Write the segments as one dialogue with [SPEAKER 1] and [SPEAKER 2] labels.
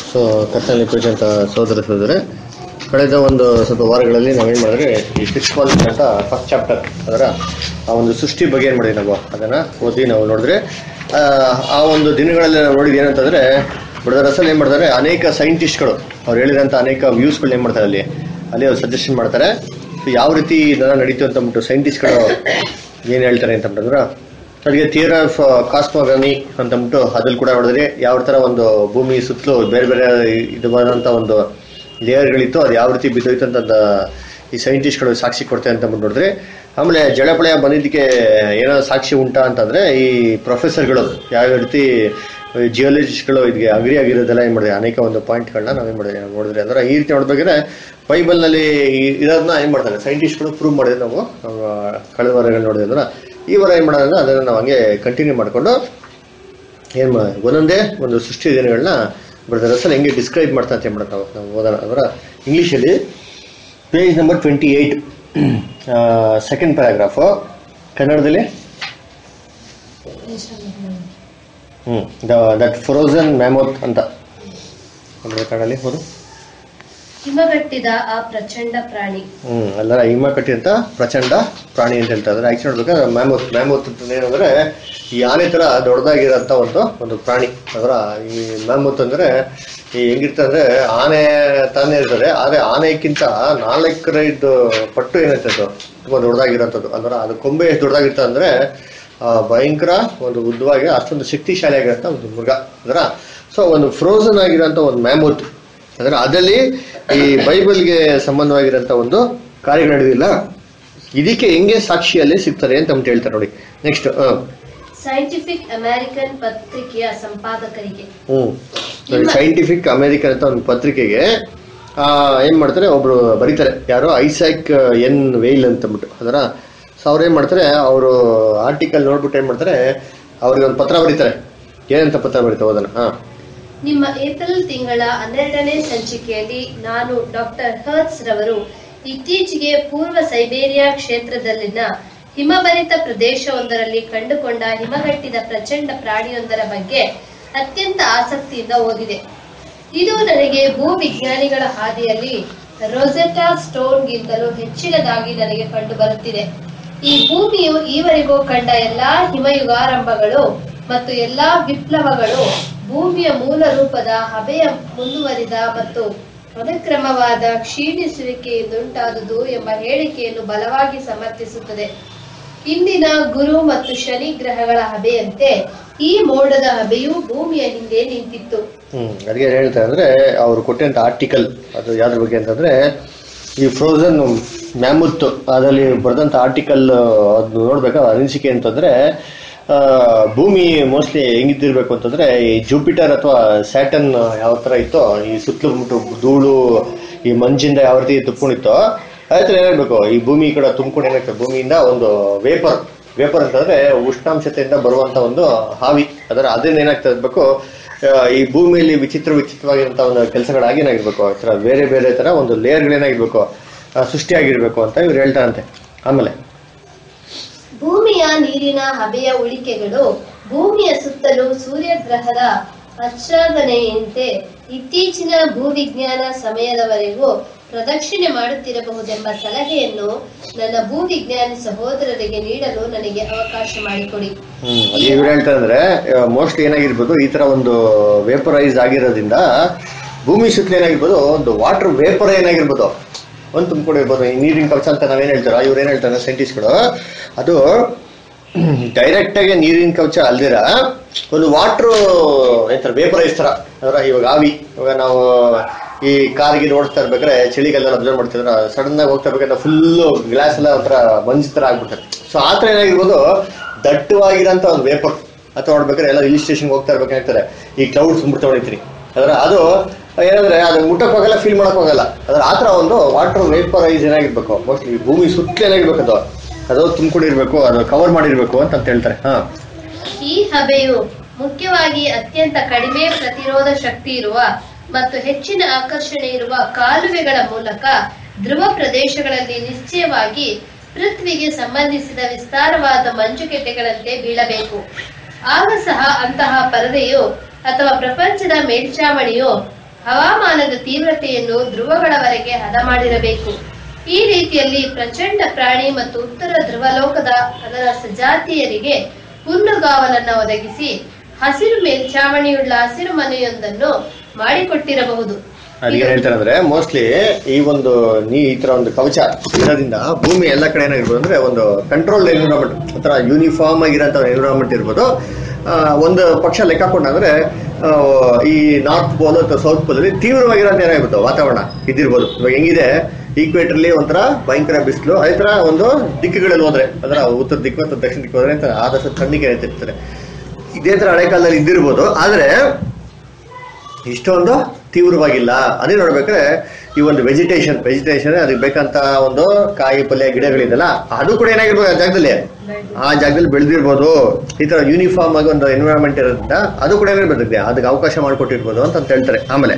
[SPEAKER 1] So ಕರ್ತನಲ್ಲಿ ಪ್ರೀತಿಯಂತ ಸಹೋದರ ಸಹೋದರ ಕಳೆದ ಒಂದು ಸ್ವಲ್ಪ ವಾರಗಳಲ್ಲಿ ನಾವೇನು ಮಾಡಿದ್ರೆ ಈ ಸಿಕ್ಸ್ ಪಾಲಿಸ್ ಅಂತ ಫಸ್ಟ್ ಚಾಪ್ಟರ್ ಅದರ ಆ ಒಂದು ಸೃಷ್ಟಿ ಬಗ್ಗೆ ಏನು ಮಾಡಿದ್ವಿ ನಾವು ಅದನ್ನು ಓದಿ ನಾವು ನೋಡಿದ್ರೆ ಆ, ಆ ಒಂದು ದಿನಗಳಲ್ಲಿ ನಾವು ನೋಡಿದ್ದು ಏನಂತಂದರೆ ಬ್ರದರ್ ಅಸಲ್ ಏನು ಮಾಡ್ತಾರೆ ಅನೇಕ ಸೈಂಟಿಸ್ಟ್ಗಳು ಅವ್ರು ಹೇಳಿದಂಥ ಅನೇಕ ವ್ಯೂಸ್ಗಳು ಏನು ಮಾಡ್ತಾರೆ ಅಲ್ಲಿ ಅಲ್ಲಿ ಅವ್ರು ಸಜೆಷನ್ ಮಾಡ್ತಾರೆ ಸೊ ಯಾವ ರೀತಿ ಇದೆಲ್ಲ ನಡೀತು ಅಂತ ಅಂದ್ಬಿಟ್ಟು ಸೈಂಟಿಸ್ಟ್ಗಳು ಏನು ಹೇಳ್ತಾರೆ ಅಂತ ಅಂತಂದ್ರೆ ಅದಕ್ಕೆ ಥಿಯರ್ ಆಫ್ ಕಾಸ್ಮೋಗಮಿ ಅಂತಂದ್ಬಿಟ್ಟು ಅದ್ರಲ್ಲಿ ಕೂಡ ನೋಡಿದ್ರೆ ಯಾವ ಥರ ಒಂದು ಭೂಮಿ ಸುತ್ತಲೂ ಬೇರೆ ಬೇರೆ ಇದು ಬಂದಂಥ ಒಂದು ಲೇಯರ್ಗಳಿತ್ತು ಅದು ಯಾವ ರೀತಿ ಬಿದ್ದೋಯ್ತು ಅಂತ ಅದ್ನ ಈ ಸೈಂಟಿಸ್ಟ್ಗಳು ಸಾಕ್ಷಿ ಕೊಡ್ತಾರೆ ಅಂತ ಅಂದ್ಬಿಟ್ಟು ನೋಡಿದ್ರೆ ಆಮೇಲೆ ಜಳಪಳಯ ಬಂದಿದ್ದಕ್ಕೆ ಏನೋ ಸಾಕ್ಷಿ ಉಂಟಾ ಅಂತಂದ್ರೆ ಈ ಪ್ರೊಫೆಸರ್ಗಳು ಯಾವ ರೀತಿ ಜಿಯೋಲಜಿಸ್ಟ್ಗಳು ಇದಕ್ಕೆ ಅಗ್ರಿ ಆಗಿರೋದೆಲ್ಲ ಏನು ಮಾಡಿದೆ ಅನೇಕ ಒಂದು ಪಾಯಿಂಟ್ಗಳನ್ನ ನಾವೇನು ಮಾಡಿದೆ ನೋಡಿದ್ರೆ ಅಂದ್ರೆ ಈ ರೀತಿ ನೋಡ್ಬೇಕಾದ್ರೆ ಬೈಬಲ್ನಲ್ಲಿ ಇರೋದನ್ನ ಏನು ಮಾಡ್ತಾರೆ ಸೈಂಟಿಸ್ಟ್ಗಳು ಪ್ರೂವ್ ಮಾಡಿದ್ರೆ ನಾವು ನಾವು ಕಳೆದ ವಾರಗಳು ನೋಡಿದ್ರೆ ಅಂದ್ರೆ ಈ ವಾರ ಏನು ಮಾಡೋದಂದ್ರೆ ಅದನ್ನು ನಾವು ಹಂಗೆ ಕಂಟಿನ್ಯೂ ಮಾಡಿಕೊಂಡು ಏನು ಮಾ ಒಂದೊಂದೇ ಒಂದು ಸೃಷ್ಟಿ ದಿನಗಳನ್ನ ಬ್ರದರ್ ಅಸಲ್ ಹೆಂಗೆ ಡಿಸ್ಕ್ರೈಬ್ ಮಾಡ್ತಾ ಅಂತ ಹೇಳ್ಬಿಟ್ಟು ನಾವು ನಾವು ಓದೋಣ ಅವರ ಇಂಗ್ಲೀಷಲ್ಲಿ page number twenty eight second paragraph ಕನ್ನಡದಲ್ಲಿ ಹ್ಞೂ ದಟ್ ಫ್ರೋಸನ್ ಮ್ಯಾಮೋತ್ ಅಂತ ಅಂದ್ರೆ ಕನ್ನಡಲ್ಲಿ ಹೌದು
[SPEAKER 2] ಹಿಮಗಟ್ಟಿದ ಆ ಪ್ರಚಂಡ ಪ್ರಾಣಿ
[SPEAKER 1] ಹ್ಮ್ ಅಲ್ಲರ ಹಿಮ ಕಟ್ಟಿದಂತ ಪ್ರಚಂಡ ಪ್ರಾಣಿ ಅಂತ ಹೇಳ್ತಾ ಇದ್ದಾರೆ ಆಕ್ಚುಲಿ ನೋಡ್ಬೇಕಾದ್ರೆ ಮ್ಯಾಮೂತ್ ಮ್ಯಾಮೂತ್ ಅಂತ ಏನಂದ್ರೆ ಈ ಆನೆ ತರ ದೊಡ್ಡದಾಗಿರೋಂಥ ಒಂದು ಒಂದು ಪ್ರಾಣಿ ಅದರ ಈ ಮ್ಯಾಮೂತ್ ಅಂದ್ರೆ ಈ ಹೆಂಗಿರ್ತದೆ ಅಂದ್ರೆ ಆನೆ ತಾನೇ ಇರ್ತದೆ ಆದ್ರೆ ಆನೆಕ್ಕಿಂತ ನಾಲ್ಕರೈದು ಪಟ್ಟು ಏನೈತೆ ಅದು ತುಂಬಾ ದೊಡ್ಡದಾಗಿರೋಂಥದ್ದು ಅಂದ್ರೆ ಅದು ಕೊಂಬೆ ಎಷ್ಟು ದೊಡ್ಡದಾಗಿರ್ತದೆ ಅಂದ್ರೆ ಆ, ಭಯಂಕರ ಒಂದು ಉದ್ದವಾಗಿ ಅಷ್ಟೊಂದು ಶಕ್ತಿಶಾಲಿ ಆಗಿರೋಂಥ ಒಂದು ಮೃಗ ಅದರ ಸೊ ಒಂದು ಫ್ರೋಸನ್ ಆಗಿರೋಂಥ ಒಂದು ಮ್ಯಾಮೂತ್ ಅಂದ್ರೆ ಅದರಲ್ಲಿ ಈ ಬೈಬಲ್ಗೆ ಸಂಬಂಧವಾಗಿರೋಂಥ ಒಂದು ಕಾರ್ಯ ನಡೆದಿಲ್ಲ ಇದಕ್ಕೆ ಹೆಂಗೆ ಸಾಕ್ಷಿಯಲ್ಲಿ ಸಿಗ್ತದೆ ಅಂತ ಅಂದ್ಬಿಟ್ಟು ಹೇಳ್ತಾರೆ ನೋಡಿ ನೆಕ್ಸ್ಟ್
[SPEAKER 2] ಸೈಂಟಿಫಿಕ್ ಅಮೆರಿಕನ್ ಪತ್ರಿಕೆಯ ಸಂಪಾದಕರಿಗೆ
[SPEAKER 1] ಹ್ಮ್ ಸೈಂಟಿಫಿಕ್ ಅಮೆರಿಕನ್ ಅಂತ ಒಂದು ಪತ್ರಿಕೆಗೆ ಆ, ಏನ್ ಮಾಡ್ತಾರೆ ಒಬ್ರು ಬರೀತಾರೆ ಯಾರೋ ಐಸಾಕ್ ಎನ್ ವೇಲ್ ಅಂತ ಅಂದ್ಬಿಟ್ಟು ಅದರ ಸೊ ಅವ್ರು ಏನ್ ಮಾಡ್ತಾರೆ ಅವರು ಆರ್ಟಿಕಲ್ ನೋಡ್ಬಿಟ್ಟು ಏನ್ ಮಾಡ್ತಾರೆ ಅವ್ರಿಗೆ ಒಂದು ಪತ್ರ ಬರೀತಾರೆ ಏನಂತ ಪತ್ರ ಬರೀತಾರೆ ಓದೋಣ ಹಾ
[SPEAKER 2] ನಿಮ್ಮ ಏಪ್ರಿಲ್ ತಿಂಗಳ ಹನ್ನೆರಡನೇ ಸಂಚಿಕೆಯಲ್ಲಿ ನಾನು ಡಾಕ್ಟರ್ ಹರ್ಟ್ಸ್ ರವರು ಇತ್ತೀಚೆಗೆ ಪೂರ್ವ ಸೈಬೇರಿಯಾ ಕ್ಷೇತ್ರದಲ್ಲಿನ ಹಿಮಭರಿತ ಪ್ರದೇಶವೊಂದರಲ್ಲಿ ಕಂಡುಕೊಂಡ ಹಿಮಗಟ್ಟಿದ ಪ್ರಚಂಡ ಪ್ರಾಣಿಯೊಂದರ ಬಗ್ಗೆ ಅತ್ಯಂತ ಆಸಕ್ತಿಯಿಂದ ಓದಿದೆ ಇದು ನನಗೆ ಭೂವಿಜ್ಞಾನಿಗಳ ಹಾದಿಯಲ್ಲಿ ರೊಸೆಟಾ ಸ್ಟೋನ್ಗಿಂತಲೂ ಹೆಚ್ಚಿನದಾಗಿ ನನಗೆ ಕಂಡುಬರುತ್ತಿದೆ ಈ ಭೂಮಿಯು ಈವರೆಗೂ ಕಂಡ ಎಲ್ಲಾ ಹಿಮಯುಗಾರಂಭಗಳು ಮತ್ತು ಎಲ್ಲಾ ವಿಪ್ಲವಗಳು ಭೂಮಿಯ ಮೂಲ ರೂಪದ ಹಬೆಯ ಮುಂದುವರಿದ ಮತ್ತು ಅನುಕ್ರಮವಾದ ಕ್ಷೀಣಿಸುವಿಕೆಯಿಂದುಂಟಾದುದು ಎಂಬ ಹೇಳಿಕೆಯನ್ನು ಬಲವಾಗಿ ಸಮರ್ಥಿಸುತ್ತದೆ ಇಂದಿನ ಗುರು ಮತ್ತು ಶನಿ ಗ್ರಹಗಳ ಹಬೆಯಂತೆ ಈ ಮೋಡದ ಹಬೆಯು ಭೂಮಿಯ ಹಿಂದೆ ನಿಂತಿತ್ತು
[SPEAKER 1] ಹ್ಮ್ ಅದಕ್ಕೆ ಏನ್ ಹೇಳ್ತಾರೆ ಅಂದ್ರೆ ಅವ್ರು ಕೊಟ್ಟಂತ ಆರ್ಟಿಕಲ್ ಅದು ಯಾವ್ದ್ರ ಬಗ್ಗೆ ಅಂತಂದ್ರೆ ಈ ಫ್ರೋಸನ್ ಮ್ಯಾಮುತ್ ಅದರಲ್ಲಿ ಬರೆದಂತ ಆರ್ಟಿಕಲ್ ಅದು ನೋಡ್ಬೇಕಾದ್ರೆ ಅನಿಸಿಕೆ ಅಂತಂದ್ರೆ ಆ, ಭೂಮಿ ಮೋಸ್ಟ್ಲಿ ಹೆಂಗಿದ್ದಿರ್ಬೇಕು ಅಂತಂದ್ರೆ ಈ ಜುಪಿಟರ್ ಅಥವಾ ಸ್ಯಾಟನ್ ಯಾವ ತರ ಇತ್ತೋ ಈ ಸುತ್ತಲೂ ಬಿಟ್ಟು ಧೂಳು ಈ ಮಂಜಿಂದ ಯಾವ ರೀತಿ ತುಪ್ಕೊಂಡಿತ್ತೋ ಅದೇ ಥರ ಏನಾಗಬೇಕು ಈ ಭೂಮಿ ಈ ಕಡೆ ತುಂಬಿಕೊಂಡು ಏನಾಗ್ತದೆ ಭೂಮಿಯಿಂದ ಒಂದು ವೇಪರ್ ವೇಪರ್ ಅಂತಂದ್ರೆ ಉಷ್ಣಾಂಶತೆಯಿಂದ ಬರುವಂತ ಒಂದು ಹಾವಿ ಅದರ ಅದನ್ನ ಏನಾಗ್ತಾ ಇರ್ಬೇಕು ಆ, ಈ ಭೂಮಿಯಲ್ಲಿ ವಿಚಿತ್ರ ವಿಚಿತ್ರವಾಗಿರುವಂತಹ ಒಂದು ಕೆಲಸಗಳಾಗಿ ಏನಾಗಿರ್ಬೇಕು ಆ ಥರ ಬೇರೆ ಬೇರೆ ತರ ಒಂದು ಲೇಯರ್ಗಳೇನಾಗಿರ್ಬೇಕು ಆ, ಸೃಷ್ಟಿಯಾಗಿರ್ಬೇಕು ಅಂತ ಇವ್ರು ಹೇಳ್ತಾರಂತೆ ಆಮೇಲೆ
[SPEAKER 2] ಭೂಮಿಯ ನೀರಿನ ಹಬೆಯ ಉಳಿಕೆಗಳು ಭೂಮಿಯ ಸುತ್ತಲೂ ಸೂರ್ಯಗ್ರಹದ ಆಚ್ಛಾದನೆಯಂತೆ ಇತ್ತೀಚಿನ ಭೂವಿಜ್ಞಾನ ಸಮಯದವರೆಗೂ ಪ್ರದಕ್ಷಿಣೆ ಮಾಡುತ್ತಿರಬಹುದೆಂಬ ಸಲಹೆಯನ್ನು ನನ್ನ ಭೂವಿಜ್ಞಾನಿ ಸಹೋದರರಿಗೆ ನೀಡಲು ನನಗೆ ಅವಕಾಶ ಮಾಡಿಕೊಡಿ
[SPEAKER 1] ಹ್ಮ್ ಅದು ಇವ್ರು ಹೇಳ್ತಾರೆ ಅಂದ್ರೆ ಮೋಸ್ಟ್ಲಿ ಏನಾಗಿರ್ಬೋದು ಈ ತರ ಒಂದು ವೇಪರೈಸ್ ಆಗಿರೋದ್ರಿಂದ ಭೂಮಿ ಸುತ್ತಲೂ ಏನಾಗಿರ್ಬೋದು ಒಂದು ವಾಟರ್ ವೇಪರ್ ಏನಾಗಿರ್ಬೋದು ಒಂದು ತುಂಬಿಕೊಂಡಿರ್ಬೋದು ಈ ನೀರಿನ ಕವಚ ಅಂತ ನಾವೇನ್ ಹೇಳ್ತಾರ ಇವ್ರು ಏನ್ ಹೇಳ್ತಾರೆ ಸೈಂಟಿಸ್ಟ್ಗಳು ಅದು ಡೈರೆಕ್ಟ್ ಆಗಿ ನೀರಿನ ಕವಚ ಅಲ್ದಿರ ಒಂದು ವಾಟರ್ ಏನಂತಾರೆ ವೇಪರೈಸ್ ತರ ಅಂದ್ರೆ ಇವಾಗ ಆವಿ ಇವಾಗ ನಾವು ಈ ಕಾರ್ಗೆ ಓಡಿಸ್ತಾ ಇರ್ಬೇಕಾದ್ರೆ ಚಳಿಗಾಲ ಅಬ್ಸರ್ವ್ ಮಾಡ್ತಿದ್ರ ಸಡನ್ ಆಗಿ ಹೋಗ್ತಾ ಇರ್ಬೇಕಾದ್ರೆ ಫುಲ್ ಗ್ಲಾಸ್ ಎಲ್ಲ ಒಂಥರ ಮಂಜು ತರ ಆಗ್ಬಿಡ್ತಾರೆ ಸೊ ಆ ಥರ ಏನಾಗಿರ್ಬೋದು ದಟ್ಟವಾಗಿರೋಂಥ ಒಂದು ವೇಪರ್ ಅಥವಾ ನೋಡ್ಬೇಕಾದ್ರೆ ಎಲ್ಲ ಹಿಲ್ ಸ್ಟೇಷನ್ಗೆ ಹೋಗ್ತಾ ಇರ್ಬೇಕಾಗ್ತಾರೆ ಈ ಕ್ಲೌಡ್ಸ್ ಮುಟ್ತಾ ಹೊಡಿತೀರಿ ಅದರ ಅದು ಏನಂದ್ರೆ ಅದು ಮುಟ್ಟಕ್ ಹೋಗಲ್ಲ ಫೀಲ್ ಮಾಡಕ್ ಹೋಗಲ್ಲ ಅದ್ರ ಆ ಥರ ಒಂದು ವಾಟರ್ ವೇಪರೈಸ್ ಏನಾಗಿರ್ಬೇಕು ಮೋಸ್ಟ್ಲಿ ಭೂಮಿ ಸುತ್ತಲೂ ಏನಾಗಿರ್ಬೇಕು ಅದು ಅದು ತುಂಬಿಕೊಂಡಿರ್ಬೇಕು ಅದು ಕವರ್ ಮಾಡಿರ್ಬೇಕು ಅಂತ ಅಂತ ಹೇಳ್ತಾರೆ ಹಾ
[SPEAKER 2] ಈ ಹಬೆಯು ಮುಖ್ಯವಾಗಿ ಅತ್ಯಂತ ಕಡಿಮೆ ಪ್ರತಿರೋಧ ಶಕ್ತಿ ಇರುವ ಮತ್ತು ಹೆಚ್ಚಿನ ಆಕರ್ಷಣೆ ಇರುವ ಕಾಲುವೆಗಳ ಮೂಲಕ ಧ್ರುವ ಪ್ರದೇಶಗಳಲ್ಲಿ ನಿಶ್ಚಯವಾಗಿ ಪೃಥ್ವಿಗೆ ಸಂಬಂಧಿಸಿದ ವಿಸ್ತಾರವಾದ ಮಂಜುಗೆಡ್ಡೆಗಳಂತೆ ಬೀಳಬೇಕು ಆಗ ಸಹ ಅಂತಹ ಪರದೆಯು ಅಥವಾ ಪ್ರಪಂಚದ ಮೇಲ್ಛಾವಣಿಯು ಹವಾಮಾನದ ತೀವ್ರತೆಯನ್ನು ಧ್ರುವಗಳವರೆಗೆ ಹದ ಮಾಡಿರಬೇಕು ಈ ರೀತಿಯಲ್ಲಿ ಪ್ರಚಂಡ ಪ್ರಾಣಿ ಮತ್ತು ಉತ್ತರ ಧ್ರುವಲೋಕದ ಅದರ ಸಜಾತಿಯರಿಗೆ ಹುಲ್ಲುಗಾವಲನ್ನ ಒದಗಿಸಿ ಹಸಿರು ಮೇಲ್ಛಾವಣಿಯುಳ್ಳ ಹಸಿರು ಮನೆಯೊಂದನ್ನು ಮಾಡಿಕೊಟ್ಟಿರಬಹುದು
[SPEAKER 1] ಅದಕ್ಕೆ ಏನ್ ಹೇಳ್ತಾರೆ ಅಂದ್ರೆ ಮೋಸ್ಟ್ಲಿ ಈ ಒಂದು ನೀ ಈ ತರ ಒಂದು ಕವಚ ಇರೋದ್ರಿಂದ ಭೂಮಿ ಎಲ್ಲ ಕಡೆ ಏನಾಗಿರ್ಬೋದು ಅಂದ್ರೆ ಒಂದು ಕಂಟ್ರೋಲ್ ಎನ್ವಿರಾನ್ಮೆಂಟ್ ಒಂಥರ ಯೂನಿಫಾರ್ಮ್ ಆಗಿರೋಂಥ ಎನ್ವಿರಾನ್ಮೆಂಟ್ ಇರ್ಬೋದು ಆ, ಒಂದು ಪಕ್ಷ ಲೆಕ್ಕ ಹಾಕೊಂಡಂದ್ರೆ ಆ, ಈ ನಾರ್ತ್ ಪೋಲ್ ಅಥವಾ ಸೌತ್ ಪೋಲ್ ಅಲ್ಲಿ ತೀವ್ರವಾಗಿರೋದು ಏನಾಗಿರ್ಬೋದು ವಾತಾವರಣ ಇದಿರ್ಬೋದು ಇವಾಗ ಹೆಂಗಿದೆ ಈಕ್ವೇಟರ್ಲಿ ಒಂಥರ ಭಯಂಕರ ಬಿಸಿಲು ಅದೇ ತರ ಒಂದು ದಿಕ್ಕುಗಳಲ್ಲಿ ಹೋದ್ರೆ ಅದರ ಉತ್ತರ ದಿಕ್ಕು ಅಥವಾ ದಕ್ಷಿಣ ದಿಕ್ಕು ಹೋದ್ರೆ ಅಂತ ಆದಷ್ಟು ತಣ್ಣಗೆ ಇರ್ತಿರ್ತಾರೆ ಇದೇ ತರ ಹಳೆ ಕಾಲದಲ್ಲಿ ಇದ್ದಿರ್ಬೋದು ಆದ್ರೆ ಇಷ್ಟೊಂದು ತೀವ್ರವಾಗಿಲ್ಲ ಅದೇ ನೋಡ್ಬೇಕಾದ್ರೆ ಈ ಒಂದು ವೆಜಿಟೇಷನ್ ವೆಜಿಟೇಷನ್ ಅದಕ್ಕೆ ಬೇಕಂತ ಒಂದು ಕಾಯಿ ಪಲ್ಯ ಗಿಡಗಳಿದೆಲ್ಲ ಅದು ಕೂಡ ಏನಾಗಿರ್ಬೋದು ಆ ಜಾಗದಲ್ಲಿ ಆ ಜಾಗದಲ್ಲಿ ಬೆಳೆದಿರ್ಬೋದು ಈ ತರ ಯೂನಿಫಾರ್ಮ್ ಆಗಿ ಒಂದು ಎನ್ವಿರಾನ್ಮೆಂಟ್ ಇರೋದ್ರಿಂದ ಅದು ಕೂಡ ಏನಿರ್ಬೇಕು ಅದಕ್ಕೆ ಅವಕಾಶ ಮಾಡಿಕೊಟ್ಟಿರ್ಬೋದು ಅಂತ ಅಂತ ಹೇಳ್ತಾರೆ ಆಮೇಲೆ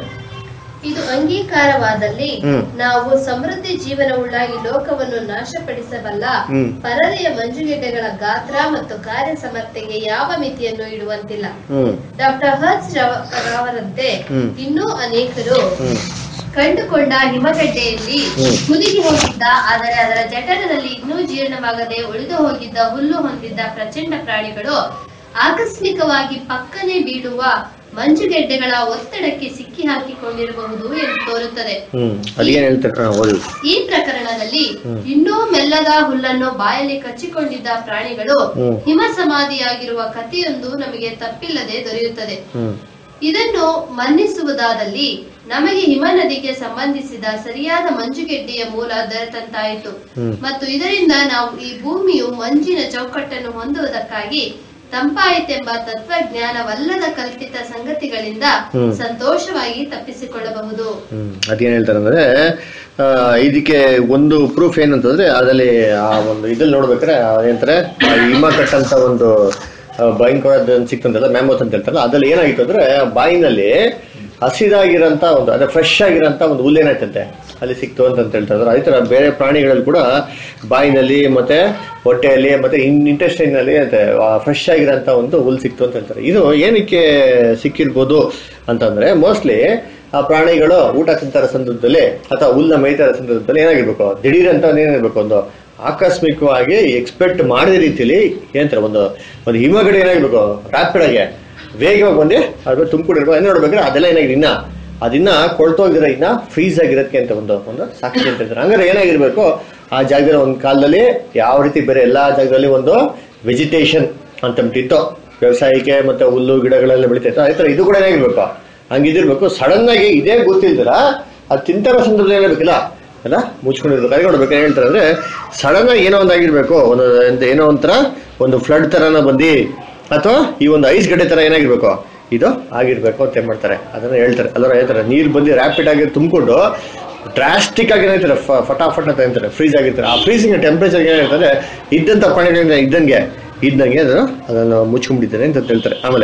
[SPEAKER 2] ಇದು ಅಂಗೀಕಾರವಾದಲ್ಲಿ
[SPEAKER 1] ಹ್ಮ್.
[SPEAKER 2] ನಾವು ಸಮೃದ್ಧಿ ಜೀವನವುಳ್ಳ ಈ ಲೋಕವನ್ನು ನಾಶಪಡಿಸಬಲ್ಲ
[SPEAKER 1] ಹ್ಮ್.
[SPEAKER 2] ಪರದೆಯ ಮಂಜುಗೆಡ್ಡೆಗಳ ಗಾತ್ರ ಮತ್ತು ಕಾರ್ಯಸಮರ್ಥೆಗೆ ಯಾವ ಮಿತಿಯನ್ನು ಇಡುವಂತಿಲ್ಲ
[SPEAKER 1] ಹ್ಮ್
[SPEAKER 2] ಡಾಕ್ಟರ್ ಹರ್ಸ್ ರವ- ರವರಂತೆ
[SPEAKER 1] ಹ್ಮ್.
[SPEAKER 2] ಇನ್ನೂ ಅನೇಕರು
[SPEAKER 1] ಹ್ಮ್
[SPEAKER 2] ಕಂಡುಕೊಂಡ ಹಿಮಗಡ್ಡೆಯಲ್ಲಿ
[SPEAKER 1] ಹ್ಮ್.
[SPEAKER 2] ಮುದುಗಿ ಹೋಗಿದ್ದ ಆದರೆ ಅದರ ಜಠರದಲ್ಲಿ ಇನ್ನೂ ಜೀರ್ಣವಾಗದೆ ಉಳಿದು ಹೋಗಿದ್ದ ಹುಲ್ಲು ಹೊಂದಿದ್ದ ಪ್ರಚಂಡ ಪ್ರಾಣಿಗಳು ಆಕಸ್ಮಿಕವಾಗಿ ಪಕ್ಕನೆ ಬೀಳುವ ಮಂಜುಗೆಡ್ಡೆಗಳ ಒತ್ತಡಕ್ಕೆ ಸಿಕ್ಕಿ ಹಾಕಿಕೊಂಡಿರಬಹುದು ಎಂದು ತೋರುತ್ತದೆ
[SPEAKER 1] ಹ್ಮ್ ಅದೇನ್ ಹೇಳ್ತಾರೆ ಹಾ, ಓದಿ
[SPEAKER 2] ಈ ಪ್ರಕರಣದಲ್ಲಿ
[SPEAKER 1] ಹ್ಮ್.
[SPEAKER 2] ಇನ್ನೂ ಮೆಲ್ಲದ ಹುಲ್ಲನ್ನು ಬಾಯಲ್ಲಿ ಕಚ್ಚಿಕೊಂಡಿದ್ದ ಪ್ರಾಣಿಗಳು
[SPEAKER 1] ಹ್ಮ್.
[SPEAKER 2] ಹಿಮ ಸಮಾಧಿಯಾಗಿರುವ ಕಥೆಯೊಂದು ನಮಗೆ ತಪ್ಪಿಲ್ಲದೆ ದೊರೆಯುತ್ತದೆ
[SPEAKER 1] ಹ್ಮ್
[SPEAKER 2] ಇದನ್ನು ಮನ್ನಿಸುವುದಾದಲ್ಲಿ ನಮಗೆ ಹಿಮ ನದಿಗೆ ಸಂಬಂಧಿಸಿದ ಸರಿಯಾದ ಮಂಜುಗೆಡ್ಡೆಯ ಮೂಲ ದೊರೆತಂತಾಯಿತು
[SPEAKER 1] ಹ್ಮ್.
[SPEAKER 2] ಮತ್ತು ಇದರಿಂದ ನಾವು ಈ ಭೂಮಿಯು ಮಂಜಿನ ಚೌಕಟ್ಟನ್ನು ಹೊಂದುವುದಕ್ಕಾಗಿ ತಂಪಾಯಿತೆಂಬ ತತ್ವಜ್ಞಾನವಲ್ಲದ ಕಲ್ಪಿತ ಸಂಗತಿಗಳಿಂದ
[SPEAKER 1] ಹ್ಮ್.
[SPEAKER 2] ಸಂತೋಷವಾಗಿ ತಪ್ಪಿಸಿಕೊಳ್ಳಬಹುದು
[SPEAKER 1] ಹ್ಮ್ ಅದೇನ್ ಹೇಳ್ತಾರೆ ಅಂದ್ರೆ ಆ, ಇದಕ್ಕೆ ಒಂದು ಪ್ರೂಫ್ ಏನಂತಂದ್ರೆ ಅದರಲ್ಲಿ ಆ ಒಂದು ಇದ್ರಲ್ಲಿ ನೋಡ್ಬೇಕಾರೆ ಆ ಏನಂತಾರೆ ಆ ಹಿಮ ಕಟ್ಟಂತ ಒಂದು ಆ, ಭಯಂಕರ ಸಿಕ್ತಂತಲ್ಲ ಮ್ಯಾಮೋತ್ ಅಂತ ಹೇಳ್ತಾರಲ್ಲ ಅದ್ರಲ್ಲಿ ಏನಾಗಿತ್ತು ಅಂದ್ರೆ ಬಾಯಿನಲ್ಲಿ ಹಸಿರಾಗಿರೋಂಥ ಒಂದು ಅದೇ ಫ್ರೆಶ್ ಆಗಿರೋಂಥ ಒಂದು ಹುಲ್ಲೇನಾಯ್ತಂತೆ ಅಲ್ಲಿ ಸಿಕ್ತು ಅಂತ ಅಂತ ಹೇಳ್ತಾರೆ ಅದೇ ಥರ ಬೇರೆ ಪ್ರಾಣಿಗಳಲ್ಲಿ ಕೂಡ ಬಾಯಿನಲ್ಲಿ ಮತ್ತೆ ಹೊಟ್ಟೆಯಲ್ಲಿ ಮತ್ತೆ ಇಂಟೆಸ್ಟೈನ್ ನಲ್ಲಿ ಫ್ರೆಶ್ ಆಗಿರೋಂಥ ಒಂದು ಹುಲ್ ಸಿಕ್ತು ಅಂತ ಹೇಳ್ತಾರೆ ಇದು ಏನಕ್ಕೆ ಸಿಕ್ಕಿರ್ಬೋದು ಅಂತಂದ್ರೆ ಮೋಸ್ಟ್ಲಿ ಆ ಪ್ರಾಣಿಗಳು ಊಟ ತಿಂತಾರ ಸಂದರ್ಭದಲ್ಲಿ ಅಥವಾ ಹುಲ್ನ ಮೇಯ್ತಾರ ಸಂದರ್ಭದಲ್ಲಿ ಏನಾಗಿರ್ಬೇಕು ದಿಢೀರ್ ಅಂತ ಏನಿರ್ಬೇಕು ಒಂದು ಆಕಸ್ಮಿಕವಾಗಿ ಎಕ್ಸ್ಪೆಕ್ಟ್ ಮಾಡಿದ ರೀತಿಯಲ್ಲಿ ಏನಂತಾರೆ ಒಂದು ಒಂದು ಹಿಮಗಡೆ ಏನಾಗಿರ್ಬೇಕು ರ್ಯಾಪಿಡ್ ಆಗಿ ವೇಗವಾಗಿ ಬಂದು ಅದು ತುಂಬಿಕೊಂಡಿರ್ಬೇಕು ಅದೇ ನೋಡ್ಬೇಕಾದ್ರೆ ಅದೆಲ್ಲ ಏನಾಗಿದೆ ಇನ್ನ ಅದಿನ್ನ ಕೊಳ್ತೋಗಿರೋ ಇನ್ನ ಫ್ರೀಸ್ ಆಗಿರೋದಕ್ಕೆ ಅಂತ ಒಂದು ಒಂದು ಸಾಕ್ಷಿ ಅಂತ ಹೇಳ್ತಾರೆ ಹಂಗಾರೆ ಏನಾಗಿರ್ಬೇಕು ಆ ಜಾಗದಲ್ಲಿ ಒಂದು ಕಾಲದಲ್ಲಿ ಯಾವ ರೀತಿ ಬೇರೆ ಎಲ್ಲಾ ಜಾಗದಲ್ಲಿ ಒಂದು ವೆಜಿಟೇಷನ್ ಅಂತ ಬಿಟ್ಟಿತ್ತು ವ್ಯವಸಾಯಕ್ಕೆ ಮತ್ತೆ ಹುಲ್ಲು ಗಿಡಗಳೆಲ್ಲ ಬೆಳಿತೈತೆ ಅದೇ ತರ ಇದು ಕೂಡ ಏನಾಗಿರ್ಬೇಕು ಹಂಗಿದಿರ್ಬೇಕು ಸಡನ್ ಆಗಿ ಇದೇ ಗೊತ್ತಿಲ್ದಿರ ಅದು ತಿಂತಾರ ಸಂದರ್ಭದಲ್ಲಿ ಏನಾಗಬೇಕಿಲ್ಲ ಅಲ್ಲ ಮುಚ್ಕೊಂಡಿರ್ಬೇಕು ಅದಕ್ಕೆ ನೋಡ್ಬೇಕು ಏನ್ ಹೇಳ್ತಾರೆ ಅಂದ್ರೆ ಸಡನ್ ಆಗಿ ಏನೋ ಒಂದು ಆಗಿರ್ಬೇಕು ಒಂದು ಎಂತ ಏನೋ ಒಂಥರ ಒಂದು ಫ್ಲಡ್ ತರನ ಬಂದು ಅಥವಾ ಈ ಒಂದು ಐಸ್ ಗಡ್ಡೆ ತರ ಏನಾಗಿರ್ಬೇಕು ಇದು ಆಗಿರ್ಬೇಕು ಅಂತ ಏನ್ ಮಾಡ್ತಾರೆ ಅದನ್ನ ಹೇಳ್ತಾರೆ ಅದರ ಹೇಳ್ತಾರೆ ನೀರು ಬಂದು ರ್ಯಾಪಿಡ್ ಆಗಿ ತುಂಬಿಕೊಂಡು ಡ್ರಾಸ್ಟಿಕ್ ಆಗಿ ಏನಾಯ್ತಾರೆ ಫ- ಫಟಾಫಟ್ ಅಂತ ಹೇಳ್ತಾರೆ ಫ್ರೀಸ್ ಆಗಿರ್ತಾರೆ ಆ ಫ್ರೀಸಿಂಗ್ ಟೆಂಪರೇಚರ್ ಏನಾಗಿರ್ತಾರೆ ಇದ್ದಂಥ ಪ್ರಾಣಿಗಳಿಂದ ಇದ್ದಂಗೆ ಇದ್ದಂಗೆ ಅದನ್ನು ಅದನ್ನು ಮುಚ್ಕೊಂಡ್ಬಿಟ್ಟಿದ್ದಾರೆ ಅಂತ ಹೇಳ್ತಾರೆ ಆಮೇಲೆ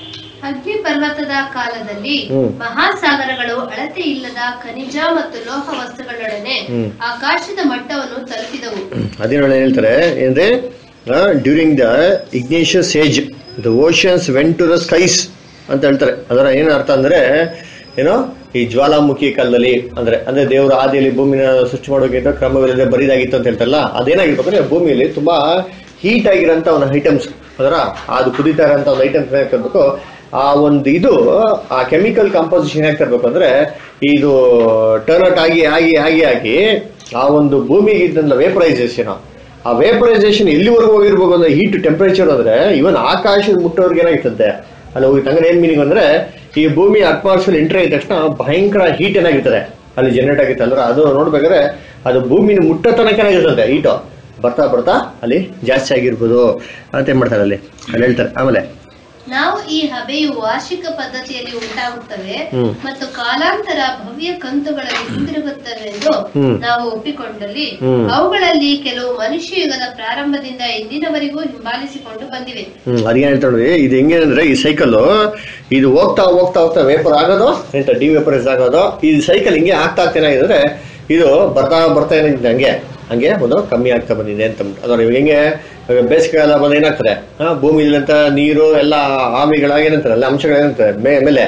[SPEAKER 2] ಅಗ್ನಿ ಪರ್ವತದ ಕಾಲದಲ್ಲಿ
[SPEAKER 1] ಹ್ಮ್.
[SPEAKER 2] ಮಹಾಸಾಗರಗಳು ಅಳತೆ ಇಲ್ಲದ ಖನಿಜ ಮತ್ತು ಲೋಹ ವಸ್ತುಗಳೊಡನೆ
[SPEAKER 1] ಹ್ಮ್.
[SPEAKER 2] ಆಕಾಶದ ಮಟ್ಟವನ್ನು ತಲುಪಿದವು
[SPEAKER 1] ಅದೇ ನೋಡಿ ಏನ್ ಹೇಳ್ತಾರೆ ಏನಂದ್ರೆ during the igneous age the oceans went to the skies ಅಂತ ಹೇಳ್ತಾರೆ ಅದರ ಏನ್ ಅರ್ಥ ಅಂದ್ರೆ ಏನೋ ಈ ಜ್ವಾಲಾಮುಖಿ ಕಾಲದಲ್ಲಿ ಅಂದ್ರೆ ಅಂದ್ರೆ ದೇವರು ಆದಿಯಲ್ಲಿ ಭೂಮಿನ ಸೃಷ್ಟಿ ಮಾಡೋಕ್ಕಿಂತ ಕ್ರಮವಿಲ್ಲದೆ ಬರಿದಾಗಿತ್ತು ಅಂತ ಹೇಳ್ತಾರಲ್ಲ ಅದೇನಾಗಿರ್ಬೇಕು ಅಂದ್ರೆ ಭೂಮಿಯಲ್ಲಿ ತುಂಬಾ ಹೀಟ್ ಆಗಿರೋಂಥ ಒಂದು ಐಟಮ್ಸ್ ಅದರ ಅದು ಕುದಿತಾ ಇರೋಂಥ ಒಂದು ಐಟಮ್ಸ್ ಏನಾಗ್ತಿರ್ಬೇಕು ಆ ಒಂದು ಇದು ಆ ಕೆಮಿಕಲ್ ಕಾಂಪೋಸಿಷನ್ ಏನಾಗ್ತಾ ಇರ್ಬೇಕು ಅಂದ್ರೆ ಇದು ಟರ್ನ್ ಔಟ್ ಆಗಿ ಆಗಿ ಆಗಿ ಆಗಿ ಆ ಒಂದು ಭೂಮಿಗೆ ಇದ್ದಂತ ವೇಪರೈಸೇಷನ್ ಆ ವೇಪರೈಸೇಷನ್ ಎಲ್ಲಿವರೆಗೂ ಹೋಗಿರ್ಬೇಕು ಅಂದ್ರೆ ಹೀಟ್ ಟೆಂಪರೇಚರ್ ಅಂದ್ರೆ ಇವನ್ ಆಕಾಶದ ಮುಟ್ಟೋರ್ಗೆ ಏನಾಗಿರ್ತದೆ ಅಲ್ಲಿ ಹೋಗಿ ಹಂಗಾರೆ ಏನ್ ಮೀನಿಂಗ್ ಅಂದ್ರೆ ಈ ಭೂಮಿ ಅಟ್ಮಾಸ್ಫಿಯರ್ ಎಂಟ್ರಿ ಆದ ತಕ್ಷಣ ಭಯಂಕರ ಹೀಟ್ ಏನಾಗಿರ್ತದೆ ಅಲ್ಲಿ ಜನರೇಟ್ ಆಗಿತ್ತು ಅಲ್ರ ಅದು ನೋಡ್ಬೇಕಾದ್ರೆ ಅದು ಭೂಮಿನ ಮುಟ್ಟೋ ತನಕ ಏನಾಗಿರ್ತದೆ ಹೀಟು ಬರ್ತಾ ಬರ್ತಾ ಅಲ್ಲಿ ಜಾಸ್ತಿ ಆಗಿರ್ಬೋದು ಅಂತ ಏನ್ ಮಾಡ್ತಾರೆ ಅಲ್ಲಿ ಅಲ್ಲಿ ಹೇಳ್ತಾರೆ ಆಮೇಲೆ
[SPEAKER 2] ನಾವು ಈ ಹಬೆಯು ವಾರ್ಷಿಕ ಪದ್ಧತಿಯಲ್ಲಿ ಉಂಟಾಗುತ್ತವೆ
[SPEAKER 1] ಹ್ಮ್.
[SPEAKER 2] ಮತ್ತು ಕಾಲಾಂತರ ಭವ್ಯ ಕಂತುಗಳಲ್ಲಿ ಹಿಂದಿರುಗುತ್ತವೆ ಎಂದು
[SPEAKER 1] ಹ್ಮ್.
[SPEAKER 2] ನಾವು ಒಪ್ಪಿಕೊಂಡಲ್ಲಿ
[SPEAKER 1] ಹ್ಮ್.
[SPEAKER 2] ಅವುಗಳಲ್ಲಿ ಕೆಲವು ಮನುಷ್ಯ ಯುಗದ ಪ್ರಾರಂಭದಿಂದ ಇಂದಿನವರೆಗೂ ಹಿಂಬಾಲಿಸಿಕೊಂಡು ಬಂದಿವೆ
[SPEAKER 1] ಹ್ಮ್ ಅದೇನ್ ಹೇಳ್ತಾ ನೋಡ್ರಿ ಇದು ಹೆಂಗೆ ಅಂದ್ರೆ ಈ ಸೈಕಲ್ ಇದು ಹೋಗ್ತಾ ಹೋಗ್ತಾ ಹೋಗ್ತಾ ವೇಪರ್ ಆಗೋದು ಎಂತ ಡಿ ವೇಪರೈಸ್ ಆಗೋದು ಈ ಸೈಕಲ್ ಹಿಂಗೆ ಆಗ್ತಾ ಆಗ್ತಾ ಏನಾಗಿದೆ ಇದು ಬರ್ತಾ ಬರ್ತಾ ಏನಾಗಿದೆ ಹಂಗೆ ಹಂಗೆ ಒಂದು ಕಮ್ಮಿ ಆಗ್ತಾ ಬಂದಿದೆ ಅಂತ ಅಂದ್ಬಿಟ್ಟು. ಅದರ ಇವಾಗ ಹೆಂಗೆ ಇವಾಗ ಬೇಸಿಗೆಗಾಲ ಬಂದ ಏನಾಗ್ತದೆ ಹಾ ಭೂಮಿಲಿಂತ ನೀರು ಎಲ್ಲ ಆವಿಗಳಾಗಿ ಏನಂತಾರೆ ಎಲ್ಲ ಅಂಶಗಳು ಏನಂತಾರೆ ಮೇ ಮೇಲೆ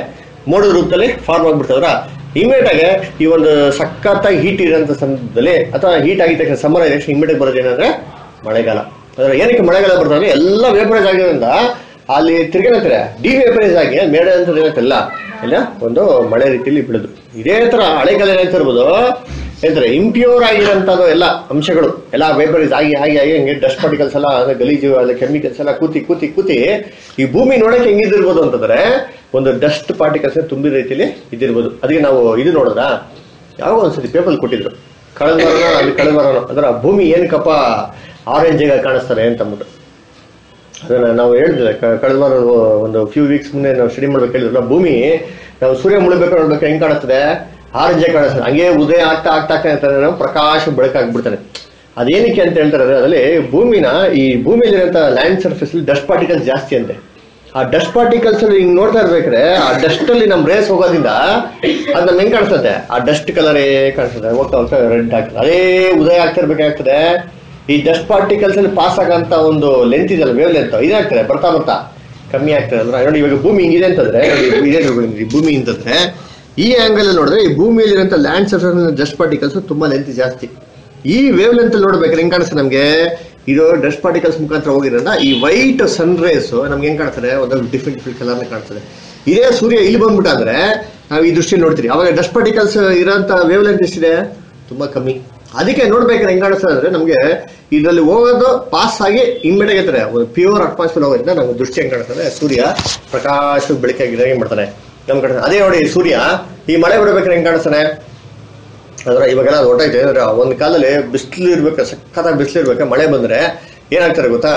[SPEAKER 1] ಮೋಡದ ರೂಪದಲ್ಲಿ ಫಾರ್ಮ್ ಆಗ್ಬಿಡ್ತದ್ರ ಇಮಿಡಿಯೇಟ್ ಆಗಿ ಈ ಒಂದು ಸಖತ್ತಾಗಿ ಹೀಟ್ ಇರೋಂಥ ಸಂದರ್ಭದಲ್ಲಿ ಅಥವಾ ಹೀಟ್ ಆಗಿದ ತಕ್ಷಣ ಸಮ್ಮರ್ ಆಗಿ ತಕ್ಷಣ ಇಮಿಡಿಯೇಟ್ ಬರೋದು ಏನಂದ್ರೆ ಮಳೆಗಾಲ ಅಂದ್ರೆ ಏನಕ್ಕೆ ಮಳೆಗಾಲ ಬರ್ತದೆ ಎಲ್ಲ ವೇಪರೈಸ್ ಆಗಿರೋದ್ರಿಂದ ಅಲ್ಲಿ ತಿರ್ಗೇನಂತಾರೆ ಡಿವೇಪರೈಸ್ ಆಗಿ ಮೇಡ ಅಂತ ಏನಂತಲ್ಲ ಇಲ್ಲ ಒಂದು ಮಳೆ ರೀತಿಯಲ್ಲಿ ಬೀಳುದು ಇದೇ ತರ ಹಳೆಗಾಲ ಏನಾಯ್ತಾ ಇರ್ಬೋದು ಹೇಳ್ತಾರೆ ಇಂಪ್ಯೂರ್ ಆಗಿರೋಂಥದ್ದು ಎಲ್ಲ ಅಂಶಗಳು ಎಲ್ಲ ವೇಪರೈಸ್ ಆಗಿ ಆಗಿ ಆಗಿ ಹಂಗೆ ಡಸ್ಟ್ ಪಾರ್ಟಿಕಲ್ಸ್ ಎಲ್ಲ ಅಂದ್ರೆ ಗಲೀಜು ಅಲ್ಲ ಕೆಮಿಕಲ್ಸ್ ಎಲ್ಲ ಕೂತಿ ಕೂತಿ ಕೂತಿ ಈ ಭೂಮಿ ನೋಡಕ್ಕೆ ಹೆಂಗಿದಿರ್ಬೋದು ಅಂತಂದ್ರೆ ಒಂದು ಡಸ್ಟ್ ಪಾರ್ಟಿಕಲ್ಸ್ ತುಂಬಿದ ರೀತಿಯಲ್ಲಿ ಇದಿರ್ಬೋದು ಅದಕ್ಕೆ ನಾವು ಇದು ನೋಡಿದ್ರ ಯಾವ ಒಂದ್ಸತಿ ಪೇಪರ್ ಕೊಟ್ಟಿದ್ರು ಕಳೆದ ವಾರನೋ ಅಲ್ಲಿ ಕಳೆದ ವಾರನೋ ಅಂದ್ರೆ ಆ ಭೂಮಿ ಏನಕ್ಕಪ್ಪ ಆರೆಂಜ್ ಆಗಿ ಕಾಣಿಸ್ತಾರೆ ಅಂತ ಅಂದ್ಬಿಟ್ಟು ಅದನ್ನ ನಾವು ಹೇಳಿದ್ರೆ ಕ- ಕಳೆದ ವಾರ ಒಂದು ಫ್ಯೂ ವೀಕ್ಸ್ ಮುಂದೆ ನಾವು ಸ್ಟಡಿ ಮಾಡ್ಬೇಕು ಹೇಳಿದ್ರಲ್ಲ ಭೂಮಿ ನಾವು ಸೂರ್ಯ ಮುಳುಗಬೇಕು ನೋಡ್ಬೇಕು ಹೆಂಗ್ ಕಾಣಿಸ್ತದೆ ಆರೆಂಜ್ ಆಗಿ ಕಾಣಿಸ್ತದೆ ಹಂಗೆ ಉದಯ ಆಗ್ತಾ ಆಗ್ತಾ ಆಗ್ತಾ ಇರ್ತಾನೆ ನಾವು ಪ್ರಕಾಶ ಬೆಳಕಾಗ್ಬಿಡ್ತಾನೆ ಅದೇನಕ್ಕೆ ಅಂತ ಹೇಳ್ತಾರೆ ಅಂದ್ರೆ ಅದರಲ್ಲಿ ಭೂಮಿನ ಈ ಭೂಮಿಯಲ್ಲಿರೋಂಥ ಲ್ಯಾಂಡ್ ಸರ್ಫೇಸ್ ಡಸ್ಟ್ ಪಾರ್ಟಿಕಲ್ಸ್ ಜಾಸ್ತಿ ಅಂತೆ ಆ ಡಸ್ಟ್ ಪಾರ್ಟಿಕಲ್ಸ್ ಅಲ್ಲಿ ಹಿಂಗ್ ನೋಡ್ತಾ ಇರ್ಬೇಕಾದ್ರೆ ಆ ಡಸ್ಟ್ ಅಲ್ಲಿ ನಮ್ ರೇಸ್ ಹೋಗೋದ್ರಿಂದ ಅದ್ ನಮ್ಗೆ ಹೆಂಗ್ ಕಾಣಿಸ್ತದೆ ಆ ಡಸ್ಟ್ ಕಲರೇ ಕಾಣಿಸ್ತದೆ ಹೋಗ್ತಾ ಹೋಗ್ತಾ ರೆಡ್ ಆಗ್ತದೆ ಅದೇ ಉದಯ ಆಗ್ತಾ ಇರ್ಬೇಕಾಗ್ತದೆ ಈ ಡಸ್ಟ್ ಪಾರ್ಟಿಕಲ್ಸ್ ಅಲ್ಲಿ ಪಾಸ್ ಆಗಂತ ಒಂದು ಲೆಂತ್ ಇದೆಯಲ್ಲ ವೇವ್ ಲೆಂತ್ ಇದಾಗ್ತದೆ ಬರ್ತಾ ಬರ್ತಾ ಕಮ್ಮಿ ಆಗ್ತದೆ ಅಂದ್ರೆ ನೋಡಿ ಇವಾಗ ಭೂಮಿ ಹಿಂಗಿದೆ ಅಂತಂದ್ರೆ ನೋಡಿ ಇದೇ ತಿಳ್ಕೊಂಡಿದ್ದೀನಿ, ಈ ಭೂಮಿ ಅಂತಂದ್ರೆ ಈ ಆಂಗಲ್ ಅಲ್ಲಿ ನೋಡಿದ್ರೆ ಈ ಭೂಮಿಯಲ್ಲಿರುವಂತ ಲ್ಯಾಂಡ್ ಸರ್ಫೇಸ್ ಡಸ್ಟ್ ಪಾರ್ಟಿಕಲ್ಸ್ ತುಂಬಾ ಲೆಂತ್ ಜಾಸ್ತಿ ಈ ವೇವ್ ಲೆಂತ್ ನೋಡ್ಬೇಕಾದ್ರೆ ಹೆಂಗ್ ಕಾಣಿಸ್ತದೆ ನಮ್ಗೆ ಇದು ಡಸ್ಟ್ ಪಾರ್ಟಿಕಲ್ಸ್ ಮುಖಾಂತರ ಹೋಗಿರೋದ್ರಿಂದ ಈ ವೈಟ್ ಸನ್ ರೇಸ್ ನಮ್ಗೆ ಹೆಂಗ್ ಕಾಣ್ತದೆ ಒಂದು ಡಿಫ್ರೆಂಟ್ ಡಿಫ್ರೆಂಟ್ ಕಲರ್ ಕಾಣ್ತದೆ ಇದೇ ಸೂರ್ಯ ಇಲ್ಲಿ ಬಂದ್ಬಿಟ್ಟಾದ್ರೆ ನಾವು ಈ ದೃಷ್ಟಿ ನೋಡ್ತೀರಿ ಅವಾಗ ಡಸ್ಟ್ ಪಾರ್ಟಿಕಲ್ಸ್ ಇರೋಂತ ವೇವ್ ಲೆಂತ್ ಎಷ್ಟಿದೆ ತುಂಬಾ ಕಮ್ಮಿ ಅದಕ್ಕೆ ನೋಡ್ಬೇಕಾದ್ರೆ ಹೆಂಗ್ ಕಾಣಿಸ್ತದೆ ಅಂದ್ರೆ ನಮ್ಗೆ ಇದರಲ್ಲಿ ಹೋಗೋದು ಪಾಸ್ ಆಗಿ ಇಮ್ಮಿಡಿಯೇಟ್ ಇರ್ತಾರೆ ಒಂದು ಪ್ಯೂರ್ ಅಟ್ಮಾಸ್ಫಿಯರ್ ಹೋಗೋದ್ರಿಂದ ನಮ್ಗೆ ದೃಷ್ಟಿ ಹೆಂಗ್ ಕಾಣಿಸ್ತದೆ ಸೂರ್ಯ ಪ್ರಕಾಶ ಬೆಳಕಾಗಿದೆ ಹೆಂಗ್ ಮಾಡ್ತಾನೆ ನಮ್ ಕಡೆ ಅದೇ ನೋಡಿ ಸೂರ್ಯ ಈ ಮಳೆ ಬರ್ಬೇಕಾದ್ರೆ ಹೆಂಗ್ ಕಾಣಿಸ್ತಾನೆ ಅಂದ್ರೆ ಇವಾಗೆಲ್ಲ ಅದು ಹೊಟ್ಟೈತೆ ಅಂದ್ರೆ ಒಂದ್ ಕಾಲದಲ್ಲಿ ಬಿಸಿಲು ಇರ್ಬೇಕು ಸಖತ್ತಾಗಿ ಬಿಸಿಲು ಇರ್ಬೇಕು ಮಳೆ ಬಂದ್ರೆ ಏನಾಗ್ತಾರೆ ಗೊತ್ತಾ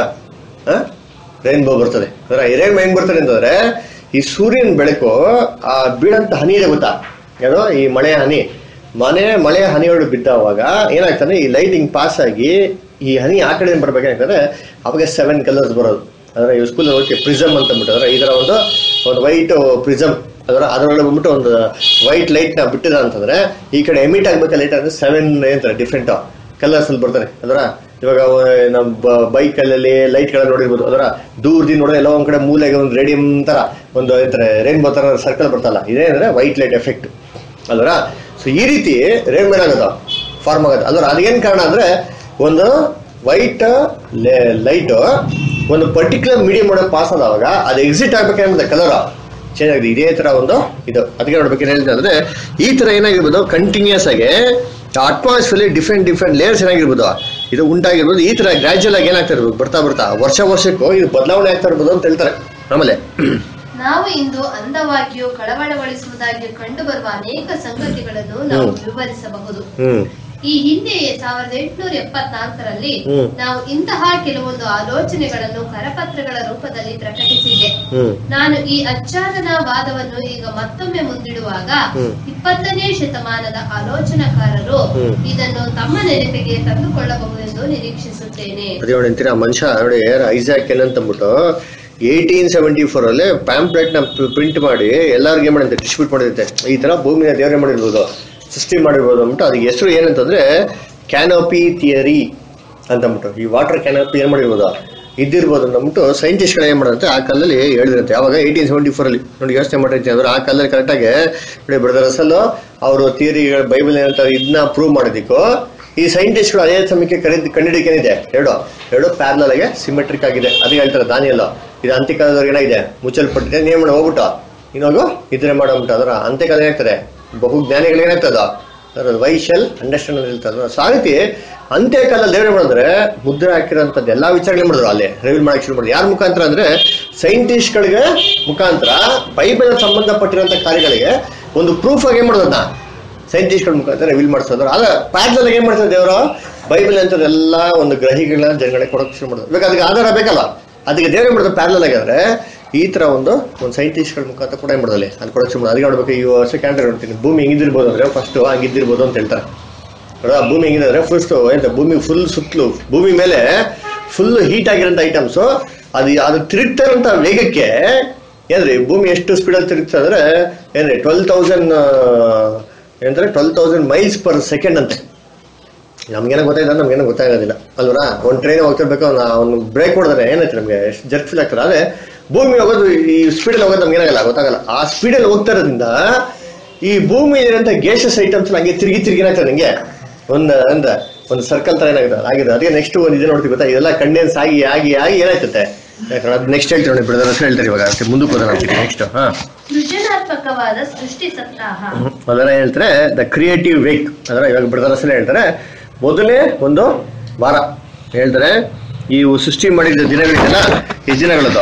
[SPEAKER 1] ರೈನ್ಬೋ ಬರ್ತದೆ ಅಂದ್ರೆ ಈ ರೈನ್ಬೋ ಹೆಂಗ್ ಬರ್ತದೆ ಅಂತಂದ್ರೆ ಈ ಸೂರ್ಯನ ಬೆಳಕು ಆ ಬೀಳಂತ ಹನಿ ಇದೆ ಗೊತ್ತಾ ಏನೋ ಈ ಮಳೆಯ ಹನಿ ಮನೆ ಮಳೆಯ ಹನಿಗಳು ಬಿದ್ದಾವಾಗ ಏನಾಗ್ತದೆ ಈ ಲೈಟಿಂಗ್ ಪಾಸ್ ಆಗಿ ಈ ಹನಿ ಆ ಕಡೆ ಬರ್ಬೇಕಾಗ್ತದೆ ಅವಾಗ ಸೆವೆನ್ ಕಲರ್ಸ್ ಬರೋದು ಅಂದ್ರೆ ಈ ಸ್ಕೂಲ್ ಹೋಗಿ ಪ್ರಿಸಮ್ ಅಂತ ಅಂದ್ಬಿಟ್ಟು ಅಂದ್ರೆ ಇದರ ಒಂದು ಒಂದು ವೈಟ್ ಪ್ರಿಸಮ್ ಅದರ ಅದರೊಳಗೆ ಬಂದ್ಬಿಟ್ಟು ಒಂದು ವೈಟ್ ಲೈಟ್ ನ ಬಿಟ್ಟಿದ ಅಂತಂದ್ರೆ ಈ ಕಡೆ ಎಮಿಟ್ ಆಗ್ಬೇಕು ಲೈಟ್ ಅಂದ್ರೆ ಸೆವೆನ್ ಏನಂತಾರೆ ಡಿಫ್ರೆಂಟ್ ಕಲರ್ಸ್ ಅಲ್ಲಿ ಬರ್ತಾನೆ ಅದರ ಇವಾಗ ಅವ- ನಮ್ಮ ಬೈಕ್ ಅಲ್ಲಿ ಲೈಟ್ ಗಳ ನೋಡಿರ್ಬೋದು ಅದರ ದೂರದಿಂದ ನೋಡಿದ್ರೆ ಎಲ್ಲ ಒಂದ್ ಕಡೆ ಮೂಲೆಗೆ ಒಂದು ರೇಡಿಯಂ ತರ ಒಂದು ಏನಂತಾರೆ ರೈನ್ಬೋ ತರ ಸರ್ಕಲ್ ಬರ್ತಲ್ಲ ಇದೇ ಅಂದ್ರೆ ವೈಟ್ ಲೈಟ್ ಎಫೆಕ್ಟ್ ಅಲ್ವರ ಸೊ ಈ ರೀತಿ ರೇನ್ಬೋ ಏನಾಗೋದು ಫಾರ್ಮ್ ಆಗೋದು ಅಲ್ವರ ಅದೇನ್ ಕಾರಣ ಅಂದ್ರೆ ಒಂದು ವೈಟ್ ಲೈಟ್ ಒಂದು ಪರ್ಟಿಕ್ಯುಲರ್ ಮೀಡಿಯಂ ಒಳಗೆ ಪಾಸ್ ಆದವಾಗ ಅದು ಎಕ್ಸಿಟ್ ಆಗ್ಬೇಕಂದ್ರೆ ಕಲರ್ ಚೇಂಜ್ ಆಗಿದೆ ಇದೇ ತರ ಒಂದು ಇದು ಅದಕ್ಕೆ ನೋಡ್ಬೇಕು ಏನ್ ಹೇಳ್ತಾರೆ ಅಂದ್ರೆ ಈ ತರ ಏನಾಗಿರ್ಬೋದು ಕಂಟಿನ್ಯೂಸ್ ಆಗಿ ಅಟ್ಮಾಸ್ಫಿಯರ್ ಡಿಫ್ರೆಂಟ್ ಡಿಫ್ರೆಂಟ್ ಲೇಯರ್ಸ್ ಏನಾಗಿರ್ಬೋದು ಇದು ಉಂಟಾಗಿರ್ಬೋದು ಈ ತರ ಗ್ರಾಜುವಲ್ ಆಗಿ ಏನಾಗ್ತಾ ಇರ್ಬೋದು ಬರ್ತಾ ಬರ್ತಾ ವರ್ಷ ವರ್ಷಕ್ಕೂ ಇದು ಬದಲಾವಣೆ ಆಗ್ತಾ ಇರ್ಬೋದು ಅಂತ ಹೇಳ್ತಾರೆ ಆಮೇಲೆ
[SPEAKER 2] ನಾವು ಇಂದು ಅಂದವಾಗಿಯೂ ಕಳವಳಗೊಳಿಸುವುದಾಗಿಯೂ ಕಂಡುಬರುವ ಅನೇಕ ಸಂಗತಿಗಳನ್ನು ನಾವು
[SPEAKER 1] ಹ್ಮ್.
[SPEAKER 2] ವಿವರಿಸಬಹುದು
[SPEAKER 1] ಹ್ಮ್
[SPEAKER 2] ಈ ಹಿಂದೆಯೇ ಸಾವಿರದ ಎಂಟುನೂರ ಎಪ್ಪತ್ನಾಲ್ಕರಲ್ಲಿ
[SPEAKER 1] ಹ್ಮ್.
[SPEAKER 2] ನಾವು ಇಂತಹ ಕೆಲವೊಂದು ಆಲೋಚನೆಗಳನ್ನು ಕರಪತ್ರಗಳ ರೂಪದಲ್ಲಿ ಪ್ರಕಟಿಸಿದ್ದೆ
[SPEAKER 1] ಹ್ಮ್
[SPEAKER 2] ನಾನು ಈ ಅಚ್ಚಾದನವಾದವನ್ನು ಈಗ ಮತ್ತೊಮ್ಮೆ ಮುಂದಿಡುವಾಗ
[SPEAKER 1] ಹ್ಮ್.
[SPEAKER 2] ಇಪ್ಪತ್ತನೇ ಶತಮಾನದ ಆಲೋಚನಾಕಾರರು
[SPEAKER 1] ಹ್ಮ್.
[SPEAKER 2] ಇದನ್ನು ತಮ್ಮ ನೆನಪಿಗೆ ತಂದುಕೊಳ್ಳಬಹುದೆಂದು ನಿರೀಕ್ಷಿಸುತ್ತೇನೆ
[SPEAKER 1] ಅದೇ ನೋಡಿ ಅಂತೀರಾ ಮನುಷ್ಯ ನೋಡಿ ಐಸಾಕ್ ಏನಂತ ಅಂದ್ಬಿಟ್ಟು ಏಯ್ಟೀನ್ ಸೆವೆಂಟಿ ಫೋರ್ ಅಲ್ಲಿ ಪ್ಯಾಂಪ್ಲೆಟ್ ನ ಪ್ರಿಂಟ್ ಮಾಡಿ ಎಲ್ಲರಿಗೂ ಏನ್ ಮಾಡಿರುತ್ತೆ ಡಿಸ್ಟ್ರಿಬ್ಯೂಟ್ ಮಾಡಿರುತ್ತೆ ಈ ತರ ಭೂಮಿನ ದೇವರೇ ಮಾಡಿರ್ಬೋದು ಸೃಷ್ಟಿ ಮಾಡಿರ್ಬೋದು ಅಂದ್ಬಿಟ್ಟು ಅದಕ್ಕೆ ಹೆಸರು ಏನಂತಂದ್ರೆ ಕ್ಯಾನೋಪಿ ಥಿಯರಿ ಅಂತ ಅಂದ್ಬಿಟ್ಟು ಈ ವಾಟರ್ ಕ್ಯಾನೋಪಿ ಏನ್ ಮಾಡಿರ್ಬೋದು ಇದ್ದಿರ್ಬೋದು ಅಂದ್ಬಿಟ್ಟು ಸೈಂಟಿಸ್ಟ್ಗಳು ಏನ್ ಮಾಡಿರುತ್ತೆ ಆ ಕಾಲದಲ್ಲಿ ಹೇಳಿರುತ್ತೆ ಯಾವಾಗ ಏಯ್ಟೀನ್ ಸೆವೆಂಟಿ ಫೋರ್ ಅಲ್ಲಿ ನೋಡಿ ಯೋಚನೆ ಮಾಡಿರ್ತೀವಿ ಅಂದ್ರೆ ಆ ಕಾಲದಲ್ಲಿ ಕರೆಕ್ಟಾಗಿ ನೋಡಿ ಬ್ರದರ್ ಅಸಲ್ ಅವರು ಥಿಯರಿ ಬೈಬಲ್ ಏನಂತ ಇದನ್ನ ಪ್ರೂವ್ ಮಾಡೋದಿಕ್ಕೂ ಈ ಸೈಂಟಿಸ್ಟ್ಗಳು ಅದೇ ಸಮಯಕ್ಕೆ ಕರೆದು ಕಂಡಿಡಿಕೆ ಏನಿದೆ ಎರಡು ಎರಡು ಪ್ಯಾರಲಲ್ ಆಗಿ ಸಿಮೆಟ್ರಿಕ್ ಆಗಿದೆ ಅದಕ್ಕೆ ಹೇಳ್ತಾರೆ ದಾನಿಯಲ್ಲ ಇದು ಅಂತ್ಯಕಾಲದವ್ರಿಗೆ ಏನಾಗಿದೆ ಮುಚ್ಚಲ್ಪಟ್ಟಿದೆ ನೇಮ್ ಮಾಡಿ ಹೋಗ್ಬಿಟ್ಟು ಇನ್ನೋಗು ಇದ್ರೆ ಮಾಡೋಗ್ಬಿಟ್ಟು ಅದರ ಅಂತ್ಯಕಾಲ ಏನಾಗ್ತದೆ ಬಹು ಜ್ಞಾನಿಗಳು ಏನಾಗ್ತದ ಅದರ ವೈಶಲ್ ಅಂಡರ್ಸ್ಟ್ಯಾಂಡ್ ಹೇಳ್ತಾರೆ ಸೊ ಆ ರೀತಿ ಅಂತ್ಯಕಾಲ ದೇವ್ರೆ ಮಾಡಿದ್ರೆ ಮುದ್ರೆ ಹಾಕಿರೋಂಥದ್ದು ಎಲ್ಲಾ ವಿಚಾರಗಳು ಮಾಡಿದ್ರು ಅಲ್ಲಿ ರಿವೀಲ್ ಮಾಡಕ್ಕೆ ಶುರು ಮಾಡಿದ್ರು ಯಾರ ಮುಖಾಂತರ ಅಂದ್ರೆ ಸೈಂಟಿಸ್ಟ್ಗಳಿಗೆ ಮುಖಾಂತರ ಬೈಬಲ್ ಸಂಬಂಧಪಟ್ಟಿರುವಂತ ಕಾರ್ಯಗಳಿಗೆ ಒಂದು ಪ್ರೂಫ್ ಆಗಿ ಏನ್ ಮಾಡೋದನ್ನ ಸೈಂಟಿಸ್ಟ್ಗಳ ಮುಖಾಂತರ ರಿವೀಲ್ ಮಾಡಿಸೋದ್ರು ಆಗ ಪ್ಯಾಟ್ಲಲ್ಲಿ ಏನ್ ಮಾಡ್ತಾರೆ ದೇವರು ಬೈಬಲ್ ಅಂತದೆಲ್ಲ ಒಂದು ಗ್ರಹಿಗಳ ಜನಗಳಿಗೆ ಕೊಡೋಕೆ ಶುರು ಮಾಡಿದ್ರು ಇವಾಗ ಅದಕ್ಕೆ ಆಧಾರ ಬೇಕಲ್ಲ ಅದಕ್ಕೆ ದೇವ್ರು ಏನ್ ಮಾಡಿದ್ರು ಪ್ಯಾರಲಲ್ ಆಗಿದ್ರೆ ಈ ತರ ಒಂದು ಒಂದು ಸೈಂಟಿಸ್ಟ್ಗಳ ಮುಖಾಂತರ ಕೂಡ ಏನ್ ಮಾಡೋದಲ್ಲಿ ಅಲ್ಲಿ ಕೊಡೋಕೆ ಶುರು ಮಾಡೋದು ಅದಕ್ಕೆ ನೋಡ್ಬೇಕು ಈ ವರ್ಷ ಕ್ಯಾಲೆಂಡರ್ ನೋಡ್ತೀನಿ ಭೂಮಿ ಹೆಂಗಿದ್ದಿರ್ಬೋದು ಅಂದ್ರೆ ಫಸ್ಟ್ ಹಂಗಿದ್ದಿರ್ಬೋದು ಅಂತ ಹೇಳ್ತಾರೆ ನೋಡ್ರಾ, ಭೂಮಿ ಹೆಂಗಿದೆ ಅಂದ್ರೆ ಫಸ್ಟ್ ಎಂತ ಭೂಮಿ ಫುಲ್ ಸುತ್ತಲೂ ಭೂಮಿ ಮೇಲೆ ಫುಲ್ ಹೀಟ್ ಆಗಿರೋಂಥ ಐಟಮ್ಸ್ ಅದು ಅದು ತಿರುಗ್ತಾ ಇರೋಂಥ ವೇಗಕ್ಕೆ ಏನ್ರಿ ಭೂಮಿ ಎಷ್ಟು ಸ್ಪೀಡಲ್ಲಿ ತಿರುಗ್ತಾ ಅಂದ್ರೆ ಏನ್ರಿ ಟ್ವೆಲ್ ತೌಸಂಡ್ ಏನಂದ್ರೆ twelve thousand miles per second ಅಂತೆ ನಮ್ಗೇನೋ ಗೊತ್ತಾಯ್ತು ನಮ್ಗೇನೋ ಗೊತ್ತಾಗೋದಿಲ್ಲ ಅಲ್ವರಾ ಒಂದು ಟ್ರೈನ್ ಹೋಗ್ತಿರ್ಬೇಕು ಅವ್ನು ಅವ್ನು ಬ್ರೇಕ್ ಹೊಡೆದ್ರೆ ಏನಾಯ್ತು ನಮಗೆ ಎಷ್ಟು ಜರ್ಕ್ ಫೀಲ್ ಆಗ್ತದೆ ಅದೇ ಭೂಮಿ ಹೋಗೋದು ಈ ಸ್ಪೀಡಲ್ಲಿ ಹೋಗೋದು ನಮ್ಗೆ ಏನಾಗಲ್ಲ ಗೊತ್ತಾಗಲ್ಲ ಆ ಸ್ಪೀಡಲ್ಲಿ ಹೋಗ್ತಾ ಇರೋದ್ರಿಂದ ಈ ಭೂಮಿ ಇರೋಂಥ ಗ್ಯಾಸಸ್ ಐಟಮ್ಸ್ ಹಂಗೆ ತಿರುಗಿ ತಿರುಗಿ ಏನಾಗ್ತದೆ ನಂಗೆ ಒಂದು ಅಂದ್ರೆ ಒಂದು ಸರ್ಕಲ್ ತರ ಏನಾಗಿದೆ ಆಗಿದೆ ಅದಕ್ಕೆ ನೆಕ್ಸ್ಟ್ ಒಂದು ಇದು ನೋಡ್ತೀವಿ ಗೊತ್ತಾ ಇದೆಲ್ಲ ಕಂಡೆನ್ಸ್ ಆಗಿ ಆಗಿ ಆಗಿ ಏನಾಯ್ತದೆ ಯಾಕಂದ್ರೆ ಅದು ನೆಕ್ಸ್ಟ್ ಹೇಳ್ತೀವಿ ನೋಡಿ ಬಿಡೋದ್ರ ಹೆಸರು ಹೇಳ್ತಾರೆ ಇವಾಗ ಅದಕ್ಕೆ ಮುಂದಕ್ಕೆ ಹೋದ ನೆಕ್ಸ್ಟ್ ಹಾ
[SPEAKER 2] ಸೃಜನಾತ್ಮಕವಾದ ಸೃಷ್ಟಿ ಸಪ್ತಾಹ
[SPEAKER 1] ಅದರ ಹೇಳ್ತಾರೆ ದ ಕ್ರಿಯೇಟಿವ್ ವೇಕ್ ಅದರ ಇವಾಗ ಬಿಡದರ ಹೆಸರು ಹೇಳ್ತಾರೆ ಮೊದಲೇ ಒಂದು ವಾರ ಹೇಳ್ತಾರೆ ಈ ಸೃಷ್ಟಿ ಮಾಡಿದ ದಿನಗಳಿದೆಯಲ್ಲ ಎಷ್ಟು ದಿನಗಳದು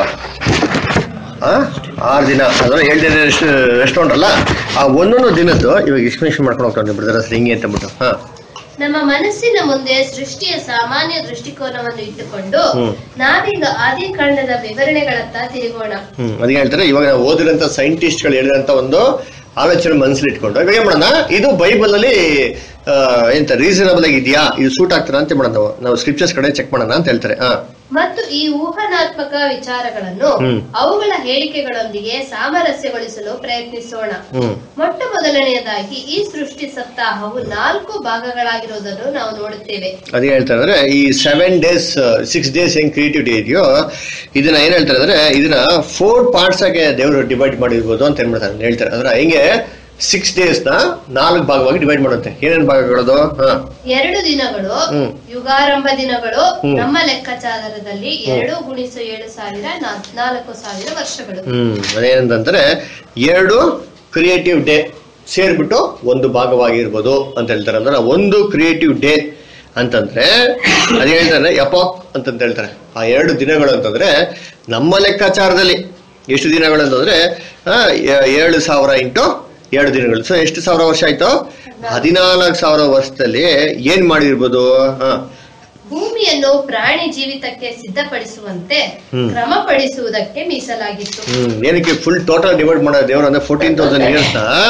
[SPEAKER 1] ಆ ಆರು ದಿನ ಅದರ ಏಳು ದಿನ ರೆಸ್ಟ್ ರೆಸ್ಟ್ ಉಂಟಲ್ಲ ಆ ಒಂದೊಂದು ದಿನದ್ದು ಇವಾಗ ಎಕ್ಸ್ಪ್ಲೇಷನ್ ಮಾಡ್ಕೊಂಡು ಹೋಗ್ತಾನೆ ಬಿಡದರ ಹೆಸರು ಹಿಂಗೆ ಅಂತ ಅಂದ್ಬಿಟ್ಟು ಹಾ
[SPEAKER 2] ನಮ್ಮ ಮನಸ್ಸಿನ ಮುಂದೆ ಸೃಷ್ಟಿಯ ಸಾಮಾನ್ಯ ದೃಷ್ಟಿಕೋನವನ್ನು ಇಟ್ಟುಕೊಂಡು
[SPEAKER 1] ಹ್ಮ್.
[SPEAKER 2] ನಾವೀಗ ಆದಿಕಾಂಡದ ವಿವರಣೆಗಳತ್ತ ತಿರುಗೋಣ
[SPEAKER 1] ಹ್ಮ್ ಅದಕ್ಕೆ ಹೇಳ್ತಾರೆ ಇವಾಗ ನಾವು ಓದಿರೋಂಥ ಸೈಂಟಿಸ್ಟ್ಗಳು ಹೇಳಿದಂತ ಒಂದು ಆಲೋಚನೆ ಮನಸ್ಸಲ್ಲಿ ಇಟ್ಕೊಂಡು ಇವಾಗ ಏನ್ ಮಾಡೋಣ ಇದು ಬೈಬಲ್ ಅಲ್ಲಿ ಆ, ಎಂತ ರೀಸನಬಲ್ ಆಗಿದೆಯಾ ಇದು ಸೂಟ್ ಆಗ್ತದ ಅಂತ ಮಾಡೋಣ ನಾವು ನಾವು ಸ್ಕ್ರಿಪ್ಚರ್ಸ್ ಕಡೆ ಚೆಕ್ ಮಾಡೋಣ ಅಂತ ಹೇಳ್ತಾರೆ ಹಾ
[SPEAKER 2] ಮತ್ತು ಈ ಊಹನಾತ್ಮಕ ವಿಚಾರಗಳನ್ನು
[SPEAKER 1] ಹ್ಮ್.
[SPEAKER 2] ಅವುಗಳ ಹೇಳಿಕೆಗಳೊಂದಿಗೆ ಸಾಮರಸ್ಯಗೊಳಿಸಲು ಪ್ರಯತ್ನಿಸೋಣ
[SPEAKER 1] ಹ್ಮ್
[SPEAKER 2] ಮೊಟ್ಟ ಮೊದಲನೆಯದಾಗಿ ಈ ಸೃಷ್ಟಿ ಸಪ್ತಾಹವು ನಾಲ್ಕು ಭಾಗಗಳಾಗಿರುವುದನ್ನು ನಾವು ನೋಡುತ್ತೇವೆ
[SPEAKER 1] ಅದೇ ಹೇಳ್ತಾರೆ ಅಂದ್ರೆ ಈ ಸೆವೆನ್ ಡೇಸ್ ಸಿಕ್ಸ್ ಡೇಸ್ ಹೆಂಗ್ ಕ್ರಿಯೇಟಿವಿಟಿ ಇದೆಯೋ ಇದನ್ನ ಏನ್ ಹೇಳ್ತಾರೆ ಅಂದ್ರೆ ಇದನ್ನ ಫೋರ್ ಪಾರ್ಟ್ಸ್ ಆಗಿ ದೇವರು ಡಿವೈಡ್ ಮಾಡಿರ್ಬೋದು ಅಂತ ಏನ್ ಮಾಡ್ತಾರೆ ಹೇಳ್ತಾರೆ ಅಂದ್ರೆ ಹೆಂಗೆ ಸಿಕ್ಸ್ ಡೇಸ್ ನ ನಾಲ್ಕು ಭಾಗವಾಗಿ ಡಿವೈಡ್ ಮಾಡುತ್ತೆ ಏನೇನ್ ಭಾಗಗಳದು ಹಾ
[SPEAKER 2] ಎರಡು ದಿನಗಳು
[SPEAKER 1] ಹ್ಮ್.
[SPEAKER 2] ಯುಗಾರಂಭ ದಿನಗಳು
[SPEAKER 1] ಹ್ಮ್.
[SPEAKER 2] ನಮ್ಮ ಲೆಕ್ಕಾಚಾರದಲ್ಲಿ ಎರಡು ಗುಣಿಸು ಏಳು ಸಾವಿರ ನಾ- ನಾಲ್ಕು ಸಾವಿರ ವರ್ಷಗಳು
[SPEAKER 1] ಹ್ಮ್ ಅದೇನಂತಂದ್ರೆ ಎರಡು ಕ್ರಿಯೇಟಿವ್ ಡೇ ಸೇರ್ಬಿಟ್ಟು ಒಂದು ಭಾಗವಾಗಿರ್ಬೋದು ಅಂತ ಹೇಳ್ತಾರೆ ಅಂದ್ರೆ ಒಂದು ಕ್ರಿಯೇಟಿವ್ ಡೇ ಅಂತಂದ್ರೆ ಅದೇ ಹೇಳ್ತಾರೆ ಎಪಾಕ್ ಅಂತಂತ ಹೇಳ್ತಾರೆ ಆ ಎರಡು ದಿನಗಳು ಅಂತಂದ್ರೆ ನಮ್ಮ ಲೆಕ್ಕಾಚಾರದಲ್ಲಿ ಎಷ್ಟು ದಿನಗಳು ಅಂತಂದ್ರೆ ಆ, ಏ- ಏಳು ಸಾವಿರ ಇಂಟು ಎರಡು ದಿನಗಳು ಸೊ ಎಷ್ಟು ಸಾವಿರ ವರ್ಷ ಆಯ್ತು ಹದಿನಾಲ್ಕು ಸಾವಿರ ವರ್ಷದಲ್ಲಿ ಏನ್ ಮಾಡಿರ್ಬೋದು ಹಾ
[SPEAKER 2] ಭೂಮಿಯನ್ನು ಪ್ರಾಣಿ ಜೀವಿತಕ್ಕೆ ಸಿದ್ಧಪಡಿಸುವಂತೆ
[SPEAKER 1] ಹ್ಮ್.
[SPEAKER 2] ಕ್ರಮಪಡಿಸುವುದಕ್ಕೆ ಮೀಸಲಾಗಿತ್ತು
[SPEAKER 1] ಹ್ಮ್ ಏನಕ್ಕೆ ಫುಲ್ ಟೋಟಲ್ ಡಿವೈಡ್ ಮಾಡೋ ದೇವರು ಅಂದ್ರೆ ಫೋರ್ಟೀನ್ ತೌಸಂಡ್ ಇಯರ್ಸ್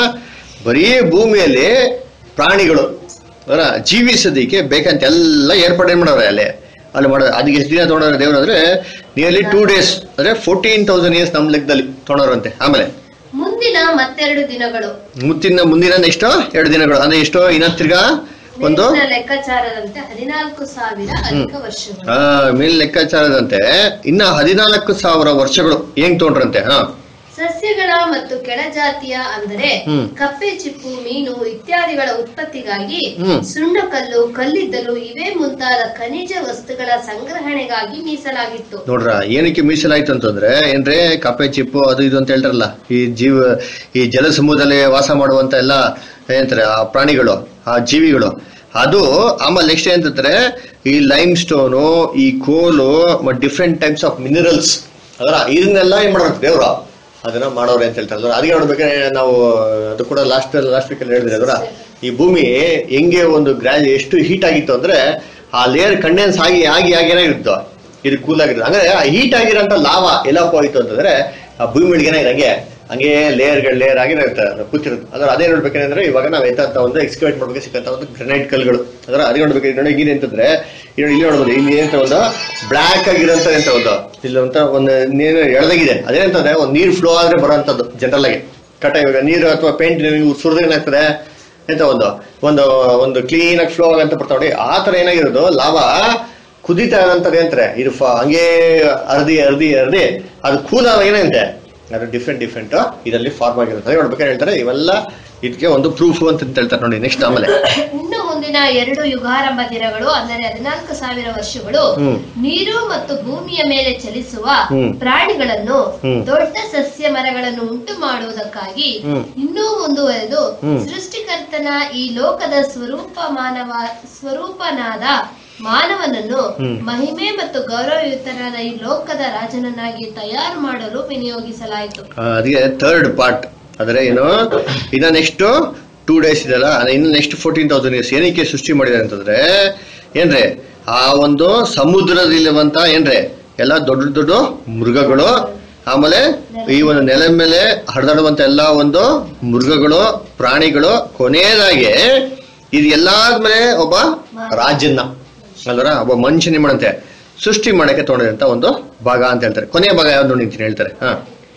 [SPEAKER 1] ಬರೀ ಭೂಮಿಯಲ್ಲಿ ಪ್ರಾಣಿಗಳು ಅವರ ಜೀವಿಸೋದಕ್ಕೆ ಬೇಕಂತ ಎಲ್ಲ ಏರ್ಪಾಡು ಏನ್ ಮಾಡೋರೆ ಅಲ್ಲಿ ಅಲ್ಲಿ ಮಾಡೋದು ಅದಕ್ಕೆ ಎಷ್ಟು ದಿನ ತೊಗೊಂಡ್ರೆ ದೇವ್ರು ಅಂದ್ರೆ ನಿಯರ್ಲಿ ಟೂ ಡೇಸ್ ಅಂದ್ರೆ ಫೋರ್ಟೀನ್ ತೌಸಂಡ್ ಇಯರ್ಸ್ ನಮ್ಮ ಲೆಕ್ಕದಲ್ಲಿ ತೊಗೊಂಡವ್ರಂತೆ ಆಮೇಲೆ
[SPEAKER 2] ಮುಂದಿನ ಮತ್ತೆರಡು ದಿನಗಳು
[SPEAKER 1] ಮುತ್ತಿನ ಮುಂದಿನ ನೆಕ್ಸ್ಟ್ ಎರಡು ದಿನಗಳು ಅಂದ್ರೆ ಎಷ್ಟು ಇನ್ನೊಂದು ತಿರ್ಗಾ ಒಂದು
[SPEAKER 2] ಮೇಲಿನ ಲೆಕ್ಕಾಚಾರದಂತೆ ಹದಿನಾಲ್ಕು ಸಾವಿರ ಅಧಿಕ ವರ್ಷಗಳು
[SPEAKER 1] ಆ ಮೇಲ್ ಲೆಕ್ಕಾಚಾರದಂತೆ ಇನ್ನ ಹದಿನಾಲ್ಕು ಸಾವಿರ ವರ್ಷಗಳು ಹೆಂಗ್ ತೊಗೊಂಡ್ರಂತೆ ಹಾ
[SPEAKER 2] ಸಸ್ಯಗಳ ಮತ್ತು ಕೆಳಜಾತಿಯ ಅಂದರೆ
[SPEAKER 1] ಹ್ಮ್.
[SPEAKER 2] ಕಪ್ಪೆ ಚಿಪ್ಪು ಮೀನು ಇತ್ಯಾದಿಗಳ ಉತ್ಪತ್ತಿಗಾಗಿ
[SPEAKER 1] ಹ್ಮ್.
[SPEAKER 2] ಸುಣ್ಣಕಲ್ಲು ಕಲ್ಲಿದ್ದಲು ಇವೇ ಮುಂತಾದ ಖನಿಜ ವಸ್ತುಗಳ ಸಂಗ್ರಹಣೆಗಾಗಿ ಮೀಸಲಾಗಿತ್ತು
[SPEAKER 1] ನೋಡ್ರ ಏನಕ್ಕೆ ಮೀಸಲಾಯ್ತು ಅಂತಂದ್ರೆ ಏನ್ರೆ ಕಪ್ಪೆ ಚಿಪ್ಪು ಅದು ಇದು ಅಂತ ಹೇಳ್ತಾರಲ್ಲ ಈ ಜೀವ ಈ ಜಲ ಸಮೂಹದಲ್ಲಿ ವಾಸ ಮಾಡುವಂತ ಎಲ್ಲ ಏನಂತಾರೆ ಆ ಪ್ರಾಣಿಗಳು ಆ ಜೀವಿಗಳು ಅದು ಆಮೇಲೆ ನೆಕ್ಸ್ಟ್ ಏನಂತಾರೆ ಈ ಲೈಮ್ ಸ್ಟೋನು ಈ ಕೋಲು ಮತ್ತು ಡಿಫ್ರೆಂಟ್ ಟೈಪ್ಸ್ ಆಫ್ ಮಿನರಲ್ಸ್ ಅದರ ಇದನ್ನೆಲ್ಲ ಏನ್ ಮಾಡೋರು ದೇವ್ರು ಅದನ್ನ ಮಾಡೋರೆ ಅಂತ ಹೇಳ್ತಾರೆ ಅದರ ಅದಕ್ಕೆ ನೋಡ್ಬೇಕಾದ್ರೆ ನಾವು ಅದು ಕೂಡ ಲಾಸ್ಟ್ ಲಾಸ್ಟ್ ವೀಕಲ್ಲಿ ಹೇಳಿದ್ರೆ ಅದರ ಈ ಭೂಮಿ ಹೆಂಗೆ ಒಂದು ಗ್ರಾಜ್ ಎಷ್ಟು ಹೀಟ್ ಆಗಿತ್ತು ಅಂದ್ರೆ ಆ ಲೇಯರ್ ಕಂಡೆನ್ಸ್ ಆಗಿ ಆಗಿ ಆಗಿ ಏನಾಗಿತ್ತು ಇದು ಕೂಲ್ ಆಗಿರೋದು ಅಂದ್ರೆ ಆ ಹೀಟ್ ಆಗಿರೋಂಥ ಲಾವ ಎಲ್ಲಪ್ಪ ಹೋಯ್ತು ಅಂತಂದ್ರೆ ಆ ಭೂಮಿ ಒಳಗೆ ಏನಾಗಿದೆ ಹಂಗೆ ಹಂಗೆ ಲೇಯರ್ಗಳು ಲೇಯರ್ ಆಗಿ ಇರುತ್ತೆ ಕೂತಿರುತ್ತೆ ಅಂದ್ರೆ ಅದೇ ನೋಡ್ಬೇಕಂದ್ರೆ ಇವಾಗ ನಾವು ಎತ್ತ ಒಂದು ಎಕ್ಸ್ಕವೇಟ್ ಮಾಡ್ಬೇಕು ಸಿಕ್ಕಂತ ಒಂದು ಗ್ರನೈಟ್ ಕಲ್ಗಳು ಅದರ ಅದೇ ನೋಡ್ಬೇಕು ನೋಡಿ ಈಗ ಅಂತಂದ್ರೆ ಇಲ್ಲಿ ಇಲ್ಲಿ ನೋಡ್ಬೋದು ಇಲ್ಲಿ ಏನಂತ ಒಂದು ಬ್ಲ್ಯಾಕ್ ಆಗಿರೋಂಥ ಎಂತ ಒಂದು ಇಲ್ಲಿ ಅಂತ ಒಂದು ನೀರು ಎಳ್ದಾಗಿದೆ ಅದೇನಂತಂದ್ರೆ ಒಂದು ನೀರು ಫ್ಲೋ ಆದ್ರೆ ಬರೋಂಥದ್ದು ಜನರಲ್ ಆಗಿ ಕಟ ಇವಾಗ ನೀರು ಅಥವಾ ಪೇಂಟ್ ಸುರಿದ್ರೆ ಏನಾಗ್ತದೆ ಎಂತ ಒಂದು ಒಂದು ಒಂದು ಕ್ಲೀನ್ ಆಗಿ ಫ್ಲೋ ಆಗಂತ ಬರ್ತಾವ ನೋಡಿ ಆ ತರ ಏನಾಗಿರೋದು ಲಾವ ಕುದೀತಾ ಇರೋಂಥದ್ದು ಏನಂತಾರೆ ಇದು ಫ- ಹಂಗೆ ಅರ್ದಿ ಅರ್ದಿ ಅರ್ದಿ ಅದು ಕೂಲ್ ಆದಾಗ ಏನಂತೆ ಅದು ಡಿಫ್ರೆಂಟ್ ಡಿಫ್ರೆಂಟ್ ಇದರಲ್ಲಿ ಫಾರ್ಮ್ ಆಗಿರುತ್ತೆ ಅದೇ ನೋಡ್ಬೇಕಾದ್ರೆ ಹೇಳ್ತಾರೆ ಇವೆಲ್ಲ ಇದಕ್ಕೆ ಒಂದು ಪ್ರೂಫ್ ಅಂತ ಹೇಳ್ತಾರೆ ನೋಡಿ ನೆಕ್ಸ್ಟ್ ಆಮೇಲೆ
[SPEAKER 2] ಇನ್ನು ಮುಂದಿನ ಎರಡು ಯುಗಾರಂಭ ದಿನಗಳು ಅಂದರೆ ಹದಿನಾಲ್ಕು ಸಾವಿರ ವರ್ಷಗಳು
[SPEAKER 1] ಹ್ಮ್.
[SPEAKER 2] ನೀರು ಮತ್ತು ಭೂಮಿಯ ಮೇಲೆ ಚಲಿಸುವ
[SPEAKER 1] ಹ್ಮ್.
[SPEAKER 2] ಪ್ರಾಣಿಗಳನ್ನು
[SPEAKER 1] ಹ್ಮ್.
[SPEAKER 2] ದೊಡ್ಡ ಸಸ್ಯ ಮರಗಳನ್ನು ಉಂಟು ಮಾಡುವುದಕ್ಕಾಗಿ
[SPEAKER 1] ಹ್ಮ್.
[SPEAKER 2] ಇನ್ನೂ ಮುಂದುವರೆದು
[SPEAKER 1] ಹ್ಮ್.
[SPEAKER 2] ಸೃಷ್ಟಿಕರ್ತನ ಈ ಲೋಕದ ಸ್ವರೂಪ ಮಾನವ ಸ್ವರೂಪನಾದ ಮಾನವನನ್ನು
[SPEAKER 1] ಹ್ಮ್.
[SPEAKER 2] ಮಹಿಮೆ ಮತ್ತು ಗೌರವಯುತನಾದ ಈ ಲೋಕದ ರಾಜನನ್ನಾಗಿ ತಯಾರು ಮಾಡಲು ವಿನಿಯೋಗಿಸಲಾಯಿತು
[SPEAKER 1] ಆ, ಅದಕ್ಕೆ ಥರ್ಡ್ ಪಾರ್ಟ್ ಆದರೆ ಏನು ಇನ್ನ ನೆಕ್ಸ್ಟ್ ಟೂ ಡೇಸ್ ಇದೆಲ್ಲ ಅದೇ ಇನ್ನು ನೆಕ್ಸ್ಟ್ ಫೋರ್ಟೀನ್ ತೌಸಂಡ್ ಇಯರ್ಸ್ ಏನಕ್ಕೆ ಸೃಷ್ಟಿ ಮಾಡಿದ್ದಾರೆ ಅಂತಂದ್ರೆ ಏನ್ರೆ ಆ ಒಂದು ಸಮುದ್ರದಲ್ಲಿರುವಂತ ಏನ್ರೆ ಎಲ್ಲ ದೊಡ್ಡ ದೊಡ್ಡ ಮೃಗಗಳು ಆಮೇಲೆ ಈ ಒಂದು ನೆಲ ಮೇಲೆ ಹರಿದಾಡುವಂತ ಎಲ್ಲ ಒಂದು ಮೃಗಗಳು ಪ್ರಾಣಿಗಳು ಕೊನೆಯದಾಗಿ ಇದು ಎಲ್ಲಾದ್ಮೇಲೆ ಒಬ್ಬ ರಾಜನ್ನ ಅಲ್ವರ ಒಬ್ಬ ಮನುಷ್ಯನೇ ಮಾಡಂತೆ ಸೃಷ್ಟಿ ಮಾಡಕ್ಕೆ ತೊಗೊಂಡಿದಂತ ಒಂದು ಭಾಗ ಅಂತ ಹೇಳ್ತಾರೆ ಕೊನೆಯ ಭಾಗ ಯಾವ್ದು ನಿಂತೀನಿ ಹೇಳ್ತಾರೆ ಹಾ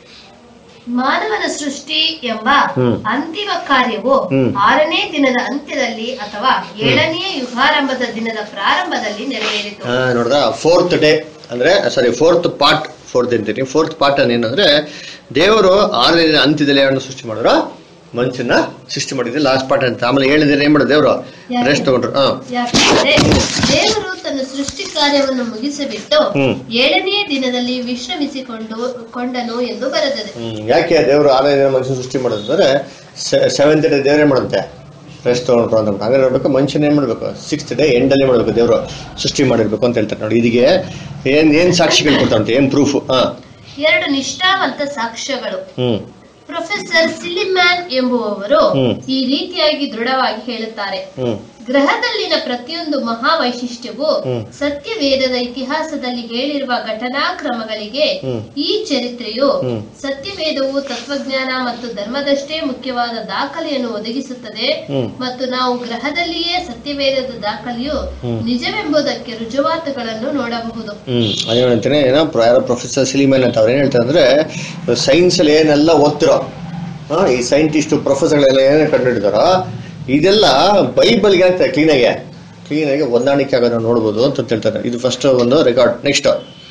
[SPEAKER 2] ಮಾನವನ ಸೃಷ್ಟಿ ಎಂಬ
[SPEAKER 1] ಹ್ಮ್.
[SPEAKER 2] ಅಂತಿಮ ಕಾರ್ಯವು
[SPEAKER 1] ಹ್ಮ್.
[SPEAKER 2] ಆರನೇ ದಿನದ ಅಂತ್ಯದಲ್ಲಿ ಅಥವಾ ಏಳನೇ ಯುಗಾರಂಭದ ದಿನದ ಪ್ರಾರಂಭದಲ್ಲಿ ನೆರವೇರಿತು
[SPEAKER 1] ಆ, ನೋಡ್ದ ಫೋರ್ತ್ ಡೇ ಅಂದ್ರೆ ಸಾರಿ ಫೋರ್ತ್ ಪಾರ್ಟ್ ಫೋರ್ತ್ ಅಂತೀನಿ ಫೋರ್ತ್ ಪಾರ್ಟ್ ಏನಂದ್ರೆ ದೇವರು ಆರನೇ ದಿನ ಅಂತ್ಯದಲ್ಲಿ ಯಾರನ್ನು ಸೃಷ್ಟಿ ಮಾಡಿದ್ರು ಮನುಷ್ಯನ ಸೃಷ್ಟಿ ಮಾಡಿದ್ರೆ ಲಾಸ್ಟ್ ಪಾರ್ಟ್ ಅಂತ ಆಮೇಲೆ ಏಳನೇ ದಿನ ಏನ್ ಮಾಡಿದ್ರು ದೇವರು ರೆಸ್ಟ್ ತಗೊಂಡ್ರು ಹಾ
[SPEAKER 2] ಯಾಕಂದ್ರೆ ದೇವರು ತನ್ನ ಸೃಷ್ಟಿ ಕಾರ್ಯವನ್ನು ಮುಗಿಸಿಬಿಟ್ಟು
[SPEAKER 1] ಹ್ಮ್.
[SPEAKER 2] ಏಳನೇ ದಿನದಲ್ಲಿ ವಿಶ್ರಮಿಸಿಕೊಂಡು ಕೊಂಡನು ಎಂದು ಬರೆದಿದೆ
[SPEAKER 1] ಹ್ಮ್. ಯಾಕೆ ದೇವರು ಆರನೇ ದಿನ ಮನುಷ್ಯನ ಸೃಷ್ಟಿ ಮಾಡೋದಂದ್ರೆ ಸೆವೆಂತ್ ಡೇ ದೇವರೇ ಮಾಡುತ್ತೆ ರೆಸ್ಟ್ ತಗೊಂಡ್ರು ಅಂತ ಹಂಗಾರೆ ನೋಡ್ಬೇಕು ಮನುಷ್ಯನ ಏನ್ ಮಾಡ್ಬೇಕು ಸಿಕ್ಸ್ತ್ ಡೇ ಎಂಡಲ್ಲಿ ಮಾಡ್ಬೇಕು ದೇವರು ಸೃಷ್ಟಿ ಮಾಡಿರ್ಬೇಕು ಅಂತ ಹೇಳ್ತಾರೆ ನೋಡಿ ಇದಕ್ಕೆ ಏನ್ ಏನ್ ಸಾಕ್ಷಿಗಳು ಕೊಡ್ತಾರಂತೆ ಏನ್ ಪ್ರೂಫ್ ಹಾ
[SPEAKER 2] ಎರಡು ನಿಷ್ಠಾವಂತ ಸಾಕ್ಷ್ಯಗಳು
[SPEAKER 1] ಹ್ಮ್
[SPEAKER 2] ಪ್ರೊಫೆಸರ್ ಸಿಲಿಮ್ಯಾನ್ ಎಂಬುವವರು
[SPEAKER 1] ಹ್ಮ್.
[SPEAKER 2] ಈ ರೀತಿಯಾಗಿ ದೃಢವಾಗಿ ಹೇಳುತ್ತಾರೆ
[SPEAKER 1] ಹ್ಮ್
[SPEAKER 2] ಗ್ರಹದಲ್ಲಿನ ಪ್ರತಿಯೊಂದು ಮಹಾ ವೈಶಿಷ್ಟ್ಯವು
[SPEAKER 1] ಹ್ಮ್.
[SPEAKER 2] ಸತ್ಯವೇದದ ಇತಿಹಾಸದಲ್ಲಿ ಹೇಳಿರುವ ಘಟನಾಕ್ರಮಗಳಿಗೆ
[SPEAKER 1] ಹ್ಮ್.
[SPEAKER 2] ಈ ಚರಿತ್ರೆಯು
[SPEAKER 1] ಹ್ಮ್.
[SPEAKER 2] ಸತ್ಯವೇದವು ತತ್ವಜ್ಞಾನ ಮತ್ತು ಧರ್ಮದಷ್ಟೇ ಮುಖ್ಯವಾದ ದಾಖಲೆಯನ್ನು ಒದಗಿಸುತ್ತದೆ
[SPEAKER 1] ಹ್ಮ್.
[SPEAKER 2] ಮತ್ತು ನಾವು ಗ್ರಹದಲ್ಲಿಯೇ ಸತ್ಯವೇದದ ದಾಖಲೆಯು
[SPEAKER 1] ಹ್ಮ್.
[SPEAKER 2] ನಿಜವೆಂಬುದಕ್ಕೆ ರುಜುವಾತುಗಳನ್ನು ನೋಡಬಹುದು
[SPEAKER 1] ಹ್ಮ್ ಅದೇ ಹೇಳ್ತೇನೆ ಏನೋ ಪ್ರ- ಯಾರೋ ಪ್ರೊಫೆಸರ್ ಸಿಲಿಮನ್ ಅಂತ ಅವ್ರು ಏನ್ ಹೇಳ್ತಾರೆ ಅಂದ್ರೆ ಸೈನ್ಸ್ ಅಲ್ಲಿ ಏನೆಲ್ಲ ಓದ್ತಿರೋ ಹಾ, ಈ ಸೈಂಟಿಸ್ಟ್ ಪ್ರೊಫೆಸರ್ಗಳೆಲ್ಲ ಏನೇನು ಕಂಡುಹಿಡಿದಾರೋ ಇದೆಲ್ಲ ಬೈಬಲ್ಗೆ ಅಂತ ಕ್ಲೀನಾಗೆ ಕ್ಲೀನಾಗಿ ಹೊಂದಾಣಿಕೆ ಆಗೋದನ್ನ ನೋಡ್ಬೋದು ಅಂತ ಹೇಳ್ತಾರೆ ಇದು ಫಸ್ಟ್ ಒಂದು ರೆಕಾರ್ಡ್ ನೆಕ್ಸ್ಟ್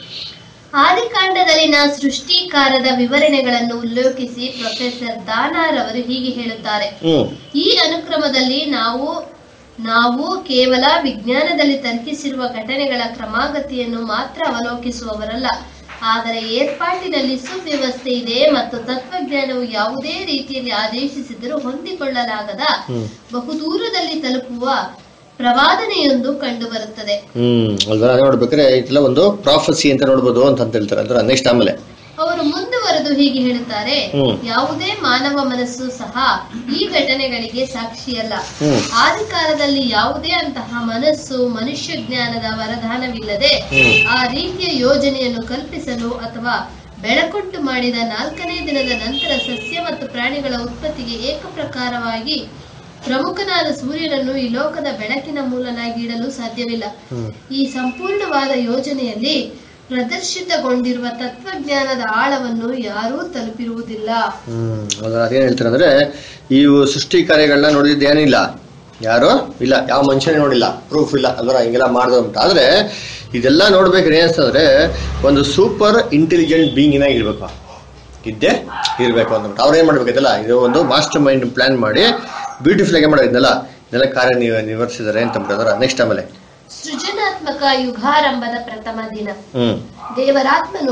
[SPEAKER 2] ಆದಿಕಾಂಡದಲ್ಲಿನ ಸೃಷ್ಟಿಕಾರದ ವಿವರಣೆಗಳನ್ನು ಉಲ್ಲೇಖಿಸಿ ಪ್ರೊಫೆಸರ್ ದಾನಾರ್ ಅವರು ಹೀಗೆ ಹೇಳುತ್ತಾರೆ
[SPEAKER 1] ಹ್ಮ್
[SPEAKER 2] ಈ ಅನುಕ್ರಮದಲ್ಲಿ ನಾವು ನಾವು ಕೇವಲ ವಿಜ್ಞಾನದಲ್ಲಿ ತರ್ಕಿಸಿರುವ ಘಟನೆಗಳ ಕ್ರಮಾಗತಿಯನ್ನು ಮಾತ್ರ ಅವಲೋಕಿಸುವವರಲ್ಲ ಆದರೆ ಏರ್ಪಾಟಿನಲ್ಲಿ ಸುವ್ಯವಸ್ಥೆ ಇದೆ ಮತ್ತು ತತ್ವಜ್ಞಾನವು ಯಾವುದೇ ರೀತಿಯಲ್ಲಿ ಆದೇಶಿಸಿದರೂ ಹೊಂದಿಕೊಳ್ಳಲಾಗದ
[SPEAKER 1] ಹ್ಮ್.
[SPEAKER 2] ಬಹುದೂರದಲ್ಲಿ ತಲುಪುವ ಪ್ರವಾದನೆಯೊಂದು ಕಂಡುಬರುತ್ತದೆ
[SPEAKER 1] ಹ್ಮ್ ಅಲ್ವಾ ಅದೇ ನೋಡ್ಬೇಕಾದ್ರೆ ಇದೆಲ್ಲ ಒಂದು ಪ್ರಾಫಸಿ ಅಂತ ನೋಡ್ಬೋದು ಅಂತ ಅಂತ ಹೇಳ್ತಾರೆ ಅಂದ್ರೆ ನೆಕ್ಸ್ಟ್ ಆಮೇಲೆ
[SPEAKER 2] ಅವರು ಮುಂದುವರೆದು ಹೀಗೆ ಹೇಳುತ್ತಾರೆ
[SPEAKER 1] ಹ್ಮ್.
[SPEAKER 2] ಯಾವುದೇ ಮಾನವ ಮನಸ್ಸು ಸಹ ಈ ಘಟನೆಗಳಿಗೆ ಸಾಕ್ಷಿಯಲ್ಲ
[SPEAKER 1] ಹ್ಮ್
[SPEAKER 2] ಆದಿಕಾಲದಲ್ಲಿ ಯಾವುದೇ ಅಂತಹ ಮನಸ್ಸು ಮನುಷ್ಯ ಜ್ಞಾನದ ವರದಾನವಿಲ್ಲದೆ
[SPEAKER 1] ಹ್ಮ್.
[SPEAKER 2] ಆ ರೀತಿಯ ಯೋಜನೆಯನ್ನು ಕಲ್ಪಿಸಲು ಅಥವಾ ಬೆಳಕುಂಟು ಮಾಡಿದ ನಾಲ್ಕನೇ ದಿನದ ನಂತರ ಸಸ್ಯ ಮತ್ತು ಪ್ರಾಣಿಗಳ ಉತ್ಪತ್ತಿಗೆ ಏಕಪ್ರಕಾರವಾಗಿ ಪ್ರಮುಖನಾದ ಸೂರ್ಯನನ್ನು ಈ ಲೋಕದ ಬೆಳಕಿನ ಮೂಲನಾಗಿ ಇಡಲು ಸಾಧ್ಯವಿಲ್ಲ
[SPEAKER 1] ಹ್ಮ್
[SPEAKER 2] ಈ ಸಂಪೂರ್ಣವಾದ ಯೋಜನೆಯಲ್ಲಿ ಪ್ರದರ್ಶಿತಗೊಂಡಿರುವ ತತ್ವಜ್ಞಾನದ ಆಳವನ್ನು ಯಾರೂ ತಲುಪಿರುವುದಿಲ್ಲ
[SPEAKER 1] ಹ್ಮ್ ಅದ್ರ ಅದೇನ್ ಹೇಳ್ತಾರೆ ಅಂದ್ರೆ ಈ ಸೃಷ್ಟಿ ಕಾರ್ಯಗಳನ್ನ ನೋಡಿದ್ದು ಏನಿಲ್ಲ ಯಾರು ಇಲ್ಲ ಯಾವ ಮನುಷ್ಯನೇ ನೋಡಿಲ್ಲ ಪ್ರೂಫ್ ಇಲ್ಲ ಅಲ್ವರ ಹಿಂಗೆಲ್ಲ ಮಾಡ್ದು ಅಂತ ಆದ್ರೆ ಇದೆಲ್ಲ ನೋಡ್ಬೇಕಾದ್ರೆ ಏನಿಸ್ತಂದ್ರೆ ಒಂದು ಸೂಪರ್ ಇಂಟೆಲಿಜೆಂಟ್ ಬೀಯಿಂಗ್ ಇರ್ಬೇಕು ಇದ್ದೇ ಇರ್ಬೇಕು ಅಂದ್ಬಿಟ್ಟು ಅವ್ರು ಏನ್ ಮಾಡ್ಬೇಕಿದಲ್ಲ ಇದು ಒಂದು ಮಾಸ್ಟರ್ ಮೈಂಡ್ ಪ್ಲಾನ್ ಮಾಡಿ ಬ್ಯೂಟಿಫುಲ್ ಆಗಿ ಮಾಡೋದಿದ್ದಲ್ಲ ಇದೆಲ್ಲ ಕಾರ್ಯ ನೀವು ನಿವರ್ಸಿದ್ದಾರೆ ಅಂತ ಅಂದ್ಬಿಟ್ಟು ನೆಕ್ಸ್ಟ್ ಆಮೇಲೆ
[SPEAKER 2] ಸೃಜನಾತ್ಮಕ ಯುಗಾರಂಭದ ಪ್ರಥಮ ದಿನ
[SPEAKER 1] ಹ್ಮ್
[SPEAKER 2] ದೇವರಾತ್ಮನು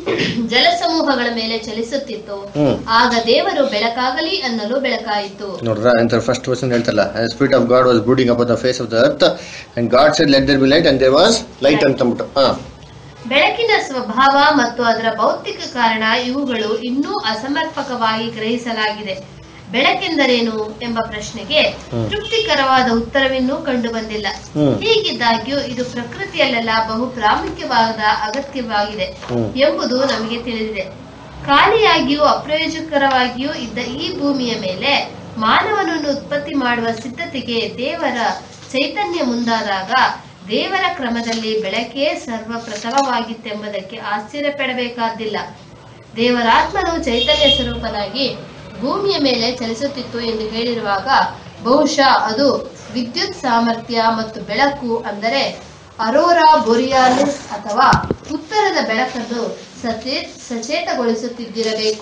[SPEAKER 2] ಜಲಸಮೂಹಗಳ ಮೇಲೆ ಚಲಿಸುತ್ತಿತ್ತು
[SPEAKER 1] ಹ್ಮ್
[SPEAKER 2] ಆಗ ದೇವರು ಬೆಳಕಾಗಲಿ ಅನ್ನಲು ಬೆಳಕಾಯಿತು
[SPEAKER 1] ನೋಡ್ರ ಅಂತ ಫಸ್ಟ್ ವರ್ಷನ್ ಹೇಳ್ತಲ್ಲ spirit of God was brooding up the face of the earth and God said let there be light and there was light ಅಂತ ಅಂದ್ಬಿಟ್ಟು ಹಾ
[SPEAKER 2] ಬೆಳಕಿನ ಸ್ವಭಾವ ಮತ್ತು ಅದರ ಭೌತಿಕ ಕಾರಣ ಇವುಗಳು ಇನ್ನೂ ಅಸಮರ್ಪಕವಾಗಿ ಗ್ರಹಿಸಲಾಗಿದೆ ಬೆಳಕೆಂದರೇನು ಎಂಬ ಪ್ರಶ್ನೆಗೆ
[SPEAKER 1] ಹ್ಮ್.
[SPEAKER 2] ತೃಪ್ತಿಕರವಾದ ಉತ್ತರವಿನ್ನೂ ಕಂಡು ಬಂದಿಲ್ಲ
[SPEAKER 1] ಹ್ಮ್.
[SPEAKER 2] ಹೀಗಿದ್ದಾಗ್ಯೂ ಇದು ಪ್ರಕೃತಿಯಲ್ಲೆಲ್ಲ ಬಹು ಪ್ರಾಮುಖ್ಯವಾದ ಅಗತ್ಯವಾಗಿದೆ
[SPEAKER 1] ಹ್ಮ್.
[SPEAKER 2] ಎಂಬುದು ನಮಗೆ ತಿಳಿದಿದೆ ಖಾಲಿಯಾಗಿಯೂ ಅಪ್ರಯೋಜಕರವಾಗಿಯೂ ಇದ್ದ ಈ ಭೂಮಿಯ ಮೇಲೆ ಮಾನವನನ್ನು ಉತ್ಪತ್ತಿ ಮಾಡುವ ಸಿದ್ಧತೆಗೆ ದೇವರ ಚೈತನ್ಯ ಮುಂದಾದಾಗ ದೇವರ ಕ್ರಮದಲ್ಲಿ ಬೆಳಕೇ ಸರ್ವಪ್ರಥಮವಾಗಿತ್ತೆಂಬುದಕ್ಕೆ ಆಶ್ಚರ್ಯಪಡಬೇಕಾದ್ದಿಲ್ಲ ದೇವರಾತ್ಮನು ಚೈತನ್ಯ ಸ್ವರೂಪನಾಗಿ ಭೂಮಿಯ ಮೇಲೆ ಚಲಿಸುತ್ತಿತ್ತು ಎಂದು ಹೇಳಿರುವಾಗ ಬಹುಶಃ ಅದು ವಿದ್ಯುತ್ ಸಾಮರ್ಥ್ಯ ಮತ್ತು ಬೆಳಕು ಅಂದರೆ ಅರೋರಾ ಬೊರಿಯಾಲಿಸ್ ಅಥವಾ ಉತ್ತರದ ಬೆಳಕನ್ನು ಸಚೇ ಸಚೇತಗೊಳಿಸುತ್ತಿದ್ದಿರಬೇಕು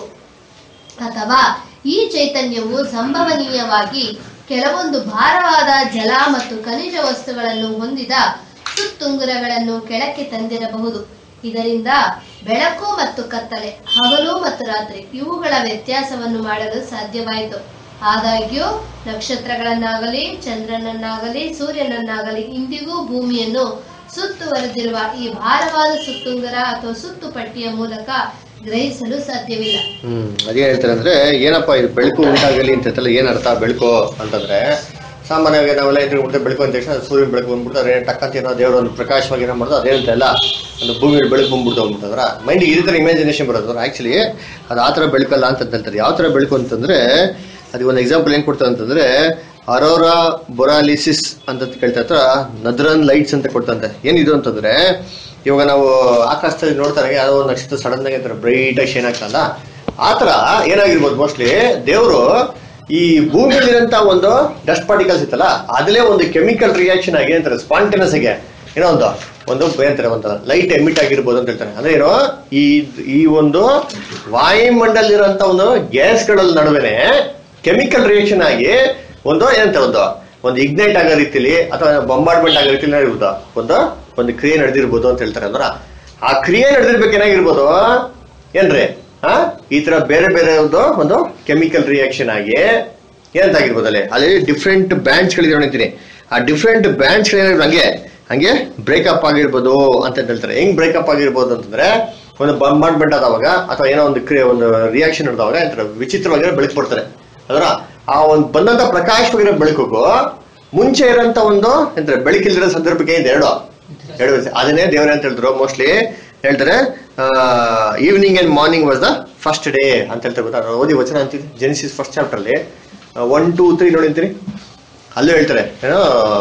[SPEAKER 2] ಅಥವಾ ಈ ಚೈತನ್ಯವು ಸಂಭವನೀಯವಾಗಿ ಕೆಲವೊಂದು ಭಾರವಾದ ಜಲ ಮತ್ತು ಖನಿಜ ವಸ್ತುಗಳನ್ನು ಹೊಂದಿದ ಸುತ್ತುಂಗುರಗಳನ್ನು ಕೆಳಕ್ಕೆ ತಂದಿರಬಹುದು ಇದರಿಂದ ಬೆಳಕು ಮತ್ತು ಕತ್ತಲೆ ಹಗಲು ಮತ್ತು ರಾತ್ರಿ ಇವುಗಳ ವ್ಯತ್ಯಾಸವನ್ನು ಮಾಡಲು ಸಾಧ್ಯವಾಯಿತು ಆದಾಗ್ಯೂ ನಕ್ಷತ್ರಗಳನ್ನಾಗಲಿ ಚಂದ್ರನನ್ನಾಗಲಿ ಸೂರ್ಯನನ್ನಾಗಲಿ ಇಂದಿಗೂ ಭೂಮಿಯನ್ನು ಸುತ್ತುವರೆದಿರುವ ಈ ಭಾರವಾದ ಸುತ್ತುಂಗರ ಅಥವಾ ಸುತ್ತುಪಟ್ಟಿಯ ಮೂಲಕ ಗ್ರಹಿಸಲು ಸಾಧ್ಯವಿಲ್ಲ
[SPEAKER 1] ಹ್ಮ್ ಅದೇ ಹೇಳ್ತಾರೆ ಅಂದ್ರೆ ಏನಪ್ಪ ಇದು ಬೆಳಕು ಉಂಟಾಗಲಿ ಅಂತ ಹೇಳ್ತಲ್ಲ ಏನ್ ಅರ್ಥ ಬೆಳಕು ಅಂತಂದ್ರೆ ಸಾಮಾನ್ಯವಾಗಿ ನಾವೆಲ್ಲ ಎದುರು ಬಿಟ್ಟು ಬೆಳಕು ಅಂದ ತಕ್ಷಣ ಸೂರ್ಯನ ಬೆಳಕು ಬಂದ್ಬಿಟ್ಟು ಅದೇ ಟಕ್ಕಂತ ಏನೋ ದೇವರು ಒಂದು ಪ್ರಕಾಶವಾಗಿ ಏನೋ ಮಾಡೋದು ಅದೇನಂತ ಎಲ್ಲ ಒಂದು ಭೂಮಿಯಲ್ಲಿ ಬೆಳಕು ಬಂದ್ಬಿಡ್ತು ಅಂದ್ಬಿಟ್ಟದ್ರ ಮೈಂಡಿಗೆ ಈ ಥರ ಇಮ್ಯಾಜಿನೇಷನ್ ಬರೋದು ಆಕ್ಚುಲಿ ಅದು ಆ ಥರ ಬೆಳಕಲ್ಲ ಅಂತ ಹೇಳ್ತಾರೆ ಯಾವ ಥರ ಬೆಳಕು ಅಂತಂದ್ರೆ ಅದಕ್ಕೆ ಒಂದು ಎಕ್ಸಾಂಪಲ್ ಏನ್ ಕೊಡ್ತಾರೆ ಅಂತಂದ್ರೆ ಅರೋರಾ ಬೊರಾಲಿಸಿಸ್ ಅಂತ ಕೇಳ್ತಾ ಹತ್ರ ನದ್ರನ್ ಲೈಟ್ಸ್ ಅಂತ ಕೊಡ್ತಂತೆ ಏನಿದು ಅಂತಂದ್ರೆ ಇವಾಗ ನಾವು ಆಕಾಶದಲ್ಲಿ ನೋಡ್ತಾರೆ ಯಾವುದೋ ಒಂದು ನಕ್ಷತ್ರ ಸಡನ್ ಆಗಿ ಬ್ರೈಟ್ ಆಗಿ ಶೇನ್ ಆಗ್ತಲ್ಲ ಆ ಥರ ಏನಾಗಿರ್ಬೋದು ಮೋಸ್ಟ್ಲಿ ದೇವರು ಈ ಭೂಮಿಯಲ್ಲಿರಂತ ಒಂದು ಡಸ್ಟ್ ಪಾರ್ಟಿಕಲ್ಸ್ ಇತ್ತಲ್ಲ ಅದ್ರಲ್ಲೇ ಒಂದು ಕೆಮಿಕಲ್ ರಿಯಾಕ್ಷನ್ ಆಗಿ ಅಂತಾರೆ ಸ್ಪಾಂಟನಸ್ ಆಗಿ ಏನೋ ಒಂದು ಒಂದು ಬೇರೆ ಒಂದು ಲೈಟ್ ಎಮಿಟ್ ಆಗಿರ್ಬೋದು ಅಂತ ಹೇಳ್ತಾರೆ ಅಂದ್ರೆ ಏನೋ ಈ ಈ ಒಂದು ವಾಯುಮಂಡಲಿರೋಂಥ ಒಂದು ಗ್ಯಾಸ್ಗಳ ನಡುವೆನೆ ಕೆಮಿಕಲ್ ರಿಯಾಕ್ಷನ್ ಆಗಿ ಒಂದು ಏನಂತ ಒಂದು ಒಂದು ಇಗ್ನೈಟ್ ಆಗೋ ರೀತಿಲಿ ಅಥವಾ ಬಂಬಾರ್ಡ್ಮೆಂಟ್ ಆಗೋ ರೀತಿಲಿ ಇರ್ಬೋದು ಒಂದು ಒಂದು ಕ್ರಿಯೆ ನಡೆದಿರ್ಬೋದು ಅಂತ ಹೇಳ್ತಾರೆ ಅಂದ್ರ ಆ ಕ್ರಿಯೆ ನಡೆದಿರ್ಬೇಕು ಏನಾಗಿರ್ಬೋದು ಏನ್ರಿ ಆ ಈ ತರ ಬೇರೆ ಬೇರೆ ಒಂದು ಒಂದು ಕೆಮಿಕಲ್ ರಿಯಾಕ್ಷನ್ ಆಗಿ ಏನಂತಾಗಿರ್ಬೋದು ಅಲ್ಲಿ ಅಲ್ಲಿ ಡಿಫ್ರೆಂಟ್ ಬ್ಯಾಂಡ್ಸ್ ಗಳಿದೆ ನೋಡಿದ್ದೀನಿ ಆ ಡಿಫ್ರೆಂಟ್ ಬ್ಯಾಂಡ್ಸ್ ಗಳಿರೋದು ಹಂಗೆ ಹಂಗೆ ಬ್ರೇಕಪ್ ಆಗಿರ್ಬೋದು ಅಂತ ಹೇಳ್ತಾರೆ ಹೆಂಗ್ ಬ್ರೇಕಪ್ ಆಗಿರ್ಬೋದು ಅಂತಂದ್ರೆ ಒಂದು ಬಂಬಾರ್ಡ್ಮೆಂಟ್ ಆದವಾಗ ಅಥವಾ ಏನೋ ಒಂದು ಕ್ರಿಯೆ ಒಂದು ರಿಯಾಕ್ಷನ್ ನಡೆದವಾಗ ಎಂತ ವಿಚಿತ್ರವಾಗಿರೋ ಬೆಳಕು ಕೊಡ್ತಾರೆ ಅದರ ಆ ಒಂದು ಬಂದಂತ ಪ್ರಕಾಶವಾಗಿರೋ ಬೆಳಕಿಗೂ ಮುಂಚೆ ಇರೋಂತ ಒಂದು ಎಂತ ಬೆಳಕಿಲ್ದಿರೋ ಸಂದರ್ಭಕ್ಕೆ ಇದೆ ಎರಡು ಎರಡು ವಿಷಯ. ಅದನ್ನೇ ದೇವ್ರ ಅಂತ ಹೇಳಿದ್ರು ಮೋಸ್ಟ್ಲಿ ಹೇಳ್ತಾರೆ evening and morning was the first day ಅಂತ ಹೇಳ್ತಾರೆ ಗೊತ್ತಾ ನಾನು ಓದಿ ವಚನ ಅಂತಿದ್ದೆ ಜೆನಿಸಿಸ್ ಫಸ್ಟ್ ಚಾಪ್ಟರ್ ಅಲ್ಲಿ ಒನ್ ಟೂ ತ್ರೀ ನೋಡಿಂತೀರಿ ಅಲ್ಲೂ ಹೇಳ್ತಾರೆ ಏನೋ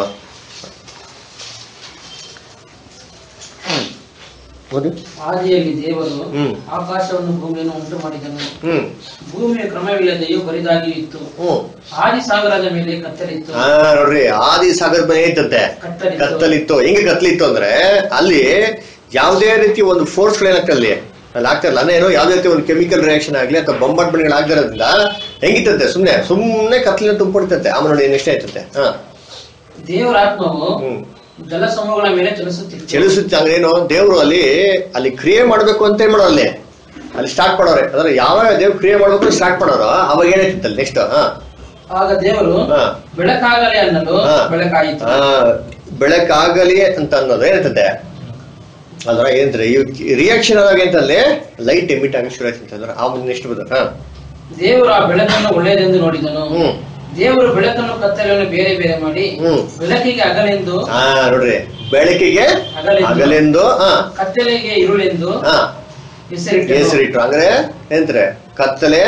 [SPEAKER 1] ಓದಿ
[SPEAKER 3] ಆದಿಯಲ್ಲಿ ದೇವರು
[SPEAKER 1] ಹ್ಮ್.
[SPEAKER 3] ಆಕಾಶವನ್ನು ಭೂಮಿಯನ್ನು ಉಂಟು ಮಾಡಿದನು
[SPEAKER 1] ಹ್ಮ್
[SPEAKER 3] ಭೂಮಿಯ ಕ್ರಮವಿಲ್ಲದೆಯೂ ಬರಿದಾಗಿ ಇತ್ತು
[SPEAKER 1] ಹ್ಮ್
[SPEAKER 3] ಆದಿ ಸಾಗರದ ಮೇಲೆ ಕತ್ತಲಿತ್ತು
[SPEAKER 1] ಹಾ ನೋಡ್ರಿ ಆದಿ ಸಾಗರ ಬನೆ ಐತಂತೆ
[SPEAKER 3] ಕತ್ತಲಿತ್ತು.
[SPEAKER 1] ಕತ್ತಲಿತ್ತು ಹೆಂಗೆ ಕತ್ತಲಿತ್ತು ಅಂದ್ರೆ ಅಲ್ಲಿ ಯಾವುದೇ ರೀತಿ ಒಂದು ಫೋರ್ಸ್ ಗಳೇನಾಗ್ತದೆ ಅಲ್ಲಿ ಅಲ್ಲಿ ಆಗ್ತಾ ಇಲ್ಲ ಅಂದ್ರೆ ಏನೋ ಯಾವುದೇ ರೀತಿ ಒಂದು ಕೆಮಿಕಲ್ ರಿಯಾಕ್ಷನ್ ಆಗ್ಲಿ ಅಥವಾ ಬಂಬಾರ್ಡ್ಮೆಂಟ್ ಆಗದಿರೋದ್ರಿಂದ ಹೆಂಗಿತ್ತಂತೆ ಸುಮ್ನೆ ಸುಮ್ನೆ ಕತ್ಲಿನ ತುಂಬಿಡ್ತಂತೆ ಆಮೇಲೆ ನೋಡಿ ನೆಕ್ಸ್ಟ್ ಆಯ್ತಂತೆ ಹಾ
[SPEAKER 3] ದೇವರ ಆತ್ಮವು
[SPEAKER 1] ಹ್ಮ್
[SPEAKER 3] ಜಲಸಮೂಹಗಳ ಮೇಲೆ ಚಲಿಸುತ್ತಿತ್ತು
[SPEAKER 1] ಚಲಿಸುತ್ತೆ ಅಂದ್ರೆ ಏನು ದೇವ್ರು ಅಲ್ಲಿ ಅಲ್ಲಿ ಕ್ರಿಯೆ ಮಾಡ್ಬೇಕು ಅಂತ ಏನ್ ಮಾಡೋರು ಅಲ್ಲಿ ಅಲ್ಲಿ ಸ್ಟಾರ್ಟ್ ಮಾಡೋರೆ ಅಂದ್ರೆ ಯಾವಾಗ ದೇವ್ರು ಕ್ರಿಯೆ ಮಾಡ್ಬೇಕು ಸ್ಟಾರ್ಟ್ ಮಾಡೋರು ಅವಾಗ ಏನಾಯ್ತಿತ್ತು ಅಲ್ಲಿ ನೆಕ್ಸ್ಟ್ ಹಾ
[SPEAKER 3] ಆಗ ದೇವರು
[SPEAKER 1] ಹಾ
[SPEAKER 3] ಬೆಳಕಾಗಲಿ ಅನ್ನಲು
[SPEAKER 1] ಹಾ.
[SPEAKER 3] ಬೆಳಕಾಯಿತು
[SPEAKER 1] ಆ, ಬೆಳಕಾಗಲಿ ಅಂತ ಅನ್ನೋದು ಏನಂತಂದೆ ಅಲ್ರ ಏನಂದ್ರೆ ಈ ರಿಯಾಕ್ಷನ್ ಆದಾಗ ಏನಂತಂದ್ರೆ ಲೈಟ್ ಎಮಿಟ್ ಆಗಿ ಶುರು ಆಯ್ತು ಅಂತಂದ್ರೆ ಆ ಮುಂದೆ ಎಷ್ಟು ಬದ ಹಾ
[SPEAKER 3] ದೇವರು ಆ ಬೆಳಕನ್ನು ಒಳ್ಳೆಯದೆಂದು ನೋಡಿದನು
[SPEAKER 1] ಹ್ಮ್
[SPEAKER 3] ದೇವರು ಬೆಳಕನ್ನು ಕತ್ತಲೆಯನ್ನು ಬೇರೆ ಬೇರೆ ಮಾಡಿ
[SPEAKER 1] ಹ್ಮ್.
[SPEAKER 3] ಬೆಳಕಿಗೆ ಅಗಲೆಂದು
[SPEAKER 1] ಹಾ ನೋಡ್ರಿ ಬೆಳಕಿಗೆ
[SPEAKER 3] ಹಗಲೆಂದು.
[SPEAKER 1] ಹಗಲೆಂದು ಹಾ
[SPEAKER 3] ಕತ್ತಲೆಗೆ ಇರುಳೆಂದು
[SPEAKER 1] ಹಾ
[SPEAKER 3] ಹೆಸರಿಟ್ಟನು
[SPEAKER 1] ಹೆಸರಿಟ್ರು ಅಂದ್ರೆ ಏನಂತಾರೆ ಕತ್ತಲೆ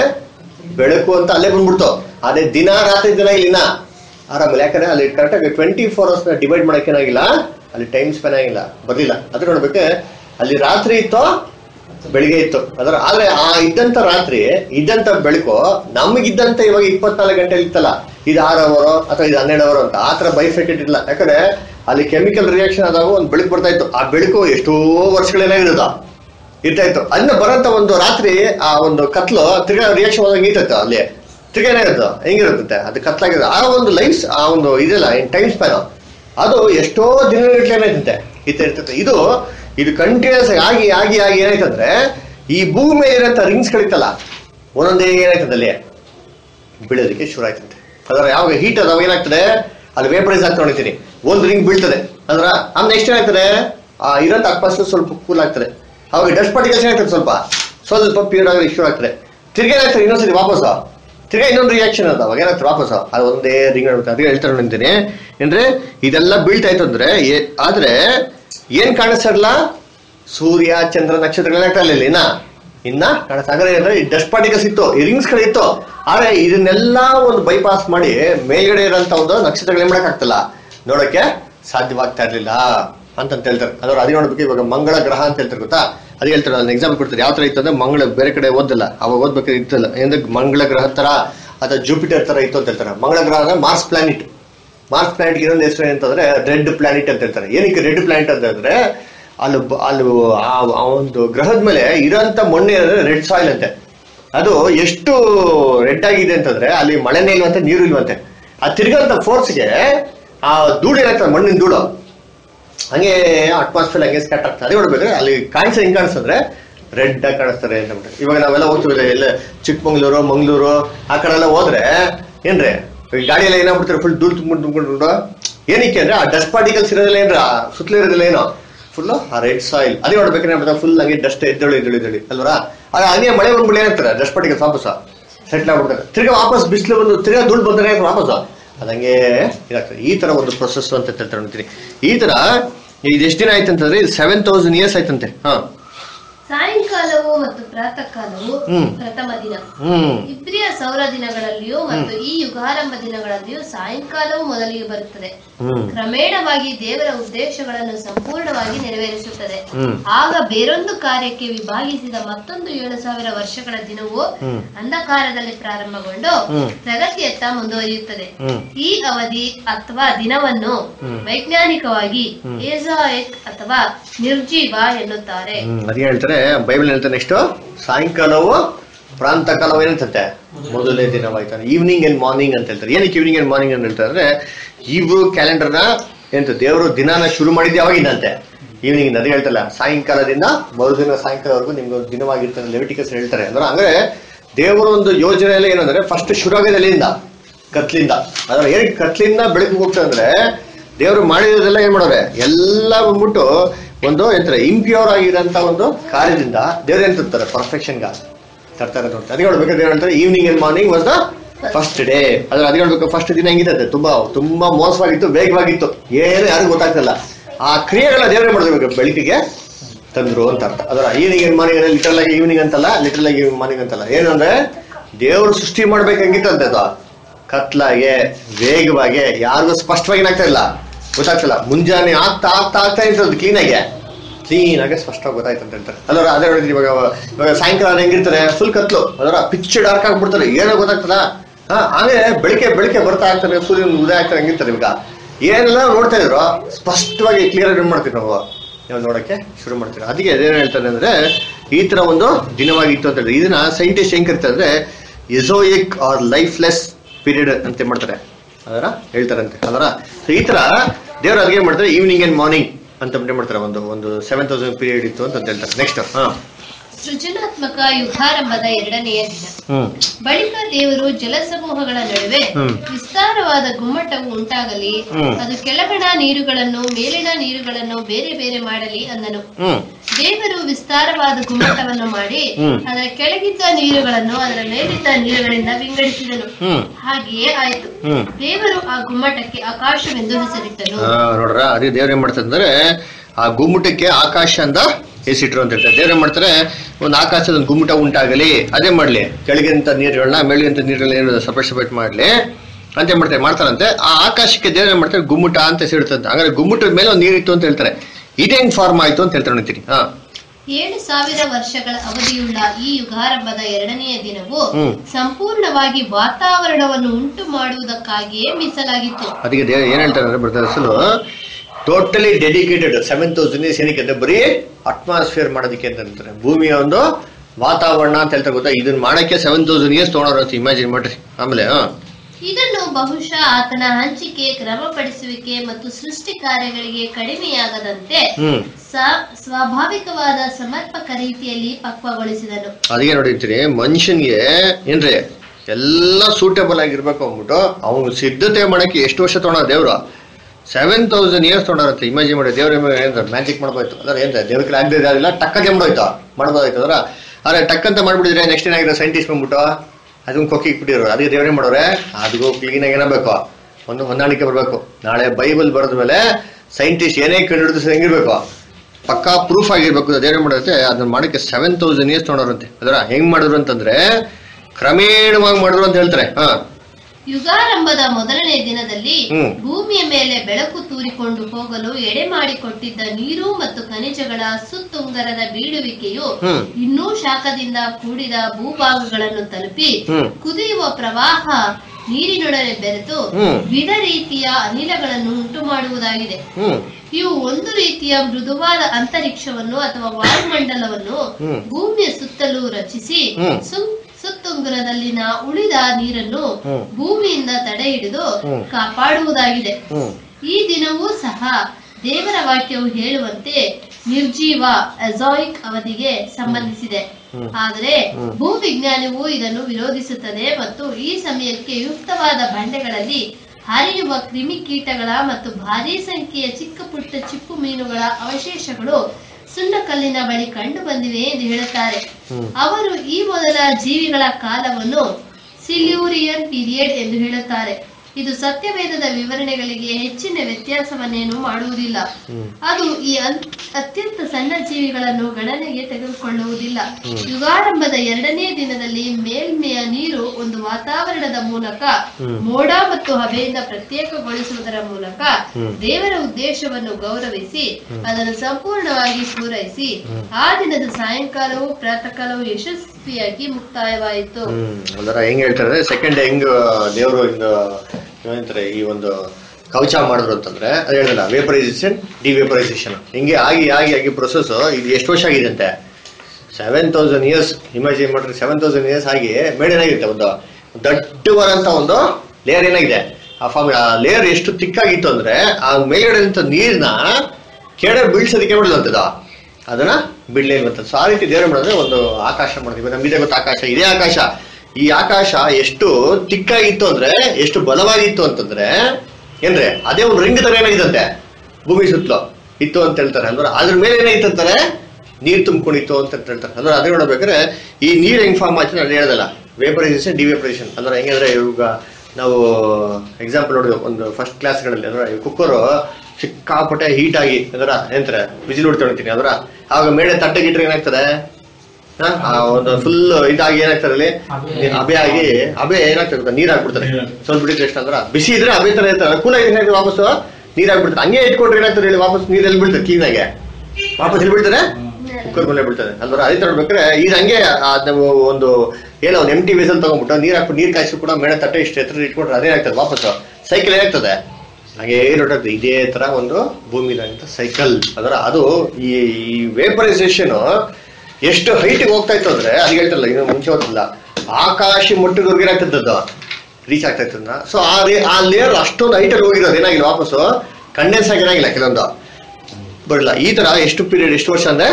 [SPEAKER 1] ಬೆಳಕು ಅಂತ ಅಲ್ಲೇ ಬಂದ್ಬಿಡ್ತು ಅದೇ ದಿನ ರಾತ್ರಿ ದಿನ ಇಲ್ಲಿನ ಆರಾಮಲ್ಲ ಯಾಕಂದ್ರೆ ಅಲ್ಲಿ ಕರೆಕ್ಟಾಗಿ ಟ್ವೆಂಟಿ ಫೋರ್ ಅವರ್ಸ್ ಡಿವೈಡ್ ಮಾಡಕ್ ಏನಾಗಿಲ್ಲ ಅಲ್ಲಿ ಟೈಮ್ ಸ್ಪೆನ್ ಆಗಿಲ್ಲ ಬರ್ಲಿಲ್ಲ ಅದ್ರ ನೋಡ್ಬೇಕು ಅಲ್ಲಿ ರಾತ್ರಿ ಇತ್ತೋ ಬೆಳಿಗ್ಗೆ ಇತ್ತು ಅದರ ಆದ್ರೆ ಆ ಇದ್ದಂತ ರಾತ್ರಿ ಇದ್ದಂತ ಬೆಳಕು ನಮಗಿದ್ದಂತ ಇವಾಗ ಇಪ್ಪತ್ನಾಲ್ಕು ಗಂಟೆ ಇತ್ತಲ್ಲ ಇದು ಆರು ಅವರ್ ಅಥವಾ ಇದು ಹನ್ನೆರಡು ಅವರ್ ಅಂತ ಆ ತರ ಬೈಫೆಕ್ಟೆಡ್ ಇಲ್ಲ ಯಾಕಂದ್ರೆ ಅಲ್ಲಿ ಕೆಮಿಕಲ್ ರಿಯಾಕ್ಷನ್ ಆದಾಗ ಒಂದು ಬೆಳಕು ಬರ್ತಾ ಇತ್ತು ಆ ಬೆಳಕು ಎಷ್ಟೋ ವರ್ಷಗಳೇನಾಗಿರೋದು ಇರ್ತಾ ಇತ್ತು ಅದನ್ನ ಬರೋಂತ ಒಂದು ರಾತ್ರಿ ಆ ಒಂದು ಕತ್ಲು ತಿರ್ಗಾ ರಿಯಾಕ್ಷನ್ ಹೋದಂಗೆ ಇರ್ತೈತೆ ಅಲ್ಲಿ ತಿರ್ಗಾ ಏನಾಗುತ್ತೆ ಹೆಂಗಿರುತ್ತೆ ಅದು ಕತ್ಲಾಗಿದೆ ಆ ಒಂದು ಲೈಫ್ ಆ ಒಂದು ಇದೆಲ್ಲ ಟೈಮ್ ಸ್ಪ್ಯಾನ್ ಅದು ಎಷ್ಟೋ ದಿನಗಟ್ಟಲೆ ಏನಾಯ್ತಂತೆ ಇತ್ತ ಇರ್ತೈತೆ ಇದು ಇದು ಕಂಟಿನ್ಯೂಸ್ ಆಗಿ ಆಗಿ ಆಗಿ ಏನಾಯ್ತಂದ್ರೆ ಈ ಭೂಮಿ ಮೇಲೆ ಇರೋಂಥ ರಿಂಗ್ಸ್ ಗಳಿತ್ತಲ್ಲ ಒಂದೊಂದೇ ಏನಾಯ್ತದೆ ಅಲ್ಲಿ ಬೀಳೋದಕ್ಕೆ ಶುರು ಆಯ್ತಂತೆ ಅದರ ಯಾವಾಗ ಹೀಟ್ ಅದಾವಾಗ ಏನಾಗ್ತದೆ ಅಲ್ಲಿ ವೇಪರೈಸ್ ಆಗ್ತಾ ನೋಡ್ತೀನಿ ಒಂದು ರಿಂಗ್ ಬೀಳ್ತದೆ ಅಂದ್ರ ಆಮೇಲೆ ನೆಕ್ಸ್ಟ್ ಏನಾಗ್ತದೆ ಆ ಇರೋಂಥ ಅಟ್ಮಾಸ್ಫಿಯರ್ ಸ್ವಲ್ಪ ಕೂಲ್ ಆಗ್ತದೆ ಅವಾಗ ಡಸ್ಟ್ ಪಾರ್ಟಿಕಲ್ಸ್ ಏನಾಗ್ತದೆ ಸ್ವಲ್ಪ ಸ್ವಲ್ಪ ಪ್ಯೂರ್ ಆಗಿ ಶುರು ಆಗ್ತದೆ ತಿರ್ಗಾ ಏನಾಗ್ತದೆ ಇನ್ನೊಂದ್ಸರಿ ವಾಪಸ್ ತಿರ್ಗಾ ಇನ್ನೊಂದು ರಿಯಾಕ್ಷನ್ ಅದ ಅವಾಗ ಏನಾಗ್ತದೆ ವಾಪಸ್ ಅದು ಒಂದೇ ರಿಂಗ್ ಅದಕ್ಕೆ ಹೇಳ್ತಾರೆ ನೋಡ್ತೀನಿ ಏನ್ರಿ ಇದೆಲ್ಲ ಬೀಳ್ತಾ ಇತ್ತು ಅಂದ್ರೆ ಏ- ಆದ್ರೆ ಏನ್ ಕಾಣಿಸ್ತಾ ಇರಲ್ಲ ಸೂರ್ಯ ಚಂದ್ರ ನಕ್ಷತ್ರಗಳನ್ನ ಇಲ್ಲಿ ಇನ್ನ ಇನ್ನ ಕಾಣಿಸ್ತಾ ಹಾಗಾದ್ರೆ ಅಂದ್ರೆ ಈ ಡಸ್ಟ್ ಪಾರ್ಟಿಕಲ್ಸ್ ಇತ್ತು ಈ ರಿಂಗ್ಸ್ ಗಳಿತ್ತು ಆದ್ರೆ ಇದನ್ನೆಲ್ಲ ಒಂದು ಬೈಪಾಸ್ ಮಾಡಿ ಮೇಲ್ಗಡೆ ಇರೋಂತ ಒಂದು ನಕ್ಷತ್ರಗಳು ಏನ್ ಮಾಡಕ್ ಆಗ್ತಲ್ಲ ನೋಡಕ್ಕೆ ಸಾಧ್ಯವಾಗ್ತಾ ಇರ್ಲಿಲ್ಲ ಅಂತಂತ ಹೇಳ್ತಾರೆ ಅದ್ರ ಅದೇ ನೋಡ್ಬೇಕು ಇವಾಗ ಮಂಗಳ ಗ್ರಹ ಅಂತ ಹೇಳ್ತಾರೆ ಗೊತ್ತಾ ಅದೇ ಹೇಳ್ತಾರೆ ನಾನು ಎಕ್ಸಾಂಪಲ್ ಕೊಡ್ತಾರೆ ಯಾವ ತರ ಇತ್ತು ಅಂದ್ರೆ ಮಂಗಳ ಬೇರೆ ಕಡೆ ಓದಿಲ್ಲ ಅವಾಗ ಓದ್ಬೇಕಾದ್ರೆ ಇತ್ತಲ್ಲ ಅಂದ್ರೆ ಮಂಗಳ ಗ್ರಹ ತರ ಅಥವಾ ಜೂಪಿಟರ್ ತರ ಇತ್ತು ಅಂತ ಹೇಳ್ತಾರೆ ಮಂಗಳ ಗ್ರಹ ಅಂದ್ರೆ ಮಾರ್ಸ್ ಪ್ಲಾನೆಟ್ ಮಾರ್ಸ್ ಪ್ಲಾನೆಟ್ ಇನ್ನೊಂದು ಹೆಸರು ಏನಂತಂದ್ರೆ ರೆಡ್ ಪ್ಲಾನೆಟ್ ಅಂತ ಹೇಳ್ತಾರೆ ಏನಕ್ಕೆ ರೆಡ್ ಪ್ಲಾನೆಟ್ ಅಂತ ಹೇಳಿದ್ರೆ ಅಲ್ಲಿ ಬ- ಅಲ್ಲಿ ಆ ಆ ಒಂದು ಗ್ರಹದ ಮೇಲೆ ಇರೋಂಥ ಮಣ್ಣು ಏನಂದ್ರೆ ರೆಡ್ ಸಾಯಿಲ್ ಅಂತೆ ಅದು ಎಷ್ಟು ರೆಡ್ ಆಗಿದೆ ಅಂತಂದ್ರೆ ಅಲ್ಲಿ ಮಳೆನೇ ಇಲ್ವಂತೆ ನೀರು ಇಲ್ವಂತೆ ಆ ತಿರ್ಗಂತ ಫೋರ್ಸ್ಗೆ ಆ ಧೂಳು ಏನಾಗ್ತದೆ ಮಣ್ಣಿನ ಧೂಳು ಹಂಗೆ ಅಟ್ಮಾಸ್ಫಿಯರ್ ಹಂಗೆ ಸ್ಕ್ಯಾಟ್ ಆಗ್ತದೆ ಅದೇ ನೋಡ್ಬೇಕಾದ್ರೆ ಅಲ್ಲಿ ಕಾಣಿಸ ಹೆಂಗ್ ಕಾಣಿಸ್ತಂದ್ರೆ ರೆಡ್ ಆಗಿ ಕಾಣಿಸ್ತಾರೆ ಅಂತ ಅಂದ್ಬಿಟ್ಟು. ಇವಾಗ ನಾವೆಲ್ಲ ಹೋಗ್ತೀವಿ ಎಲ್ಲ ಚಿಕ್ಕಮಂಗ್ಳೂರು ಮಂಗಳೂರು ಆ ಕಡೆ ಎಲ್ಲ ಹೋದ್ರೆ ಏನ್ರಿ ಈ ಗಾಡಿಯೆಲ್ಲ ಏನಾಗ್ಬಿಡ್ತಾರೆ ಫುಲ್ ಧೂಳು ತುಂಬಿಟ್ಟು ತುಂಬಿಕೊಂಡು ಏನಕ್ಕೆ ಅಂದ್ರೆ ಆ ಡಸ್ಟ್ ಪಾರ್ಟಿಕಲ್ಸ್ ಇರೋದಿಲ್ಲ ಏನ್ರ ಸುತ್ತಲೂ ಇರೋದಿಲ್ಲ ಏನೋ ಫುಲ್ ಆ ರೆಡ್ ಸಾಯಿಲ್ ಅದೇ ನೋಡ್ಬೇಕಾದ್ರೆ ಫುಲ್ ಹಂಗೆ ಡಸ್ಟ್ ಎದ್ದಳು ಎದ್ದಳು ಎದ್ದಳು ಅಲ್ವರಾ ಅದು ಹಂಗೆ ಮಳೆ ಬಂದ್ಬಿಟ್ಟು ಏನಾಗ್ತಾರೆ ಡಸ್ಟ್ ಪಾರ್ಟಿಕಲ್ಸ್ ವಾಪಸ್ ಸೆಟ್ಲ್ ಆಗ್ಬಿಡ್ತಾರೆ ತಿರ್ಗಾ ವಾಪಸ್ ಬಿಸಿಲು ಬಂದು ತಿರ್ಗಾ ಧೂಳು ಬಂದ್ರೆ ವಾಪಸ್ ಅದಂಗೆ ಇದಾಗ್ತದೆ ಈ ತರ ಒಂದು ಪ್ರೊಸೆಸ್ ಅಂತ ಹೇಳ್ತಾರೆ ನೋಡ್ತೀನಿ ಈ ತರ ಇದು ಎಷ್ಟು ದಿನ ಆಯ್ತು ಅಂತಂದ್ರೆ ಇದು ಸೆವೆನ್ ತೌಸಂಡ್ ಇಯರ್ಸ್ ಆಯ್ತಂತೆ ಹಾ
[SPEAKER 2] ಸಾಯಂಕಾಲವು ಮತ್ತು ಪ್ರಾತಃ ಕಾಲವು
[SPEAKER 1] ಹ್ಮ್.
[SPEAKER 2] ಪ್ರಥಮ ದಿನ
[SPEAKER 1] ಹ್ಮ್
[SPEAKER 2] ಇಬ್ರಿಯ ಸೌರ ದಿನಗಳಲ್ಲಿಯೂ ಮತ್ತು ಈ ಯುಗಾರಂಭ ದಿನಗಳಲ್ಲಿಯೂ ಸಾಯಂಕಾಲವು ಮೊದಲಿಗೆ ಬರುತ್ತದೆ
[SPEAKER 1] ಹ್ಮ್
[SPEAKER 2] ಕ್ರಮೇಣವಾಗಿ ದೇವರ ಉದ್ದೇಶಗಳನ್ನು ಸಂಪೂರ್ಣವಾಗಿ ನೆರವೇರಿಸುತ್ತದೆ
[SPEAKER 1] ಹ್ಮ್
[SPEAKER 2] ಆಗ ಬೇರೊಂದು ಕಾರ್ಯಕ್ಕೆ ವಿಭಾಗಿಸಿದ ಮತ್ತೊಂದು ಏಳು ಸಾವಿರ ವರ್ಷಗಳ ದಿನವು
[SPEAKER 1] ಹ್ಮ್
[SPEAKER 2] ಅಂಧಕಾರದಲ್ಲಿ ಪ್ರಾರಂಭಗೊಂಡು
[SPEAKER 1] ಹ್ಮ್.
[SPEAKER 2] ಪ್ರಗತಿಯತ್ತ ಮುಂದುವರಿಯುತ್ತದೆ
[SPEAKER 1] ಹ್ಮ್
[SPEAKER 2] ಈ ಅವಧಿ ಅಥವಾ ದಿನವನ್ನು
[SPEAKER 1] ಹ್ಮ್.
[SPEAKER 2] ವೈಜ್ಞಾನಿಕವಾಗಿ ಏಸಾಯಿಕ್ ಅಥವಾ ನಿರ್ಜೀವ ಎನ್ನುತ್ತಾರೆ
[SPEAKER 1] ಹ್ಮ್ ಅದೇ ಹೇಳ್ತಾರೆ ಬೈಬಲ್ ಹೇಳ್ತಾರೆ ನೆಕ್ಸ್ಟ್ ಸಾಯಂಕಾಲವು ಪ್ರಾಂತ ಕಾಲವು ಏನಂತಂತೆ ಮೊದಲನೇ ದಿನವಾಯ್ತಾನೆ ಈವ್ನಿಂಗ್ ಅಂಡ್ ಮಾರ್ನಿಂಗ್ ಅಂತ ಹೇಳ್ತಾರೆ ಏನಕ್ಕೆ ಈವ್ನಿಂಗ್ ಅಂಡ್ ಮಾರ್ನಿಂಗ್ ಅಂತ ಹೇಳ್ತಾರೆ ಅಂದ್ರೆ ಇವ್ರು ಕ್ಯಾಲೆಂಡರ್ನ ಎಂತ ದೇವರು ದಿನಾನ ಶುರು ಮಾಡಿದ್ದು ಯಾವಾಗಿಂದಂತೆ ಈವ್ನಿಂಗ್ ಅದೇ ಹೇಳ್ತಲ್ಲ ಸಾಯಂಕಾಲದಿಂದ ಮರುದಿನ ಸಾಯಂಕಾಲವರೆಗೂ ನಿಮ್ಗೆ ಒಂದು ದಿನವಾಗಿರ್ತಾನೆ ಲೆವಿಟಿಕಸ್ ಹೇಳ್ತಾರೆ ಅಂದ್ರೆ ಅಂದ್ರೆ ದೇವರ ಒಂದು ಯೋಜನೆಯಲ್ಲಿ ಏನಂದ್ರೆ ಫಸ್ಟ್ ಶುರು ಆಗೋದು ಎಲ್ಲಿಂದ ಕತ್ಲಿಂದ ಅದ್ರ ಏನಕ್ಕೆ ಕತ್ಲಿಂದ ಬೆಳಕಿಗೆ ಹೋಗ್ತದೆ ಅಂದ್ರೆ ದೇವರು ಮಾಡಿರೋದೆಲ್ಲ ಏನ್ ಮಾಡೋರೆ ಎಲ್ಲ ಬಂದ್ಬಿಟ್ಟು ಒಂದು ಎಂತಾರೆ ಇಂಪ್ಯೂರ್ ಆಗಿರೋಂಥ ಒಂದು ಕಾರ್ಯದಿಂದ ದೇವ್ರು ಏನ್ ತರ್ತಾರೆ ಪರ್ಫೆಕ್ಷನ್ಗ ತರ್ತಾರೆ ನೋಡಿ ಅದಕ್ಕೆ ಹೇಳ್ಬೇಕಾದ್ರೆ ಏನ್ ಹೇಳ್ತಾರೆ evening and morning was the first day ಅದ್ರ ಅದಕ್ಕೆ ಹೇಳ್ಬೇಕು ಫಸ್ಟ್ ದಿನ ಹೆಂಗಿರುತ್ತೆ ತುಂಬಾ ತುಂಬಾ ಮೋಸವಾಗಿತ್ತು ವೇಗವಾಗಿತ್ತು ಏನು ಯಾರಿಗೂ ಗೊತ್ತಾಗ್ತಿಲ್ಲ ಆ ಕ್ರಿಯೆಗಳ ದೇವ್ರೇ ಮಾಡ್ಬೇಕು ಬೆಳಕಿಗೆ ತಂದ್ರು ಅಂತ ಅರ್ಥ ಅದರ ಈವ್ನಿಂಗ್ ಅಂಡ್ ಮಾರ್ನಿಂಗ್ ಲಿಟರಲ್ ಆಗಿ ಈವ್ನಿಂಗ್ ಅಂತಲ್ಲ ಲಿಟರಲ್ ಆಗಿ ಮಾರ್ನಿಂಗ್ ಅಂತಲ್ಲ ಏನು ಅಂದ್ರೆ ದೇವ್ರು ಸೃಷ್ಟಿ ಮಾಡ್ಬೇಕಂಗಿತ್ತಂತೆ ಅದು ಕತ್ಲಾಗೆ ವೇಗವಾಗಿ ಯಾರಿಗೂ ಸ್ಪಷ್ಟವಾಗಿ ಏನಾಗ್ತಾ ಇಲ್ಲ ಗೊತ್ತಾಗ್ತಿಲ್ಲ ಮುಂಜಾನೆ ಆಗ್ತಾ ಆಗ್ತಾ ಆಗ್ತಾ ಇರ್ತದೆ ಕ್ಲೀನಾಗೆ ಕ್ಲೀನ್ ಆಗಿ ಸ್ಪಷ್ಟವಾಗಿ ಗೊತ್ತಾಯ್ತು ಅಂತ ಹೇಳ್ತಾರೆ ಅಲ್ಲರ ಅದೇ ನೋಡಿದ್ರಿ ಇವಾಗ ಇವಾಗ ಸಾಯಂಕಾಲ ಹೆಂಗಿರ್ತಾರೆ ಫುಲ್ ಕತ್ಲು ಅದರ ಪಿಚ್ ಡಾರ್ಕ್ ಆಗ್ಬಿಡ್ತಾರೆ ಏನೋ ಗೊತ್ತಾಗ್ತದ ಹಾ ಆಮೇಲೆ ಬೆಳಿಗ್ಗೆ ಬೆಳಿಗ್ಗೆ ಬರ್ತಾ ಆಗ್ತಾರೆ ಸೂರ್ಯನ ಉದಯ ಆಗ್ತಾರೆ ಹೆಂಗಿರ್ತಾರೆ ಇವಾಗ ಏನೆಲ್ಲ ನೋಡ್ತಾ ಇದ್ರು ಸ್ಪಷ್ಟವಾಗಿ ಕ್ಲಿಯರ್ ಆಗಿ ಮಾಡ್ತೀವಿ ನಾವು ನಾವು ನೋಡಕ್ಕೆ ಶುರು ಮಾಡ್ತೀವಿ ಅದಕ್ಕೆ ಅದೇನು ಹೇಳ್ತಾರೆ ಅಂದ್ರೆ ಈ ತರ ಒಂದು ದಿನವಾಗಿತ್ತು ಅಂತ ಹೇಳಿದ್ರೆ ಇದನ್ನ ಸೈಂಟಿಸ್ಟ್ ಹೆಂಗ್ ಕರಿತಾರೆ ಅಂದ್ರೆ ಎಸೋಯಿಕ್ ಆರ್ ಲೈಫ್ಲೆಸ್ ಪೀರಿಯಡ್ ಅಂತ ಮಾಡ್ತಾರೆ ಅದರ ಹೇಳ್ತಾರಂತೆ ಅದರ ಸೊ ಈ ತರ ದೇವ್ರು ಅದ್ಗೆ ಮಾಡ್ತಾರೆ ಈವ್ನಿಂಗ್ ಅಂಡ್ ಮಾರ್ನಿಂಗ್ ಅಂತ ಬಿಟ್ಟು ಮಾಡ್ತಾರೆ ಒಂದು ಒಂದು ಸೆವೆನ್ ತೌಸಂಡ್ ಪೀರಿಯಡ್ ಇತ್ತು ಅಂತ ಹೇಳ್ತಾರೆ ನೆಕ್ಸ್ಟ್ ಹಾ
[SPEAKER 2] ಸೃಜನಾತ್ಮಕ ಯುಗಾರಂಭದ ಎರಡನೆಯ ದಿನ
[SPEAKER 1] ಹ್ಮ್
[SPEAKER 2] ಬಳಿಕ ದೇವರು ಜಲಸಮೂಹಗಳ ನಡುವೆ
[SPEAKER 1] ಹ್ಮ್.
[SPEAKER 2] ವಿಸ್ತಾರವಾದ ಗುಮ್ಮಟವು ಉಂಟಾಗಲಿ
[SPEAKER 1] ಹ್ಮ್.
[SPEAKER 2] ಅದು ಕೆಳಗಣ ನೀರುಗಳನ್ನು ಮೇಲಿನ ನೀರುಗಳನ್ನು ಬೇರೆ ಬೇರೆ ಮಾಡಲಿ ಅಂದನು
[SPEAKER 1] ಹ್ಮ್
[SPEAKER 2] ದೇವರು ವಿಸ್ತಾರವಾದ ಗುಮ್ಮಟವನ್ನು ಮಾಡಿ
[SPEAKER 1] ಹ್ಮ್.
[SPEAKER 2] ಅದರ ಕೆಳಗಿದ್ದ ನೀರುಗಳನ್ನು ಅದರ ಮೇಲಿದ್ದ ನೀರುಗಳಿಂದ ವಿಂಗಡಿಸಿದನು
[SPEAKER 1] ಹ್ಮ್
[SPEAKER 2] ಹಾಗೆಯೇ ಆಯಿತು
[SPEAKER 1] ಹ್ಮ್
[SPEAKER 2] ದೇವರು ಆ ಗುಮ್ಮಟಕ್ಕೆ ಆಕಾಶವೆಂದು ಹೆಸರಿಟ್ಟನು
[SPEAKER 1] ಆ, ನೋಡ್ರ ಅದೇ ದೇವ್ರ ಏನ್ ಮಾಡ್ತಾರೆ ಅಂದ್ರೆ ಆ ಗುಮ್ಮಟಕ್ಕೆ ಆಕಾಶ ಅಂತ ಹೆಸರಿಟ್ರು ಅಂತ ಹೇಳ್ತಾರೆ ದೇವ್ರ ಏನ್ ಮಾಡ್ತಾರೆ ಒಂದು ಆಕಾಶದ ಒಂದು ಗುಮ್ಮಟ ಉಂಟಾಗಲಿ ಅದೇ ಮಾಡ್ಲಿ ಕೆಳಗಿಂತ ನೀರುಗಳನ್ನ ಮೇಲಿಗಿಂತ ನೀರುಗಳನ್ನ ಏನು ಸಪರೇಟ್ ಸಪರೇಟ್ ಮಾಡ್ಲಿ ಅಂತ ಏನ್ ಮಾಡ್ತಾರೆ ಮಾಡ್ತಾರಂತೆ ಆ ಆಕಾಶಕ್ಕೆ ದೇವ್ರ ಏನ್ ಮಾಡ್ತಾರೆ ಗುಮ್ಮಟ ಅಂತ ಹೆಸರಿಡ್ತಂತೆ ಹಾಗಾದ್ರೆ ಗುಮ್ಮಟದ ಮೇಲೆ ಒಂದು ನೀರಿತ್ತು ಅಂತ ಹೇಳ್ತಾರೆ ಇದು ಹೆಂಗ್ ಫಾರ್ಮ್ ಆಯ್ತು ಅಂತ ಹೇಳ್ತಾರೆ ನೋಡ್ತೀನಿ ಹಾ
[SPEAKER 2] ಏಳು ಸಾವಿರ ವರ್ಷಗಳ ಅವಧಿಯುಳ್ಳ ಈ ಯುಗಾರಂಭದ ಎರಡನೆಯ ದಿನವು
[SPEAKER 1] ಹ್ಮ್.
[SPEAKER 2] ಸಂಪೂರ್ಣವಾಗಿ ವಾತಾವರಣವನ್ನು ಉಂಟು ಮಾಡುವುದಕ್ಕಾಗಿಯೇ ಮೀಸಲಾಗಿತ್ತು
[SPEAKER 1] ಅದಕ್ಕೆ ದೇವ್ರು ಏನ್ ಹೇಳ್ತಾರೆ ಅಂದ್ರೆ ಬರ್ತಾರೆ ಅಸಲು totally dedicated seven thousand years ಏನಕ್ಕೆ ಅಂದ್ರೆ ಬರೀ ಅಟ್ಮಾಸ್ಫಿಯರ್ ಮಾಡೋದಕ್ಕೆ ಅಂತ ಹೇಳ್ತಾರೆ ಭೂಮಿಯ ಒಂದು ವಾತಾವರಣ ಅಂತ ಹೇಳ್ತಾರೆ ಗೊತ್ತಾ ಇದನ್ನ ಮಾಡಕ್ಕೆ ಸೆವೆನ್ ತೌಸಂಡ್ ಇಯರ್ಸ್ ತೊಗೊಂಡ್ರು ಅಂತ ಇಮ್ಯಾಜಿನ್ ಮಾಡ್ರಿ ಆಮೇಲೆ ಹಾ
[SPEAKER 2] ಇದನ್ನು ಬಹುಶಃ ಆತನ ಹಂಚಿಕೆ ಕ್ರಮಪಡಿಸುವಿಕೆ ಮತ್ತು ಸೃಷ್ಟಿ ಕಾರ್ಯಗಳಿಗೆ ಕಡಿಮೆಯಾಗದಂತೆ
[SPEAKER 1] ಹ್ಮ್
[SPEAKER 2] ಸ- ಸ್ವಾಭಾವಿಕವಾದ ಸಮರ್ಪಕ ರೀತಿಯಲ್ಲಿ ಪಕ್ವಗೊಳಿಸಿದನು
[SPEAKER 1] ಅದಕ್ಕೆ ನೋಡಿರ್ತೀರಿ ಮನುಷ್ಯನ್ಗೆ ಏನ್ರಿ ಎಲ್ಲ ಸೂಟೇಬಲ್ ಆಗಿರ್ಬೇಕು ಅಂದ್ಬಿಟ್ಟು ಅವ್ನು ಸಿದ್ಧತೆ ಮಾಡಕ್ಕೆ ಎಷ್ಟು ವರ್ಷ ತೊಗೊಂಡ ದೇವ್ರು ಸೆವೆನ್ ತೌಸಂಡ್ ಇಯರ್ಸ್ ತೊಗೊಂಡಾರಂತೆ ಇಮ್ಯಾಜಿನ್ ಮಾಡಿ ದೇವ್ರ ಏನ್ ಮ್ಯಾಜಿಕ್ ಮಾಡ್ಬೋಯ್ತು ಅದ್ರ ಏನ್ ದೇವ್ರ ಕೈಲಿ ಆಗದೆ ಇದಾಗಿಲ್ಲ ಟಕ್ಕಕ್ಕೆ ಮಾಡೋಯ್ತು ಮಾಡ್ಬೋದಾಯ್ತು ಅದ್ರ ಆದ್ರೆ ಟಕ್ ಅಂತ ಮಾಡ್ಬಿಟ್ಟಿದ್ರೆ ನೆಕ್ಸ್ಟ್ ಏನಾಗಿರೋ ಸೈಂಟಿಸ್ಟ್ ಬಂದ್ಬಿಟ್ಟು ಅದನ್ನ ಕೊಕ್ಕಿ ಇಟ್ಬಿಟ್ಟಿರೋ ಅದಕ್ಕೆ ದೇವ್ರೇನ್ ಮಾಡೋರೆ ಅದಕ್ಕೂ ಕ್ಲೀನ್ ಆಗಿ ಏನಾಗಬೇಕು ಒಂದು ಹೊಂದಾಣಿಕೆ ಬರ್ಬೇಕು ನಾಳೆ ಬೈಬಲ್ ಬರೆದ ಮೇಲೆ ಸೈಂಟಿಸ್ಟ್ ಏನೇ ಕಂಡು ಹೆಂಗಿರ್ಬೇಕು ಪಕ್ಕಾ ಪ್ರೂಫ್ ಆಗಿರ್ಬೇಕು ದೇವ್ರೇನ್ ಮಾಡುತ್ತೆ ಅದನ್ನ ಮಾಡಕ್ಕೆ ಸೆವೆನ್ ತೌಸಂಡ್ ಇಯರ್ಸ್ ತೊಗೊಂಡವ್ರಂತೆ ಅದರ ಹೆಂಗ್ ಮಾಡಿದ್ರು ಅಂತಂದ್ರೆ ಕ್ರಮೇಣವಾಗಿ ಮಾಡಿದ್ರು ಅಂತ ಹೇಳ್ತಾರೆ ಹಾ
[SPEAKER 2] ಯುಗಾರಂಭದ ಮೊದಲನೇ ದಿನದಲ್ಲಿ
[SPEAKER 1] ಹ್ಮ್.
[SPEAKER 2] ಭೂಮಿಯ ಮೇಲೆ ಬೆಳಕು ತೂರಿಕೊಂಡು ಹೋಗಲು ಎಡೆ ಮಾಡಿಕೊಟ್ಟಿದ್ದ ನೀರು ಮತ್ತು ಖನಿಜಗಳ ಸುತ್ತುಂಗರದ ಬೀಳುವಿಕೆಯು
[SPEAKER 1] ಹ್ಮ್.
[SPEAKER 2] ಇನ್ನೂ ಶಾಖದಿಂದ ಕೂಡಿದ ಭೂಭಾಗಗಳನ್ನು ತಲುಪಿ
[SPEAKER 1] ಹ್ಮ್.
[SPEAKER 2] ಕುದಿಯುವ ಪ್ರವಾಹ ನೀರಿನೊಡನೆ ಬೆರೆತು
[SPEAKER 1] ಹ್ಮ್.
[SPEAKER 2] ವಿಧ ರೀತಿಯ ಅನಿಲಗಳನ್ನು ಉಂಟು ಮಾಡುವುದಾಗಿದೆ
[SPEAKER 1] ಹ್ಮ್
[SPEAKER 2] ಇವು ಒಂದು ರೀತಿಯ ಮೃದುವಾದ ಅಂತರಿಕ್ಷವನ್ನು ಅಥವಾ ವಾಯುಮಂಡಲವನ್ನು
[SPEAKER 1] ಹ್ಮ್.
[SPEAKER 2] ಭೂಮಿಯ ಸುತ್ತಲೂ ರಚಿಸಿ
[SPEAKER 1] ಹ್ಮ್.
[SPEAKER 2] ಸುಂ- ಸುತ್ತುಂಗುರದಲ್ಲಿನ ಉಳಿದ ನೀರನ್ನು
[SPEAKER 1] ಹ್ಮ್.
[SPEAKER 2] ಭೂಮಿಯಿಂದ ತಡೆ ಹಿಡಿದು
[SPEAKER 1] ಹ್ಮ್.
[SPEAKER 2] ಕಾಪಾಡುವುದಾಗಿದೆ
[SPEAKER 1] ಹ್ಮ್
[SPEAKER 2] ಈ ದಿನವೂ ಸಹ ದೇವರ ವಾಕ್ಯವು ಹೇಳುವಂತೆ ನಿರ್ಜೀವ ಅಜಾಯಿಕ್ ಅವಧಿಗೆ ಸಂಬಂಧಿಸಿದೆ
[SPEAKER 1] ಹ್ಮ್.
[SPEAKER 2] ಆದರೆ
[SPEAKER 1] ಹ್ಮ್.
[SPEAKER 2] ಭೂವಿಜ್ಞಾನವು ಇದನ್ನು ವಿರೋಧಿಸುತ್ತದೆ ಮತ್ತು ಈ ಸಮಯಕ್ಕೆ ಯುಕ್ತವಾದ ಬಂಡೆಗಳಲ್ಲಿ ಹರಿಯುವ ಕ್ರಿಮಿಕೀಟಗಳ ಮತ್ತು ಭಾರೀ ಸಂಖ್ಯೆಯ ಚಿಕ್ಕ ಪುಟ್ಟ ಚಿಪ್ಪು ಮೀನುಗಳ ಅವಶೇಷಗಳು ಸುಣ್ಣಕಲ್ಲಿನ ಬಳಿ ಕಂಡು ಬಂದಿವೆ ಎಂದು ಹೇಳುತ್ತಾರೆ
[SPEAKER 1] ಹ್ಮ್.
[SPEAKER 2] ಅವರು ಈ ಮೊದಲ ಜೀವಿಗಳ ಕಾಲವನ್ನು ಸಿಲ್ಯೂರಿಯನ್ ಪೀರಿಯಡ್ ಎಂದು ಹೇಳುತ್ತಾರೆ ಇದು ಸತ್ಯವೇದದ ವಿವರಣೆಗಳಿಗೆ ಹೆಚ್ಚಿನ ವ್ಯತ್ಯಾಸವನ್ನೇನು ಮಾಡುವುದಿಲ್ಲ ಅದು ಈ ಅನ್- ಅತ್ಯಂತ ಸಣ್ಣ ಜೀವಿಗಳನ್ನು ಗಣನೆಗೆ ತೆಗೆದುಕೊಳ್ಳುವುದಿಲ್ಲ ಯುಗಾರಂಭದ ಎರಡನೇ ದಿನದಲ್ಲಿ ಮೇಲ್ಮೆಯ ನೀರು ಒಂದು ವಾತಾವರಣದ ಮೂಲಕ ಮೋಡ ಮತ್ತು ಹಬೆಯಿಂದ ಪ್ರತ್ಯೇಕಗೊಳಿಸುವುದರ ಮೂಲಕ ದೇವರ ಉದ್ದೇಶವನ್ನು ಗೌರವಿಸಿ ಅದನ್ನು ಸಂಪೂರ್ಣವಾಗಿ ಪೂರೈಸಿ ಆ ದಿನದ ಸಾಯಂಕಾಲವೂ ಪ್ರಾತಃ ಕಾಲವೂ ಯಶಸ್ವಿಯಾಗಿ ಮುಕ್ತಾಯವಾಯಿತು
[SPEAKER 1] ಹ್ಮ್ ಅದರ ಹೆಂಗ್ ಹೇಳ್ತಾರೆ ಸೆಕೆಂಡ್ ಹೆಂಗ್ ದೇವರು ಇಂದು ಏನಂತಾರೆ ಈ ಒಂದು ಕವಚ ಮಾಡಿದ್ರು ಅಂತಂದ್ರೆ ಅದು ಹೇಳಿದಲ್ಲ ವೇಪರೈಸೇಷನ್ ಡಿವೇಪರೈಸೇಷನ್ ಹಿಂಗೆ ಆಗಿ ಆಗಿ ಆಗಿ ಪ್ರೊಸೆಸ್ ಇದು ಎಷ್ಟು ವರ್ಷ ಆಗಿದೆ ಅಂತೆ ಸೆವೆನ್ ತೌಸಂಡ್ ಇಯರ್ಸ್ ಇಮ್ಯಾಜಿನ್ ಮಾಡ್ರಿ ಸೆವೆನ್ ತೌಸಂಡ್ ಇಯರ್ಸ್ ಆಗಿ ಮೇಡ್ ಏನಾಗಿರುತ್ತೆ ಒಂದು ದಟ್ಟವಾದಂತ ಒಂದು ಲೇಯರ್ ಏನಾಗಿದೆ ಆ ಫಾರ್ಮ್ ಆ ಲೇಯರ್ ಎಷ್ಟು ತಿಕ್ಕಾಗಿತ್ತು ಅಂದ್ರೆ ಆ ಮೇಲ್ಗಡೆ ನಿಂತ ನೀರ್ನ ಕೆಳ ಬೀಳ್ಸೋದಕ್ಕೆ ಮಾಡಿದಂತದ ಅದನ್ನ ಬಿಡ್ಲೇ ಇಲ್ವಂತ ಸೊ ಆ ರೀತಿ ದೇವ್ರ ಮಾಡಿದ್ರೆ ಒಂದು ಆಕಾಶ ಮಾಡಿದ್ವಿ ನಮ್ಗಿದೆ ಗೊತ್ತ ಆಕಾಶ ಇದೇ ಆಕಾಶ ಈ ಆಕಾಶ ಎಷ್ಟು ತಿಕ್ಕಾಗಿತ್ತು ಅಂದ್ರೆ ಎಷ್ಟು ಬಲವಾಗಿತ್ತು ಅಂತಂದ್ರೆ ಏನ್ರೆ ಅದೇ ಒಂದು ರಿಂಗ್ ತರ ಏನಾಗಿದಂತೆ ಭೂಮಿ ಸುತ್ತಲೂ ಇತ್ತು ಅಂತ ಹೇಳ್ತಾರೆ ಅಂದ್ರೆ ಅದ್ರ ಮೇಲೆ ಏನಾಗಿತ್ತು ಅಂತಾರೆ ನೀರ್ ತುಂಬಿಕೊಂಡಿತ್ತು ಅಂತ ಹೇಳ್ತಾರೆ ಅಂದ್ರೆ ಅದೇ ನೋಡ್ಬೇಕಾದ್ರೆ ಈ ನೀರ್ ಹೆಂಗ್ ಫಾರ್ಮ್ ಆಯ್ತು ನಾನು ಹೇಳ್ದಲ್ಲ ವೇಪರೈಸೇಷನ್ ಡಿವೇಪರೈಸೇಷನ್ ಅಂದ್ರೆ ಹೆಂಗಂದ್ರೆ ಇವಾಗ ನಾವು ಎಕ್ಸಾಂಪಲ್ ನೋಡಿದ್ವಿ ಒಂದು ಫಸ್ಟ್ ಕ್ಲಾಸ್ಗಳಲ್ಲಿ ಅಂದ್ರೆ ಕುಕ್ಕರು ಸಿಕ್ಕಾಪಟ್ಟೆ ಹೀಟ್ ಆಗಿ ಅದರ ಎಂತಾರೆ ಬಿಸಿಲು ಹೊಡ್ಕೊಂಡಿರ್ತೀನಿ ಅದರ ಆವಾಗ ಮೇಡೆ ತಟ್ಟೆ ಗಿಟ್ರೆ ಏನಾಗ್ತದೆ ಹ? ಆ ಒಂದು ಫುಲ್ ಇದಾಗಿ ಏನಾಗ್ತದೆ ಅಲ್ಲಿ ಅಬೆ ಆಗಿ ಅಬೆ ಏನಾಗ್ತದೆ ಗೊತ್ತಾ? ನೀರ್ ಹಾಕ್ಬಿಡ್ತಾರೆ ಸ್ವಲ್ಪ ಬಿಡಿದ್ರೆ ಎಷ್ಟು ಅಂದ್ರ ಬಿಸಿ ಇದ್ರೆ ಅಬೆ ತರ ಇರ್ತಾರೆ ಕೂಲ ಏನಾಗ್ತದೆ ವಾಪಸ್ ನೀರ್ ಹಾಕ್ಬಿಡ್ತಾರೆ ಹಂಗೆ ಇಟ್ಕೊಂಡ್ರೆ ಏನಾಗ್ತದೆ ಹೇಳಿ ವಾಪಸ್ ನೀರ್ ಎಲ್ಲಿ ಬೀಳ್ತದೆ ಕ್ಲೀನಾಗೆ ವಾಪಸ್ ಎಲ್ಲಿ ಬೀಳ್ತಾರೆ ಕುಕ್ಕರ್ ಮೇಲೆ ಬೀಳ್ತದೆ ಅಲ್ವಾ ಅದೇ ತರ ನೋಡ್ಬೇಕಾದ್ರೆ ಇದು ಹಂಗೆ ಆ ನಾವು ಒಂದು ಏನೋ ಒಂದು ಎಮ್ ಟಿ ವೇಸಲ್ ತಗೊಂಡ್ಬಿಟ್ಟು ನೀರ್ ಹಾಕ್ಬಿಟ್ಟು ನೀರ್ ಕಾಯಿಸಿ ಕೂಡ ಮೇಳೆ ತಟ್ಟೆ ಇಷ್ಟು ಎತ್ತರ ಇಟ್ಕೊಂಡ್ರೆ ಅದೇನಾಗ್ತದೆ ವಾಪಸ್ ಸೈಕಲ್ ಏನಾಗ್ತದೆ ಹಾಗೆ ನೋಡುತ್ತೆ ಇದೇ ತರ ಒಂದು ಭೂಮಿ ಸೈಕಲ್ ಅದರ ಅದು ಈ ವೇಪರೈಸೇಷನ್ ಎಷ್ಟು ಹೈಟಿಗೆ ಹೋಗ್ತಾ ಇತ್ತು ಅಂದ್ರೆ ಅದು ಹೇಳ್ತಾರಲ್ಲ ಇನ್ನು ಮುಂಚೆ ಹೋಗ್ತಿಲ್ಲ ಆಕಾಶ ಮುಟ್ಟಿದವ್ರಿಗೆ ಏನಾಗ್ತದ್ದು ರೀಚ್ ಆಗ್ತಾ ಇತ್ತು ಸೊ ಆ ರೇ- ಆ ಲೇಯರ್ ಅಷ್ಟೊಂದು ಹೈಟಲ್ಲಿ ಹೋಗಿರೋದು ಏನಾಗಿಲ್ಲ ವಾಪಸ್ಸು ಕಂಡೆನ್ಸ್ ಆಗಿರಾಗಿಲ್ಲ ಕೆಲವೊಂದು ಬರಲ್ಲ ಈ ತರ ಎಷ್ಟು ಪೀರಿಯಡ್ ಎಷ್ಟು ವರ್ಷ ಅಂದ್ರೆ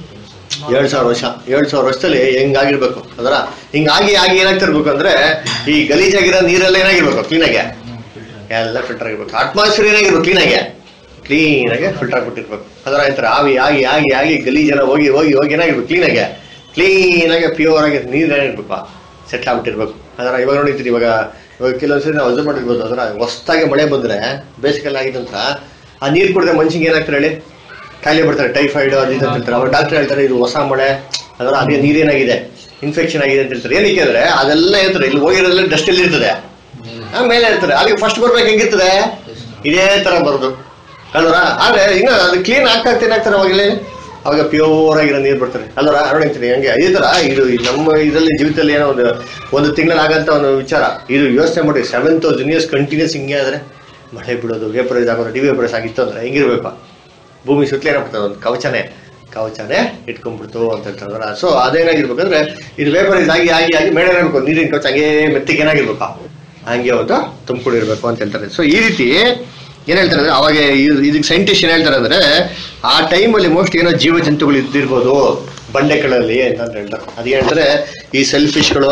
[SPEAKER 1] ಎರಡ್ ಸಾವಿರ ವರ್ಷ ಎರಡ್ ಸಾವಿರ ವರ್ಷದಲ್ಲಿ ಹೆಂಗಾಗಿರ್ಬೇಕು ಅದರ ಹಿಂಗಾಗಿ ಆಗಿ ಏನಾಗ್ತಿರ್ಬೇಕು ಅಂದ್ರೆ ಈ ಗಲೀಜಾಗಿರೋ ನೀರೆಲ್ಲ ಏನಾಗಿರ್ಬೇಕು ಕ್ಲೀನಾಗೆ ಎಲ್ಲ ಫಿಲ್ಟರ್ ಆಗಿರ್ಬೇಕು ಅಟ್ಮಾಸ್ಫಿಯರ್ ಏನಾಗಿರ್ಬೇಕು ಕ್ಲೀನಾಗೆ ಕ್ಲೀನಾಗೆ ಫಿಲ್ಟರ್ ಆಗ್ಬಿಟ್ಟಿರ್ಬೇಕು ಅದರ ಅಂತಾರೆ ಆವಿ ಆಗಿ ಆಗಿ ಆಗಿ ಗಲೀಜೆಲ್ಲ ಹೋಗಿ ಹೋಗಿ ಹೋಗಿ ಏನಾಗಿರ್ಬೇಕು ಕ್ಲೀನಾಗೆ ಕ್ಲೀನಾಗೆ ಪ್ಯೂರ್ ಆಗಿ ನೀರು ಏನಿರ್ಬೇಕು ಸೆಟ್ ಆಗ್ಬಿಟ್ಟಿರ್ಬೇಕು ಅದರ ಇವಾಗ ನೋಡಿದ್ರಿ ಇವಾಗ ಇವಾಗ ಕೆಲವೊಂದ್ಸರಿ ನಾವು ಅಬ್ಸರ್ವ್ ಮಾಡಿರ್ಬೋದು ಅದರ ಹೊಸ್ದಾಗಿ ಮಳೆ ಬಂದ್ರೆ ಬೇಸಿಗೆಲ್ಲ ಆಗಿದಂತ ಆ ನೀರು ಕುಡಿದ್ರೆ ಮನುಷ್ಯಂಗೆ ಏನಾಗ್ತಾರೆ ಹೇಳಿ ಕಾಯಿಲೆ ಬರ್ತಾರೆ ಟೈಫಾಯ್ಡ್ ಅದು ಇದು ಅಂತ ಹೇಳ್ತಾರೆ ಅವಾಗ ಡಾಕ್ಟರ್ ಹೇಳ್ತಾರೆ ಇದು ಹೊಸ ಮಳೆ ಅದರ ಅದೇ ನೀರೇನಾಗಿದೆ ಇನ್ಫೆಕ್ಷನ್ ಆಗಿದೆ ಅಂತ ಹೇಳ್ತಾರೆ ಏನಕ್ಕೆ ಅಂದ್ರೆ ಅದೆಲ್ಲ ಇರ್ತಾರೆ ಇಲ್ಲಿ ಹೋಗಿರೋದ್ರಲ್ಲಿ ಡಸ್ಟ್ ಎಲ್ಲಿ ಇರ್ತದೆ ಆ, ಮೇಲೆ ಇರ್ತಾರೆ ಅಲ್ಲಿಗೆ ಫಸ್ಟ್ ಬರ್ಬೇಕು ಹೆಂಗಿರ್ತದೆ ಇದೇ ತರ ಬರೋದು ಅಲ್ವರ ಆದ್ರೆ ಇನ್ನು ಅದು ಕ್ಲೀನ್ ಆಗ್ತಾ ಆಗ್ತಾ ಏನಾಗ್ತಾರೆ ಅವಾಗಲೇ ಅವಾಗ ಪ್ಯೂರ್ ಆಗಿರೋ ನೀರು ಬರ್ತಾರೆ ಅಲ್ವರ ನೋಡಿರ್ತೀನಿ ಹಂಗೆ ಇದೇ ತರ ಇದು ಈ ನಮ್ಮ ಇದರಲ್ಲಿ ಜೀವಿತದಲ್ಲಿ ಏನೋ ಒಂದು ಒಂದು ತಿಂಗಳಲ್ಲಿ ಆಗಂತ ಒಂದು ವಿಚಾರ ಇದು ಯೋಚನೆ ಮಾಡಿ ಸೆವೆನ್ ತೌಸಂಡ್ ಇಯರ್ಸ್ ಕಂಟಿನ್ಯೂಸ್ ಹಿಂಗೆ ಆದ್ರೆ ಮಳೆ ಬಿಡೋದು ವೇಪರೈಸ್ ಆಗೋದು ಡಿವೇಪರೈಸ್ ಆಗಿತ್ತು ಅಂದ್ರೆ ಹೆಂಗಿರ್ಬೇಕು ಭೂಮಿ ಸುತ್ತಲೇ ಏನಾಗ್ಬಿಡ್ತದೆ ಒಂದು ಕವಚನೇ ಕವಚನೇ ಇಟ್ಕೊಂಡ್ಬಿಡ್ತು ಅಂತ ಹೇಳ್ತಾರೆ ಸೊ ಅದೇನಾಗಿರ್ಬೇಕಂದ್ರೆ ಇದು ವೇಪರೈಸ್ ಆಗಿ ಆಗಿ ಆಗಿ ಮೇಲೆ ಏನಾಗಬೇಕು ನೀರಿನ ಕವಚ ಹಂಗೆ ಮೆತ್ತಿಗೆ ಏನಾಗಿರ್ಬೇಕು ಹಂಗೆ ಅವತ್ತು ತುಂಬಿಕೊಂಡಿರ್ಬೇಕು ಅಂತ ಹೇಳ್ತಾರೆ ಸೊ ಈ ರೀತಿ ಏನ್ ಹೇಳ್ತಾರೆ ಅಂದ್ರೆ ಅವಾಗ ಇದ್- ಇದಕ್ಕೆ ಸೈಂಟಿಸ್ಟ್ ಏನ್ ಹೇಳ್ತಾರೆ ಅಂದ್ರೆ ಆ ಟೈಮಲ್ಲಿ ಮೋಸ್ಟ್ ಏನೋ ಜೀವ ಜಂತುಗಳು ಇದ್ದಿರ್ಬೋದು ಬಂಡೆಗಳಲ್ಲಿ ಅಂತ ಹೇಳ್ತಾರೆ ಅದೇ ಹೇಳ್ತಾರೆ ಈ ಸೆಲ್ಫಿಶ್ಗಳು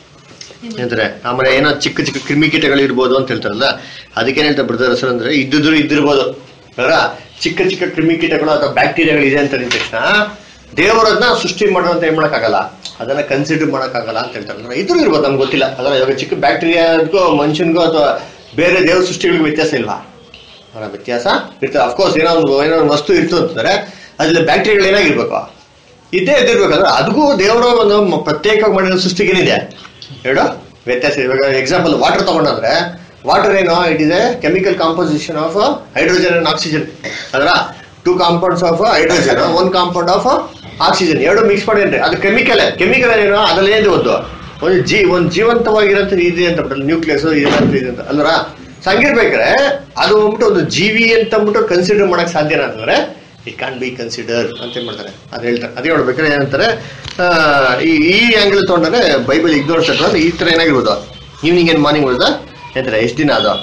[SPEAKER 1] ಹೇಳ್ತಾರೆ ಆಮೇಲೆ ಏನೋ ಚಿಕ್ಕ ಚಿಕ್ಕ ಕ್ರಿಮಿಕೀಟಗಳು ಇರ್ಬೋದು ಅಂತ ಹೇಳ್ತಾರಲ್ಲ ಅದಕ್ಕೇನ್ ಹೇಳ್ತಾರೆ ಬ್ರದರ್ ಹೆಸರು ಅಂದ್ರೆ ಇದ್ದಿದ್ರು ಇದ್ದಿರ್ಬೋದು ಅವರ ಚಿಕ್ಕ ಚಿಕ್ಕ ಕ್ರಿಮಿಕೀಟಗಳು ಅಥವಾ ಬ್ಯಾಕ್ಟೀರಿಯಾಗಳು ಇದೆ ಅಂತ ಹೇಳಿದ ತಕ್ಷಣ ದೇವರನ್ನ ಸೃಷ್ಟಿ ಮಾಡೋದಂತ ಏನ್ ಮಾಡಕ್ಕಾಗಲ್ಲ ಅದನ್ನ ಕನ್ಸಿಡರ್ ಮಾಡಕ್ಕಾಗಲ್ಲ ಅಂತ ಹೇಳ್ತಾರೆ ಅಂದ್ರೆ ಇದ್ರೂ ಇರ್ಬೋದು ನಮ್ಗೆ ಗೊತ್ತಿಲ್ಲ ಅದರ ಇವಾಗ ಚಿಕ್ಕ ಬ್ಯಾಕ್ಟೀರಿಯಾಗೂ ಮನುಷ್ಯನ್ಗೂ ಅಥವಾ ಬೇರೆ ದೇವ್ರ ಸೃಷ್ಟಿಗಳಿಗೆ ವ್ಯತ್ಯಾಸ ಇಲ್ವಾ ಅವರ ವ್ಯತ್ಯಾಸ ಇರ್ತದೆ ಅಫ್ಕೋರ್ಸ್ ಏನೋ ಒಂದು ಏನೋ ಒಂದು ವಸ್ತು ಇತ್ತು ಅಂತಂದ್ರೆ ಅದ್ರಲ್ಲಿ ಬ್ಯಾಕ್ಟೀರಿಯಾಗಳು ಏನಾಗಿರ್ಬೇಕು ಇದ್ದೇ ಇದ್ದಿರ್ಬೇಕಾದ್ರೆ ಅದಕ್ಕೂ ದೇವರ ಒಂದು ಮ- ಪ್ರತ್ಯೇಕವಾಗಿ ಮಾಡಿರೋ ಸೃಷ್ಟಿಗೇನಿದೆ ಎರಡು ವ್ಯತ್ಯಾಸ ಇದೆ. ಇವಾಗ ಎಕ್ಸಾಂಪಲ್ ವಾಟರ್ ತಗೊಂಡ್ರೆ ವಾಟರ್ ಏನು it is a chemical composition of hydrogen and oxygen ಅದರ two compounds of hydrogen one compound of oxygen ಎರಡು ಮಿಕ್ಸ್ ಮಾಡಿದ್ರೆ ಅದು ಕೆಮಿಕಲ್ ಕೆಮಿಕಲ್ ಏನು ಅದ್ರಲ್ಲಿ ಏನು ಒಂದು ಒಂದು ಜೀ ಒಂದು ಜೀವಂತವಾಗಿರೋಂಥ ಇದೆ ಅಂತ ಬಿಟ್ಟಲ್ಲ ನ್ಯೂಕ್ಲಿಯಸ್ ಇದಂತ ಇದೆ ಅಂತ ಅಲ್ವರ ಸಂಗಿರ್ಬೇಕಾದ್ರೆ ಅದು ಅಂದ್ಬಿಟ್ಟು ಒಂದು ಜೀವಿ ಅಂತ ಅಂದ್ಬಿಟ್ಟು ಕನ್ಸಿಡರ್ ಮಾಡಕ್ ಸಾಧ್ಯನಾ ಅಂತಂದ್ರೆ ಇಟ್ ಕ್ಯಾನ್ ಬಿ ಕನ್ಸಿಡರ್ ಅಂತ ಏನ್ ಮಾಡ್ತಾರೆ ಅದು ಹೇಳ್ತಾರೆ ಅದೇ ನೋಡ್ಬೇಕಾದ್ರೆ ಏನಂತಾರೆ ಆ, ಈ ಈ ಆಂಗಲ್ ತಗೊಂಡ್ರೆ ಬೈಬಲ್ ಇಗ್ನೋರ್ ತಗೊಂಡ್ರೆ ಈ ತರ ಏನಾಗಿರ್ಬೋದು ಈವ್ನಿಂಗ್ ಏನ್ ಮಾರ್ನಿಂಗ್ ಹೋದ ಹೇಳ್ತಾರೆ ಎಷ್ಟು ದಿನ ಅದು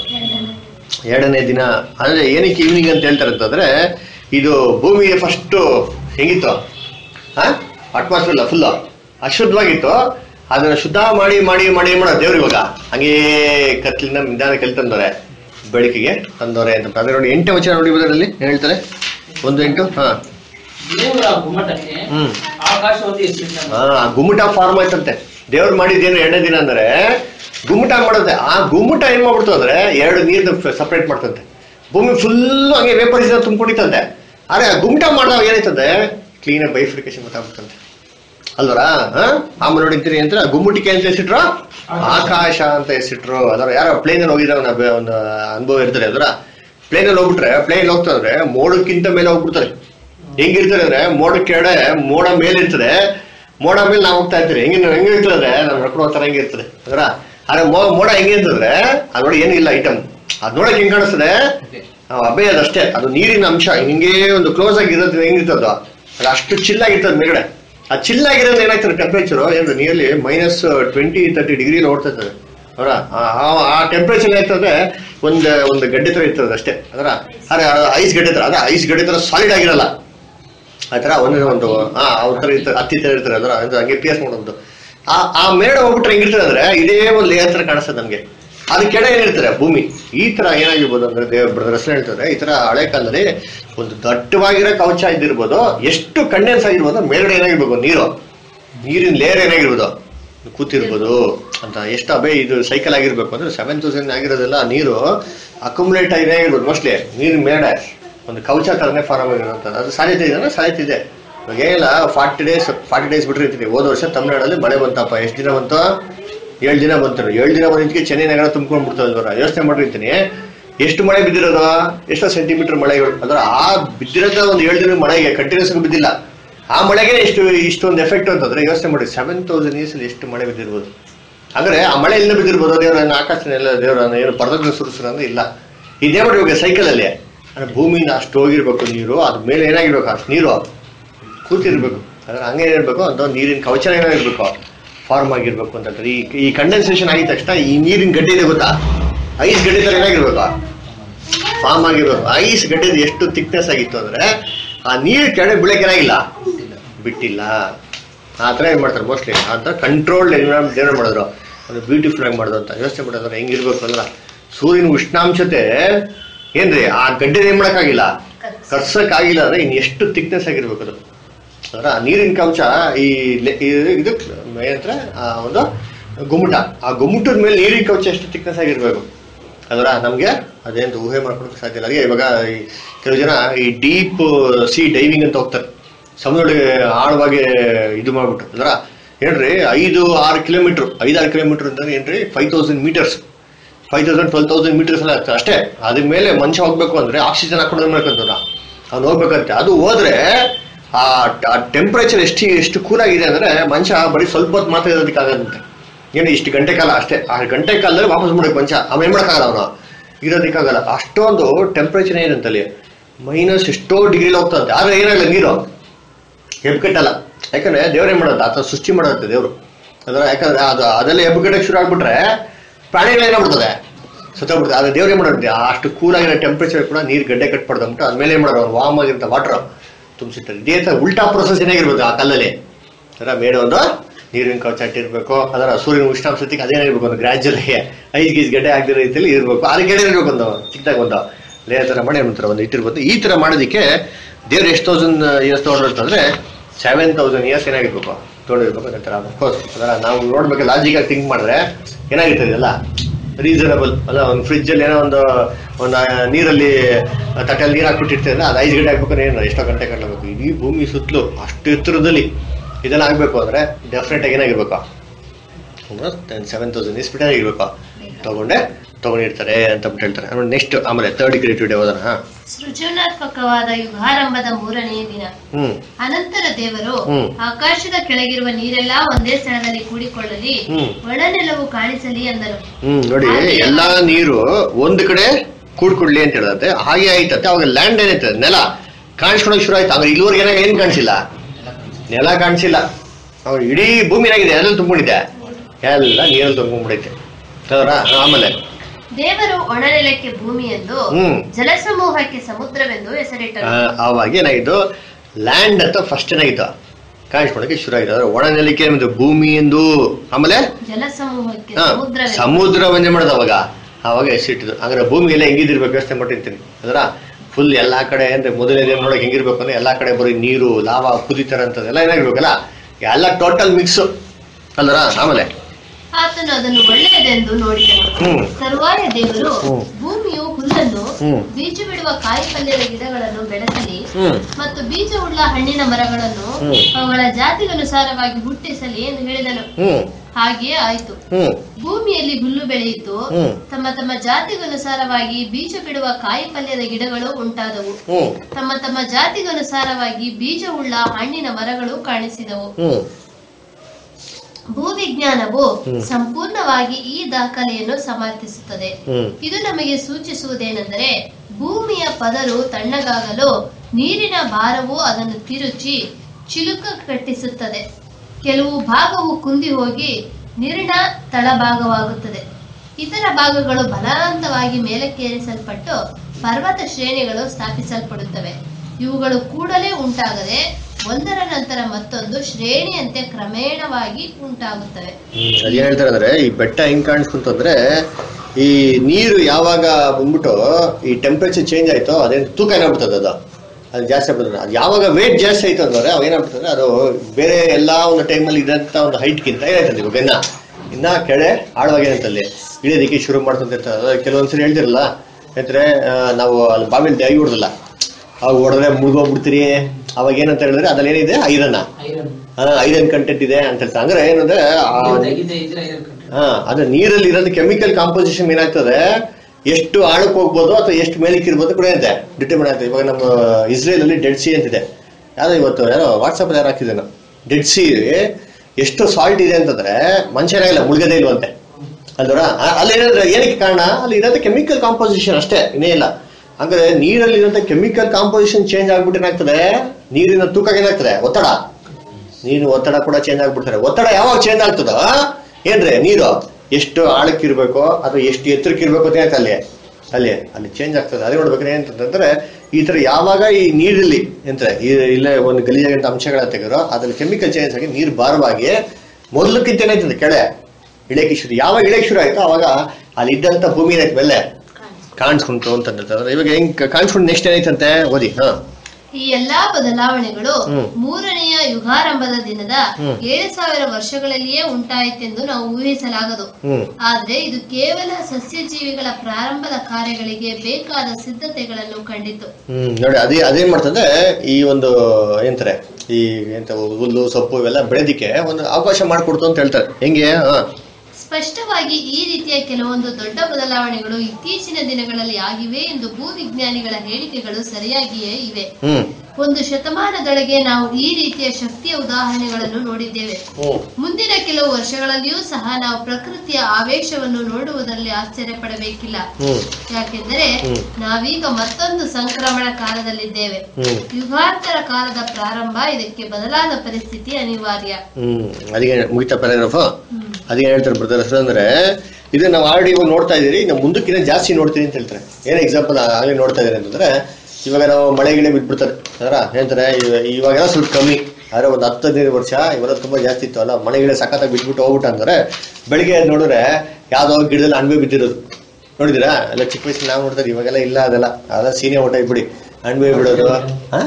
[SPEAKER 1] ಎರಡನೇ ದಿನ ಅಂದ್ರೆ ಏನಕ್ಕೆ ಈವ್ನಿಂಗ್ ಅಂತ ಹೇಳ್ತಾರೆ ಅಂತಂದ್ರೆ ಇದು ಭೂಮಿಯ ಫಸ್ಟ್ ಹೆಂಗಿತ್ತು ಅಟ್ಮಾಸ್ಫಿಯರ್ ಫುಲ್ ಅಶುದ್ಧವಾಗಿತ್ತು ಅದನ್ನ ಶುದ್ಧ ಮಾಡಿ ಮಾಡಿ ಮಾಡಿ ಏನ್ ಮಾಡೋದು ದೇವ್ರು ಇವಾಗ ಹಂಗೇ ಕತ್ಲಿಂದ ನಿಧಾನ ತಂದವ್ರೆ ಬೆಳಕಿಗೆ ತಂದವ್ರೆ ಅಂತ ಅದೇ ನೋಡಿ ಎಂಟನೇ ವಚನ ನೋಡಿ ಅದರಲ್ಲಿ ಏನ್ ಹೇಳ್ತಾರೆ ಒಂದು ಎಂಟು ಹಾ
[SPEAKER 3] ದೇವರ ಗುಮ್ಮಟಕ್ಕೆ
[SPEAKER 1] ಹ್ಮ್
[SPEAKER 3] ಆಕಾಶವನ್ನು ಎಷ್ಟಿದ್ದಾನೆ
[SPEAKER 1] ಹಾ ಗುಮ್ಮಟ ಫಾರ್ಮ್ ಆಯ್ತಂತೆ ದೇವ್ರು ಮಾಡಿದ್ದೇನು ಎರಡನೇ ದಿನ ಅಂದ್ರೆ ಗುಮ್ಮಟ ಮಾಡುತ್ತೆ ಆ ಗುಮ್ಮಟ ಏನ್ ಮಾಡ್ಬಿಡ್ತು ಅಂದ್ರೆ ಎರಡು ನೀರ್ನ ಸಪ್ರೇಟ್ ಮಾಡ್ತಂತೆ ಭೂಮಿ ಫುಲ್ ಹಂಗೆ ವೇಪರ್ಸ್ ತುಂಬಿಕೊಂಡಿತ್ತಂತೆ ಆದ್ರೆ ಆ ಗುಮ್ಮಟ ಮಾಡಿದಾಗ ಏನಾಯ್ತದೆ ಕ್ಲೀನ್ ಬೈಫ್ರಿಕೇಶನ್ ಗೊತ್ತಾಗ್ಬಿಡ್ತಂತೆ ಅಲ್ವರ ಆಮೇಲೆ ನೋಡಿರ್ತೀರಿ ಅಂತ ಗುಮ್ಮಟಿಕೆ ಅಂತ ಹೆಸರಿಟ್ರು ಆಕಾಶ ಅಂತ ಹೆಸರಿಟ್ರು ಅದರ ಯಾರೋ ಪ್ಲೇನ್ ಅಲ್ಲಿ ಹೋಗಿದ್ರೆ ಒಂದು ಅಭಿ- ಒಂದು ಅನುಭವ ಇರ್ತಾರೆ ಅದರ ಪ್ಲೇನ್ ಅಲ್ಲಿ ಹೋಗ್ಬಿಟ್ರೆ ಪ್ಲೇನ್ ಹೋಗ್ತಾ ಇದ್ರೆ ಮೋಡಕ್ಕಿಂತ ಮೇಲೆ ಹೋಗ್ಬಿಡ್ತಾರೆ ಹೆಂಗಿರ್ತಾರೆ ಅಂದ್ರೆ ಮೋಡ ಕೆಳಗಡೆ ಮೋಡ ಮೇಲೆ ಇರ್ತದೆ ಮೋಡ ಮೇಲೆ ನಾವು ಹೋಗ್ತಾ ಇರ್ತೀರಿ ಹೆಂಗ ಹೆಂಗೆ ಇರ್ತದೆ ನಾವು ನಡ್ಕೊಂಡು ಹೋಗ್ತಾರೆ ಹೆಂಗೆ ಇರ್ತದೆ ಅದರ ಆದ್ರೆ ಮೋ- ಮೋಡ ಹೆಂಗೆ ಇರ್ತದ್ರೆ ಅದು ನೋಡಿ ಏನಿಲ್ಲ ಐಟಮ್ ಅದ್ ನೋಡಕ್ ಹೆಂಗ್ ಕಾಣಿಸ್ತದೆ ನಾವು ಅಭಯ ಅದಷ್ಟೇ ಅದು ನೀರಿನ ಅಂಶ ಹಿಂಗೆ ಒಂದು ಕ್ಲೋಸ್ ಆಗಿ ಇರೋದು ಹೆಂಗಿರ್ತದೋ ಅದು ಅಷ್ಟು ಚಿಲ್ ಆಗಿರ್ತದೆ ಮೇಲ್ಗಡೆ ಆ ಚಿಲ್ ಆಗಿರೋದು ಏನಾಗ್ತದೆ ಟೆಂಪರೇಚರ್ ಏನು nearly minus twenty thirty degree ಓಡ್ತಾ ಇರ್ತದೆ ಅವರ ಆ ಟೆಂಪರೇಚರ್ ಏನಾಗ್ತದೆ ಒಂದು ಒಂದು ಗಡ್ಡೆ ತರ ಇರ್ತದೆ ಅಷ್ಟೇ ಅದರ ಅರೆ ಐಸ್ ಗಡ್ಡೆ ತರ ಅದ ಐಸ್ ಗಡ್ಡೆ ತರ ಸಾಲಿಡ್ ಆಗಿರಲ್ಲ ಆ ತರ ಒಂದೇ ಒಂದು ಆ ಅವ್ರ ತರ ಇರ್ತಾರೆ ಹತ್ತಿ ತರ ಇರ್ತಾರೆ ಅದರ ಅದು ಹಂಗೆ ಪಿ ಎಸ್ ಮಾಡೋದು ಆ ಆ ಮೇಡ ಹೋಗ್ಬಿಟ್ರೆ ಹೆಂಗಿರ್ತದೆ ಅಂದ್ರೆ ಇದೇ ಒಂದು ಲೇಯರ್ ತರ ಕಾಣಿಸ್ತದೆ ನಮ್ಗೆ ಅದ ಕೆಳ ಏನಿರ್ತಾರೆ ಭೂಮಿ ಈ ತರ ಏನಾಗಿರ್ಬೋದು ಅಂದ್ರೆ ದೇವ್ ಬ್ರದರ್ ಹೆಸರು ಹೇಳ್ತಾರೆ ಈ ತರ ಹಳೆ ಕಾಲದಲ್ಲಿ ಒಂದು ದಟ್ಟವಾಗಿರೋ ಕವಚ ಇದ್ದಿರ್ಬೋದು ಎಷ್ಟು ಕಂಡೆನ್ಸ್ ಆಗಿರ್ಬೋದು ಮೇಲ್ಗಡೆ ಏನಾಗಿರ್ಬೇಕು ನೀರು ನೀರಿನ ಲೇಯರ್ ಏನಾಗಿರ್ಬೋದು ಕೂತಿರ್ಬೋದು ಅಂತ ಎಷ್ಟು ಅಬೇ ಇದು ಸೈಕಲ್ ಆಗಿರ್ಬೇಕು ಅಂದ್ರೆ ಸೆವೆನ್ ತೌಸಂಡ್ ಆಗಿರೋದೆಲ್ಲ ನೀರು ಅಕ್ಯುಮುಲೇಟ್ ಆಗಿರ್ಬೋದು ಮೋಸ್ಟ್ಲಿ ನೀರಿನ ಮೇಲ್ಗಡೆ ಒಂದು ಕವಚ ತರನೇ ಫಾರ್ಮ್ ಆಗಿರುವಂಥದ್ದು ಅದು ಸಾಧ್ಯತೆ ಇದೆ ಸಾಧ್ಯತೆ ಇದೆ ಇವಾಗ ಏನಿಲ್ಲ ಫಾರ್ಟಿ ಡೇಸ್ ಫಾರ್ಟಿ ಡೇಸ್ ಬಿಟ್ಟಿರ್ತೀನಿ ಹೋದ ವರ್ಷ ತಮಿಳ್ನಾಡಲ್ಲಿ ಮಳೆ ಬಂತಪ್ಪ ಎಷ್ಟು ದಿನ ಬಂತು ಏಳು ದಿನ ಬಂತು ಏಳು ದಿನ ಬಂದಿದ್ದಕ್ಕೆ ಚೆನ್ನೈ ನಗರ ತುಂಬ್ಕೊಂಡ್ಬಿಡ್ತದಲ್ವರ ಯೋಚನೆ ಮಾಡಿರ್ತೀನಿ ಎಷ್ಟು ಮಳೆ ಬಿದ್ದಿರೋದು ಎಷ್ಟೋ ಸೆಂಟಿಮೀಟರ್ ಮಳೆಗಳು ಅದರ ಆ ಬಿದ್ದಿರೋದ ಒಂದು ಏಳು ದಿನ ಮಳೆಗೆ ಕಂಟಿನ್ಯೂಸ್ ಬಿದ್ದಿಲ್ಲ ಆ ಮಳೆಗೆ ಎಷ್ಟು ಇಷ್ಟೊಂದು ಎಫೆಕ್ಟ್ ಅಂತಂದ್ರೆ ಯೋಚನೆ ಮಾಡಿ ಸೆವೆನ್ ತೌಸಂಡ್ ಇಯರ್ಸ್ ಎಷ್ಟು ಮಳೆ ಬಿದ್ದಿರ್ಬೋದು ಅಂದ್ರೆ ಆ ಮಳೆ ಎಲ್ಲ ಬಿದ್ದಿರ್ಬೋದು ದೇವರ ಆಕಾಶನೆಲ್ಲ ದೇವರ ಏನು ಪರ್ವತ ಸುರಿಸ್ರು ಅಂದ್ರೆ ಇಲ್ಲ ಇದೇ ಮಾಡಿ ಇವಾಗ ಸೈಕಲ್ ಅಲ್ಲಿ ಅಂದ್ರೆ ಭೂಮಿಯಿಂದ ಅಷ್ಟು ಹೋಗಿರ್ಬೇಕು ನೀರು ಅದ್ರ ಮೇಲೆ ಏನಾಗಿರ್ಬೇಕು ಅಷ್ಟು ನೀರು ಕೂತಿರ್ಬೇಕು ಅದ್ರ ಹಂಗೆ ಇರ್ಬೇಕು ಅಂತ ನೀರಿನ ಕವಚ ಏನಾಗಿರ್ಬೇಕು ಫಾರ್ಮ್ ಆಗಿರ್ಬೇಕು ಅಂತಂದ್ರೆ ಈ ಈ ಕಂಡೆನ್ಸೇಷನ್ ಆಗಿದ ತಕ್ಷಣ ಈ ನೀರಿನ ಗಡ್ಡೆ ಇದೆ ಗೊತ್ತಾ ಐಸ್ ಗಡ್ಡೆ ತರ ಏನಾಗಿರ್ಬೇಕು ಫಾರ್ಮ್ ಆಗಿರ್ಬೇಕು ಐಸ್ ಗಡ್ಡೆದು ಎಷ್ಟು ಥಿಕ್ನೆಸ್ ಆಗಿತ್ತು ಅಂದ್ರೆ ಆ ನೀರು ಕೆಳಗೆ ಬೀಳಕ್ಕೆ ಏನಾಗಿಲ್ಲ ಬಿಟ್ಟಿಲ್ಲ ಆ ಥರ ಏನ್ ಮಾಡ್ತಾರೆ ಮೋಸ್ಟ್ಲಿ ಆ ಥರ ಕಂಟ್ರೋಲ್ಡ್ ಎನ್ವಿರಾನ್ಮೆಂಟ್ ದೇವ್ರ ಮಾಡಿದ್ರು ಒಂದು ಬ್ಯೂಟಿಫುಲ್ ಆಗಿ ಮಾಡೋದು ಅಂತ ಯೋಚನೆ ಮಾಡಿದ್ರೆ ಹೆಂಗಿರ್ಬೇಕು ಅಲ್ಲ ಸೂರ್ಯನ ಉಷ್ಣಾಂಶತೆ ಏನ್ರಿ ಆ ಗಡ್ಡೆ ಏನ್ ಮಾಡಕ್ಕಾಗಿಲ್ಲ ಕರ್ಸಕ್ಕಾಗಿಲ್ಲ ಅಂದ್ರೆ ಇನ್ ಎಷ್ಟು ಥಿಕ್ನೆಸ್ ಆಗಿರ್ಬೇಕು ಅದು ಅದರ ನೀರಿನ ಕವಚ ಈ ಲೆ- ಇದು ಇದು ಏನಂದ್ರೆ ಆ ಒಂದು ಗುಮ್ಮಟ ಆ ಗುಮ್ಮಟದ ಮೇಲೆ ನೀರಿನ ಕವಚ ಎಷ್ಟು ಥಿಕ್ನೆಸ್ ಆಗಿರ್ಬೇಕು ಅದರ ನಮ್ಗೆ ಅದೇನು ಊಹೆ ಮಾಡ್ಕೊಳಕ್ಕೆ ಸಾಧ್ಯ ಇಲ್ಲ ಅದಕ್ಕೆ ಇವಾಗ ಈ ಕೆಲವು ಜನ ಈ ಡೀಪ್ ಸಿ ಡೈವಿಂಗ್ ಅಂತ ಹೋಗ್ತಾರೆ ಸಮುದ್ರದೊಳಗೆ ಆಳವಾಗಿ ಇದು ಮಾಡ್ಬಿಟ್ಟು ಅದರ ಏನ್ರಿ ಐದು ಆರು ಕಿಲೋಮೀಟರ್ ಐದಾರು ಕಿಲೋಮೀಟರ್ ಅಂದ್ರೆ ಏನ್ರಿ five thousand metres five thousand twelve thousand metres ಎಲ್ಲ ಆಗ್ತದೆ ಅಷ್ಟೇ ಅದ್ರ ಮೇಲೆ ಮನುಷ್ಯ ಹೋಗ್ಬೇಕು ಅಂದ್ರೆ ಆಕ್ಸಿಜನ್ ಹಾಕೊಂಡು ಮಾಡ್ಕೊಂತವ್ರ ಅವ್ನು ಹೋಗ್ಬೇಕಂತೆ ಅದು ಹೋದ್ರೆ ಆ ಟೆಂಪರೇಚರ್ ಎಷ್ಟು ಎಷ್ಟು ಕೂಲ್ ಆಗಿದೆ ಅಂದ್ರೆ ಮನುಷ್ಯ ಬರೀ ಸ್ವಲ್ಪ ಹೊತ್ತು ಮಾತ್ರ ಇರೋದಕ್ಕಾಗದಂತೆ ಏನು ಇಷ್ಟು ಗಂಟೆ ಕಾಲ ಅಷ್ಟೇ ಆ ಗಂಟೆ ಕಾಲದಲ್ಲಿ ವಾಪಸ್ ಮಾಡಬೇಕು ಮನುಷ್ಯ ಅವ ಏನ್ ಮಾಡಕ್ಕಾಗಲ್ಲ ಅವನು ಇರೋದಕ್ಕಾಗಲ್ಲ ಅಷ್ಟೊಂದು ಟೆಂಪರೇಚರ್ ಏನಂತಲ್ಲಿ ಮೈನಸ್ ಎಷ್ಟೋ ಡಿಗ್ರಿ ಹೋಗ್ತಂತೆ ಆದ್ರೆ ಏನಾಗಲ್ಲ ನೀರು ಹೆಬ್ಕಟ್ಟಲ್ಲ ಯಾಕಂದ್ರೆ ದೇವ್ರು ಏನ್ ಮಾಡೋದು ಆತ ಸೃಷ್ಟಿ ಮಾಡೋದಂತೆ ದೇವ್ರು ಅದರ ಯಾಕಂದ್ರೆ ಅದು ಅದೆಲ್ಲ ಹೆಬ್ಬಗಟ್ಟಕ್ಕೆ ಶುರು ಆಗ್ಬಿಟ್ರೆ ಪ್ರಾಣಿಗಳು ಏನಾಗ್ಬಿಡ್ತದೆ ಸುತ್ತಬಿಡ್ತದೆ ಅದು ದೇವ್ರು ಏನ್ ಮಾಡೋದು ಅಷ್ಟು ಕೂಲ್ ಆಗಿರೋ ಟೆಂಪರೇಚರ್ ಕೂಡ ನೀರು ಗಡ್ಡೆ ಕಟ್ಬಾರ್ದು ಅಂದ್ಬಿಟ್ಟು ಅದ್ಮೇಲೆ ಏನ್ ಮಾಡೋರು ವಾಮ್ ಆಗಿರುತ್ತೆ ವಾಟರ್ ತುಂಬಿಸಿರ್ತಾರೆ ಇದೇ ತರ ಉಲ್ಟಾ ಪ್ರೊಸೆಸ್ ಏನಾಗಿರ್ಬೇಕು ಆ ಕಲ್ಲಲ್ಲಿ ಅದರ ಮೇಲೆ ಒಂದು ನೀರಿನ ಕವಚ ಇಟ್ಟಿರ್ಬೇಕು ಅದರ ಸೂರ್ಯನ ಉಷ್ಣಾಂಶಕ್ಕೆ ಅದೇನಾಗಿರ್ಬೇಕು ಒಂದು ಗ್ರಾಜುಯಲ್ ಐಸ್ ಗೀಸ್ ಗಡ್ಡೆ ಆಗದಿರೋ ರೀತಿಯಲ್ಲಿ ಇರಬೇಕು ಅದ್ರ ಗಡ್ಡೆ ಇರ್ಬೇಕು ಒಂದು ಚಿಕ್ಕದಾಗ ಒಂದು ಲೇಯರ್ ತರ ಮಾಡಿ ಒಂಥರ ಒಂದು ಇಟ್ಟಿರ್ಬೋದು ಈ ತರ ಮಾಡೋದಕ್ಕೆ ದೇವ್ರು ಎಷ್ಟು ತೌಸಂಡ್ ಇಯರ್ಸ್ ತೊಗೊಂಡಿರ್ತಂದ್ರೆ ಸೆವೆನ್ ತೌಸಂಡ್ ಇಯರ್ಸ್ ಏನಾಗಿರ್ಬೇಕು ತೊಗೊಂಡಿರ್ಬೇಕು ಅಂತ ಅಫ್ಕೋರ್ಸ್ ಅದರ ನಾವು ನೋಡ್ಬೇಕು ಲಾಜಿಕ್ ಆಗಿ ಥಿಂಕ್ ಮಾಡಿದ್ರೆ ಏನಾಗಿರ್ತದೆ ಇದೆಲ್ಲ ರೀಸನಬಲ್ ಅಲ್ಲ ಒಂದು ಫ್ರಿಜ್ ಅಲ್ಲಿ ಏನೋ ಒಂದು ಒಂದು ನೀರಲ್ಲಿ ತಟ್ಟೆಯಲ್ಲಿ ನೀರು ಹಾಕ್ಬಿಟ್ಟಿರ್ತದೆ ಅದು ಐದು ಗಂಟೆ ಹಾಕ್ಬೇಕಾದ್ರೆ ಏನು ಎಷ್ಟೋ ಗಂಟೆ ಕಟ್ಟಬೇಕು ಇಡೀ ಭೂಮಿ ಸುತ್ತಲೂ ಅಷ್ಟು ಎತ್ತರದಲ್ಲಿ ಇದೆಲ್ಲ ಆಗ್ಬೇಕು ಅಂದ್ರೆ ಡೆಫಿನೆಟ್ ಆಗಿ ಏನಾಗಿರ್ಬೇಕು ಸೆವೆನ್ ತೌಸಂಡ್ ಇಸ್ಪಿಟ್ ಆಗಿರ್ಬೇಕು ತಗೊಂಡೆ ತಗೊಂಡಿರ್ತಾರೆ ಅಂತ ಬಿಟ್ಟು ಹೇಳ್ತಾರೆ ಆಮೇಲೆ ನೆಕ್ಸ್ಟ್ ಆಮೇಲೆ ತರ್ಡ್ ಕ್ರಿಯೇಟಿವ್ ಡೇ ಹೋದನ
[SPEAKER 2] ಸೃಜನಾತ್ಮಕವಾದ ಯುಗಾರಂಭದ ಮೂರನೆಯ ದಿನ
[SPEAKER 1] ಹ್ಮ್
[SPEAKER 2] ಅನಂತರ ದೇವರು
[SPEAKER 1] ಹ್ಮ್.
[SPEAKER 2] ಆಕಾಶದ ಕೆಳಗಿರುವ ನೀರೆಲ್ಲಾ ಒಂದೇ ಸ್ಥಳದಲ್ಲಿ ಕೂಡಿಕೊಳ್ಳಲಿ
[SPEAKER 1] ಹ್ಮ್.
[SPEAKER 2] ಒಳನೆಲವು ಕಾಣಿಸಲಿ ಅಂದರು
[SPEAKER 1] ಹ್ಮ್ ನೋಡಿ ಎಲ್ಲಾ ನೀರು ಒಂದ್ ಕಡೆ ಕೂಡ್ಕೊಡ್ಲಿ ಅಂತ ಹೇಳತ್ತೆ ಹಾಗೆ ಆಯ್ತತ್ತೆ ಅವಾಗ ಲ್ಯಾಂಡ್ ಏನೈತೆ ನೆಲ ಕಾಣಿಸ್ಕೊಳಕ್ ಶುರು ಆಯ್ತು ಅಂದ್ರೆ ಇಲ್ಲಿವರೆಗೆ ಏನಾಗ ಏನ್ ಕಾಣಿಸಿಲ್ಲ ನೆಲ ಕಾಣಿಸಿಲ್ಲ ಅವ್ರು ಇಡೀ ಭೂಮಿ ಏನಾಗಿದೆ ಎಲ್ಲ ತುಂಬಿಕೊಂಡಿದೆ ಎಲ್ಲ ನೀರಲ್ಲಿ ತುಂಬಿಬಿಡೈತೆ ಹೌದಾ ಆಮೇಲೆ
[SPEAKER 2] ದೇವರು ಒಣನೆಲಕ್ಕೆ ಭೂಮಿ ಎಂದು
[SPEAKER 1] ಹ್ಮ್.
[SPEAKER 2] ಜಲಸಮೂಹಕ್ಕೆ ಸಮುದ್ರವೆಂದು ಹೆಸರಿಟ್ಟರು
[SPEAKER 1] ಆ, ಆವಾಗ ಏನಾಗಿದ್ದು ಲ್ಯಾಂಡ್ ಅಂತ ಫಸ್ಟ್ ಏನಾಗಿತ್ತು ಕಾಣಿಸ್ಕೊಳಕ್ಕೆ ಶುರು ಆಗಿದೆ ಅಂದ್ರೆ ಒಣ ನೆಲಕ್ಕೆ ಏನಿದೆ ಭೂಮಿ ಎಂದು ಆಮೇಲೆ
[SPEAKER 2] ಜಲಸಮೂಹಕ್ಕೆ
[SPEAKER 1] ಹಾ,
[SPEAKER 2] ಸಮುದ್ರವೆಂದು
[SPEAKER 1] ಸಮುದ್ರವನ್ನೇ ಮಾಡೋದು ಅವಾಗ ಅವಾಗ ಹೆಸರಿಟ್ಟಿದ್ದು ಅಂದ್ರೆ ಭೂಮಿ ಎಲ್ಲ ಹೆಂಗಿದಿರ್ಬೇಕು ಯೋಚನೆ ಮಾಡಿರ್ತೀನಿ ಅದರ ಫುಲ್ ಎಲ್ಲಾ ಕಡೆ ಅಂದ್ರೆ ಮೊದಲನೇ ದಿನ ನೋಡಕ್ ಹೆಂಗಿರ್ಬೇಕು ಅಂದ್ರೆ ಎಲ್ಲಾ ಕಡೆ ಬರೀ ನೀರು ಲಾವ ಕುದಿತಾರ ಅಂತದೆಲ್ಲ ಏನಾಗಿರ್ಬೇಕಲ್ಲ ಎಲ್ಲ ಟೋಟಲ್ ಮಿಕ್ಸ್ ಅಲ್ದರ ಆಮೇಲೆ
[SPEAKER 2] ಆತನು ಅದನ್ನು ಒಳ್ಳೆಯದೆಂದು ನೋಡಿದನು
[SPEAKER 1] ಹ್ಮ್.
[SPEAKER 2] ತರುವಾಯ ದೇವರು
[SPEAKER 1] ಹ್ಮ್.
[SPEAKER 2] ಭೂಮಿಯು ಹುಲ್ಲನ್ನು
[SPEAKER 1] ಹ್ಮ್.
[SPEAKER 2] ಬೀಜ ಬಿಡುವ ಕಾಯಿಪಲ್ಯದ ಗಿಡಗಳನ್ನು ಬೆಳೆಸಲಿ
[SPEAKER 1] ಹ್ಮ್
[SPEAKER 2] ಮತ್ತು ಬೀಜವುಳ್ಳ ಹಣ್ಣಿನ ಮರಗಳನ್ನು
[SPEAKER 1] ಹ್ಮ್.
[SPEAKER 2] ಅವುಗಳ ಜಾತಿಗನುಸಾರವಾಗಿ ಹುಟ್ಟಿಸಲಿ ಎಂದು ಹೇಳಿದನು
[SPEAKER 1] ಹ್ಮ್
[SPEAKER 2] ಹಾಗೆಯೇ ಆಯಿತು
[SPEAKER 1] ಹ್ಮ್
[SPEAKER 2] ಭೂಮಿಯಲ್ಲಿ ಹುಲ್ಲು ಬೆಳೆಯಿತು
[SPEAKER 1] ಹ್ಮ್.
[SPEAKER 2] ತಮ್ಮ ತಮ್ಮ ಜಾತಿಗನುಸಾರವಾಗಿ ಬೀಜ ಬಿಡುವ ಕಾಯಿಪಲ್ಯದ ಗಿಡಗಳು ಉಂಟಾದವು
[SPEAKER 1] ಹ್ಮ್
[SPEAKER 2] ತಮ್ಮ ತಮ್ಮ ಜಾತಿಗನುಸಾರವಾಗಿ ಬೀಜವುಳ್ಳ ಹಣ್ಣಿನ ಮರಗಳು ಕಾಣಿಸಿದವು
[SPEAKER 1] ಹ್ಮ್
[SPEAKER 2] ಭೂವಿಜ್ಞಾನವು
[SPEAKER 1] ಹ್ಮ್.
[SPEAKER 2] ಸಂಪೂರ್ಣವಾಗಿ ಈ ದಾಖಲೆಯನ್ನು ಸಮರ್ಥಿಸುತ್ತದೆ
[SPEAKER 1] ಹ್ಮ್
[SPEAKER 2] ಇದು ನಮಗೆ ಸೂಚಿಸುವುದೇನೆಂದರೆ ಭೂಮಿಯ ಪದರು ತಣ್ಣಗಾಗಲು ನೀರಿನ ಭಾರವು ಅದನ್ನು ತಿರುಚಿ ಚಿಲುಕ ಕಟ್ಟಿಸುತ್ತದೆ ಕೆಲವು ಭಾಗವು ಕುಂದಿ ಹೋಗಿ ನಿರ್ಣ ತಳಭಾಗವಾಗುತ್ತದೆ ಇತರ ಭಾಗಗಳು ಬಲವಂತವಾಗಿ ಮೇಲಕ್ಕೇರಿಸಲ್ಪಟ್ಟು ಪರ್ವತ ಶ್ರೇಣಿಗಳು ಸ್ಥಾಪಿಸಲ್ಪಡುತ್ತವೆ ಇವುಗಳು ಕೂಡಲೇ ಉಂಟಾಗದೆ ಒಂದರ ನಂತರ ಮತ್ತೊಂದು ಶ್ರೇಣಿಯಂತೆ ಕ್ರಮೇಣವಾಗಿ ಉಂಟಾಗುತ್ತವೆ
[SPEAKER 1] ಹ್ಮ್. ಅದೇನ್ ಹೇಳ್ತಾರೆ ಅಂದ್ರೆ ಈ ಬೆಟ್ಟ ಹೆಂಗ್ ಕಾಣಿಸ್ಕೊಂತು ಅಂದ್ರೆ ಈ ನೀರು ಯಾವಾಗ ಬಂದ್ಬಿಟ್ಟು ಈ ಟೆಂಪರೇಚರ್ ಚೇಂಜ್ ಆಯ್ತೋ ಅದೇನು ತೂಕ ಏನಾಗ್ಬಿಡ್ತದೆ ಅದು ಅದು ಜಾಸ್ತಿ ಆಗ್ಬಿಡ್ತದೆ ಅದು ಯಾವಾಗ ವೇಟ್ ಜಾಸ್ತಿ ಆಯ್ತು ಅಂದ್ರೆ ಅವು ಏನಾಗ್ಬಿಡ್ತದೆ ಅದು ಬೇರೆ ಎಲ್ಲಾ ಒಂದು ಟೈಮಲ್ಲಿ ಇದ್ದಂತ ಒಂದು ಹೈಟ್ಗಿಂತ ಏನಾಯ್ತದೆ ಇವಾಗ ಇನ್ನ ಇನ್ನ ಕೆಳೆ ಆಳವಾಗಿ ಏನಂತಲ್ಲಿ ಇಳಿಯೋದಕ್ಕೆ ಶುರು ಮಾಡ್ತಂತ ಕೆಲವೊಂದ್ಸರಿ ಹೇಳ್ತಿರಲ್ಲ ಯಾಕಂದ್ರೆ ಆ, ನಾವು ಅಲ್ಲಿ ಬಾವಿಲಿ ದೈ ಹೊಡೆದಿಲ್ಲ ಅವಾಗ ಹೊಡೆದ್ರೆ ಮುಳುಗೋಗ್ಬಿಡ್ತೀರಿ ಅವಾಗ ಏನಂತ ಹೇಳಿದ್ರೆ ಅದ್ರಲ್ಲಿ ಏನಿದೆ ಐರನ್ನ
[SPEAKER 3] ಐರನ್
[SPEAKER 1] ಐರನ್ ಕಂಟೆಂಟ್ ಇದೆ ಅಂತ ಹೇಳ್ತಾರೆ ಅಂದ್ರೆ ಏನಂದ್ರೆ ಆ
[SPEAKER 3] ತೆಗಿದೇ ಇದ್ರೆ ಐರನ್ ಕಂಟೆಂಟ್
[SPEAKER 1] ಹಾ ಅದು ನೀರಲ್ಲಿ ಇರೋದು ಕೆಮಿಕಲ್ ಕಾಂಪೋಸಿಷನ್ ಏನಾಗ್ತದೆ ಎಷ್ಟು ಆಳಕ್ಕೆ ಹೋಗ್ಬೋದು ಅಥವಾ ಎಷ್ಟು ಮೇಲಕ್ಕೆ ಇರ್ಬೋದು ಕೂಡ ಇದೆ ಡಿಟರ್ಮಿನ್ ಆಗ್ತದೆ ಇವಾಗ ನಮ್ಮ ಇಸ್ರೇಲ್ ಅಲ್ಲಿ ಡೆಡ್ ಸಿ ಅಂತಿದೆ ಯಾವ್ದೋ ಇವತ್ತು ಯಾರೋ ವಾಟ್ಸಪ್ ಯಾರು ಹಾಕಿದ್ದೇನೋ ಡೆಡ್ ಸಿ ಎಷ್ಟು ಸಾಲ್ಟ್ ಇದೆ ಅಂತಂದ್ರೆ ಮನುಷ್ಯನೇ ಇಲ್ಲ ಮುಳುಗದೇ ಇಲ್ವಂತೆ ಅಲ್ವರ ಅಲ್ಲಿ ಏನಂದ್ರೆ ಏನಕ್ಕೆ ಕಾರಣ ಅಲ್ಲಿ ಇರೋದು ಕೆಮಿಕಲ್ ಕಾಂಪೋಸಿಷನ್ ಅಷ್ಟೇ ಇನ್ನೇ ಇಲ್ಲ ಅಂದ್ರೆ ನೀರಲ್ಲಿ ಇರೋಂಥ ಕೆಮಿಕಲ್ ಕಾಂಪೋಸಿಷನ್ ಚೇಂಜ್ ಆಗ್ಬಿಟ್ಟು ಏನಾಗ್ತದೆ ನೀರಿನ ತೂಕ ಏನಾಗ್ತದೆ ಒತ್ತಡ ನೀನು ಒತ್ತಡ ಕೂಡ ಚೇಂಜ್ ಆಗ್ಬಿಡ್ತಾರೆ ಒತ್ತಡ ಯಾವಾಗ ಚೇಂಜ್ ಆಗ್ತದ ಏನ್ರಿ ನೀರು ಎಷ್ಟು ಆಳಕ್ಕೆ ಇರ್ಬೇಕೋ ಅಥವಾ ಎಷ್ಟು ಎತ್ತರಕ್ಕೆ ಇರ್ಬೇಕು ಅಂತ ಹೇಳ್ತಾ ಅಲ್ಲಿ ಅಲ್ಲಿ ಅಲ್ಲಿ ಚೇಂಜ್ ಆಗ್ತದೆ ಅದೇ ನೋಡ್ಬೇಕಾದ್ರೆ ಏನಂತಂದ್ರೆ ಈ ತರ ಯಾವಾಗ ಈ ನೀರಲ್ಲಿ ಎಂತ ಇಲ್ಲೇ ಒಂದು ಗಲೀಜಾಗಿಂತ ಅಂಶಗಳ ತೆಗೆರೋ ಅದ್ರಲ್ಲಿ ಕೆಮಿಕಲ್ ಚೇಂಜ್ ಆಗಿ ನೀರು ಭಾರವಾಗಿ ಮೊದಲಕ್ಕಿಂತ ಏನಾಯ್ತದೆ ಕೆಳೆ ಇಳಿಯಕ್ಕೆ ಶುರು ಯಾವಾಗ ಇಳಿಯಕ್ಕೆ ಶುರು ಆಯ್ತು ಅವಾಗ ಅಲ್ಲಿ ಇದ್ದಂತ ಭೂಮಿ ಏನಾಯ್ತು ಮೇಲೆ ಕಾಣಿಸ್ಕೊಂತು ಅಂತಂದ್ರೆ ಇವಾಗ ಹೆಂಗ್ ಕಾಣಿಸ್ಕೊಂಡು ನೆಕ್ಸ್ಟ್ ಏನಾಯ್ತಂತೆ ಓದಿ ಹಾ
[SPEAKER 2] ಈ ಎಲ್ಲಾ ಬದಲಾವಣೆಗಳು
[SPEAKER 1] ಹ್ಮ್.
[SPEAKER 2] ಮೂರನೆಯ ಯುಗಾರಂಭದ ದಿನದ
[SPEAKER 1] ಹ್ಮ್.
[SPEAKER 2] ಏಳು ಸಾವಿರ ವರ್ಷಗಳಲ್ಲಿಯೇ ಉಂಟಾಯಿತೆಂದು ನಾವು ಊಹಿಸಲಾಗದು
[SPEAKER 1] ಹ್ಮ್
[SPEAKER 2] ಆದ್ರೆ ಇದು ಕೇವಲ ಸಸ್ಯಜೀವಿಗಳ ಪ್ರಾರಂಭದ ಕಾರ್ಯಗಳಿಗೆ ಬೇಕಾದ ಸಿದ್ಧತೆಗಳನ್ನು ಕಂಡಿತು
[SPEAKER 1] ಹ್ಮ್ ನೋಡಿ ಅದೇ ಅದೇನ್ ಮಾಡ್ತಂದ್ರೆ ಈ ಒಂದು ಏನಂತಾರೆ ಈ ಎಂತ ಹುಲ್ಲು ಸೊಪ್ಪು ಇವೆಲ್ಲ ಬೆಳೆದಿಕ್ಕೆ ಒಂದು ಅವಕಾಶ ಮಾಡಿಕೊಡ್ತು ಅಂತ ಹೇಳ್ತಾರೆ ಹೆಂಗೆ ಹಾ
[SPEAKER 2] ಸ್ಪಷ್ಟವಾಗಿ ಈ ರೀತಿಯ ಕೆಲವೊಂದು ದೊಡ್ಡ ಬದಲಾವಣೆಗಳು ಇತ್ತೀಚಿನ ದಿನಗಳಲ್ಲಿ ಆಗಿವೆ ಎಂದು ಭೂವಿಜ್ಞಾನಿಗಳ ಹೇಳಿಕೆಗಳು ಸರಿಯಾಗಿಯೇ ಇವೆ
[SPEAKER 1] ಹ್ಮ್
[SPEAKER 2] ಒಂದು ಶತಮಾನದೊಳಗೆ ನಾವು ಈ ರೀತಿಯ ಶಕ್ತಿಯ ಉದಾಹರಣೆಗಳನ್ನು ನೋಡಿದ್ದೇವೆ
[SPEAKER 1] ಹ್ಮ್
[SPEAKER 2] ಮುಂದಿನ ಕೆಲವು ವರ್ಷಗಳಲ್ಲಿಯೂ ಸಹ ನಾವು ಪ್ರಕೃತಿಯ ಆವೇಶವನ್ನು ನೋಡುವುದರಲ್ಲಿ ಆಶ್ಚರ್ಯ ಪಡಬೇಕಿಲ್ಲ
[SPEAKER 1] ಹ್ಮ್
[SPEAKER 2] ಯಾಕೆಂದರೆ
[SPEAKER 1] ಹ್ಮ್.
[SPEAKER 2] ನಾವೀಗ ಮತ್ತೊಂದು ಸಂಕ್ರಮಣ ಕಾಲದಲ್ಲಿದ್ದೇವೆ
[SPEAKER 1] ಹ್ಮ್
[SPEAKER 2] ಯುಗಾಂತರ ಕಾಲದ ಪ್ರಾರಂಭ ಇದಕ್ಕೆ ಬದಲಾದ ಪರಿಸ್ಥಿತಿ ಅನಿವಾರ್ಯ
[SPEAKER 1] ಹ್ಮ್ ಅದಕ್ಕೆ ಮುಗಿತಾ ಪ್ಯಾರಾಗ್ರಾಫ್
[SPEAKER 2] ಹ್ಮ್.
[SPEAKER 1] ಅದಕ್ಕೆ ಹೇಳ್ತಾರೆ ಬ್ರದರ್ ಹೆಸರು ಅಂದ್ರೆ ಇದು ನಾವು ಆಲ್ರೆಡಿ ಇವಾಗ ನೋಡ್ತಾ ಇದೀರಿ ನಾವು ಮುಂದಕ್ಕಿಂತ ಜಾಸ್ತಿ ನೋಡ್ತೀವಿ ಅಂತ ಹೇಳ್ತಾರೆ ಏನ್ ಎಕ್ಸಾಂಪಲ್ ಆಗಲೇ ನೋಡ್ತಾ ಇದೀರಿ ಅಂತಂದ್ರೆ ಇವಾಗ ನಾವು ಮಳೆ ಗಿಳೆ ಬಿಟ್ಬಿಡ್ತಾರೆ ಅದರ ಹೇಳ್ತಾರೆ ಇವ- ಇವಾಗೆಲ್ಲ ಸ್ವಲ್ಪ ಕಮ್ಮಿ ಆದ್ರೆ ಒಂದು ಹತ್ತು ಹದಿನೈದು ವರ್ಷ ಇವೆಲ್ಲ ತುಂಬಾ ಜಾಸ್ತಿ ಇತ್ತು ಅಲ್ಲ ಮಳೆ ಗಿಡ ಸಖತ್ತಾಗಿ ಬಿಟ್ಬಿಟ್ಟು ಹೋಗ್ಬಿಟ್ಟು ಅಂದ್ರೆ ಬೆಳಿಗ್ಗೆ ಎದ್ದು ನೋಡಿದ್ರೆ ಯಾವ್ದೋ ಗಿಡದಲ್ಲಿ ಅಣಬೆ ಬಿದ್ದಿರೋದು ನೋಡಿದಿರಾ ಎಲ್ಲ ಚಿಕ್ಕ ವಯಸ್ಸಲ್ಲಿ ನಾವು ನೋಡ್ತಾರೆ ಇವಾಗೆಲ್ಲ ಇಲ್ಲ ಅದೆಲ್ಲ ಅದೆಲ್ಲ ಸೀನಿಯರ್ ಊಟ ಬಿಡಿ ಅಣಬೆ ಬಿಡೋದು ಹಾ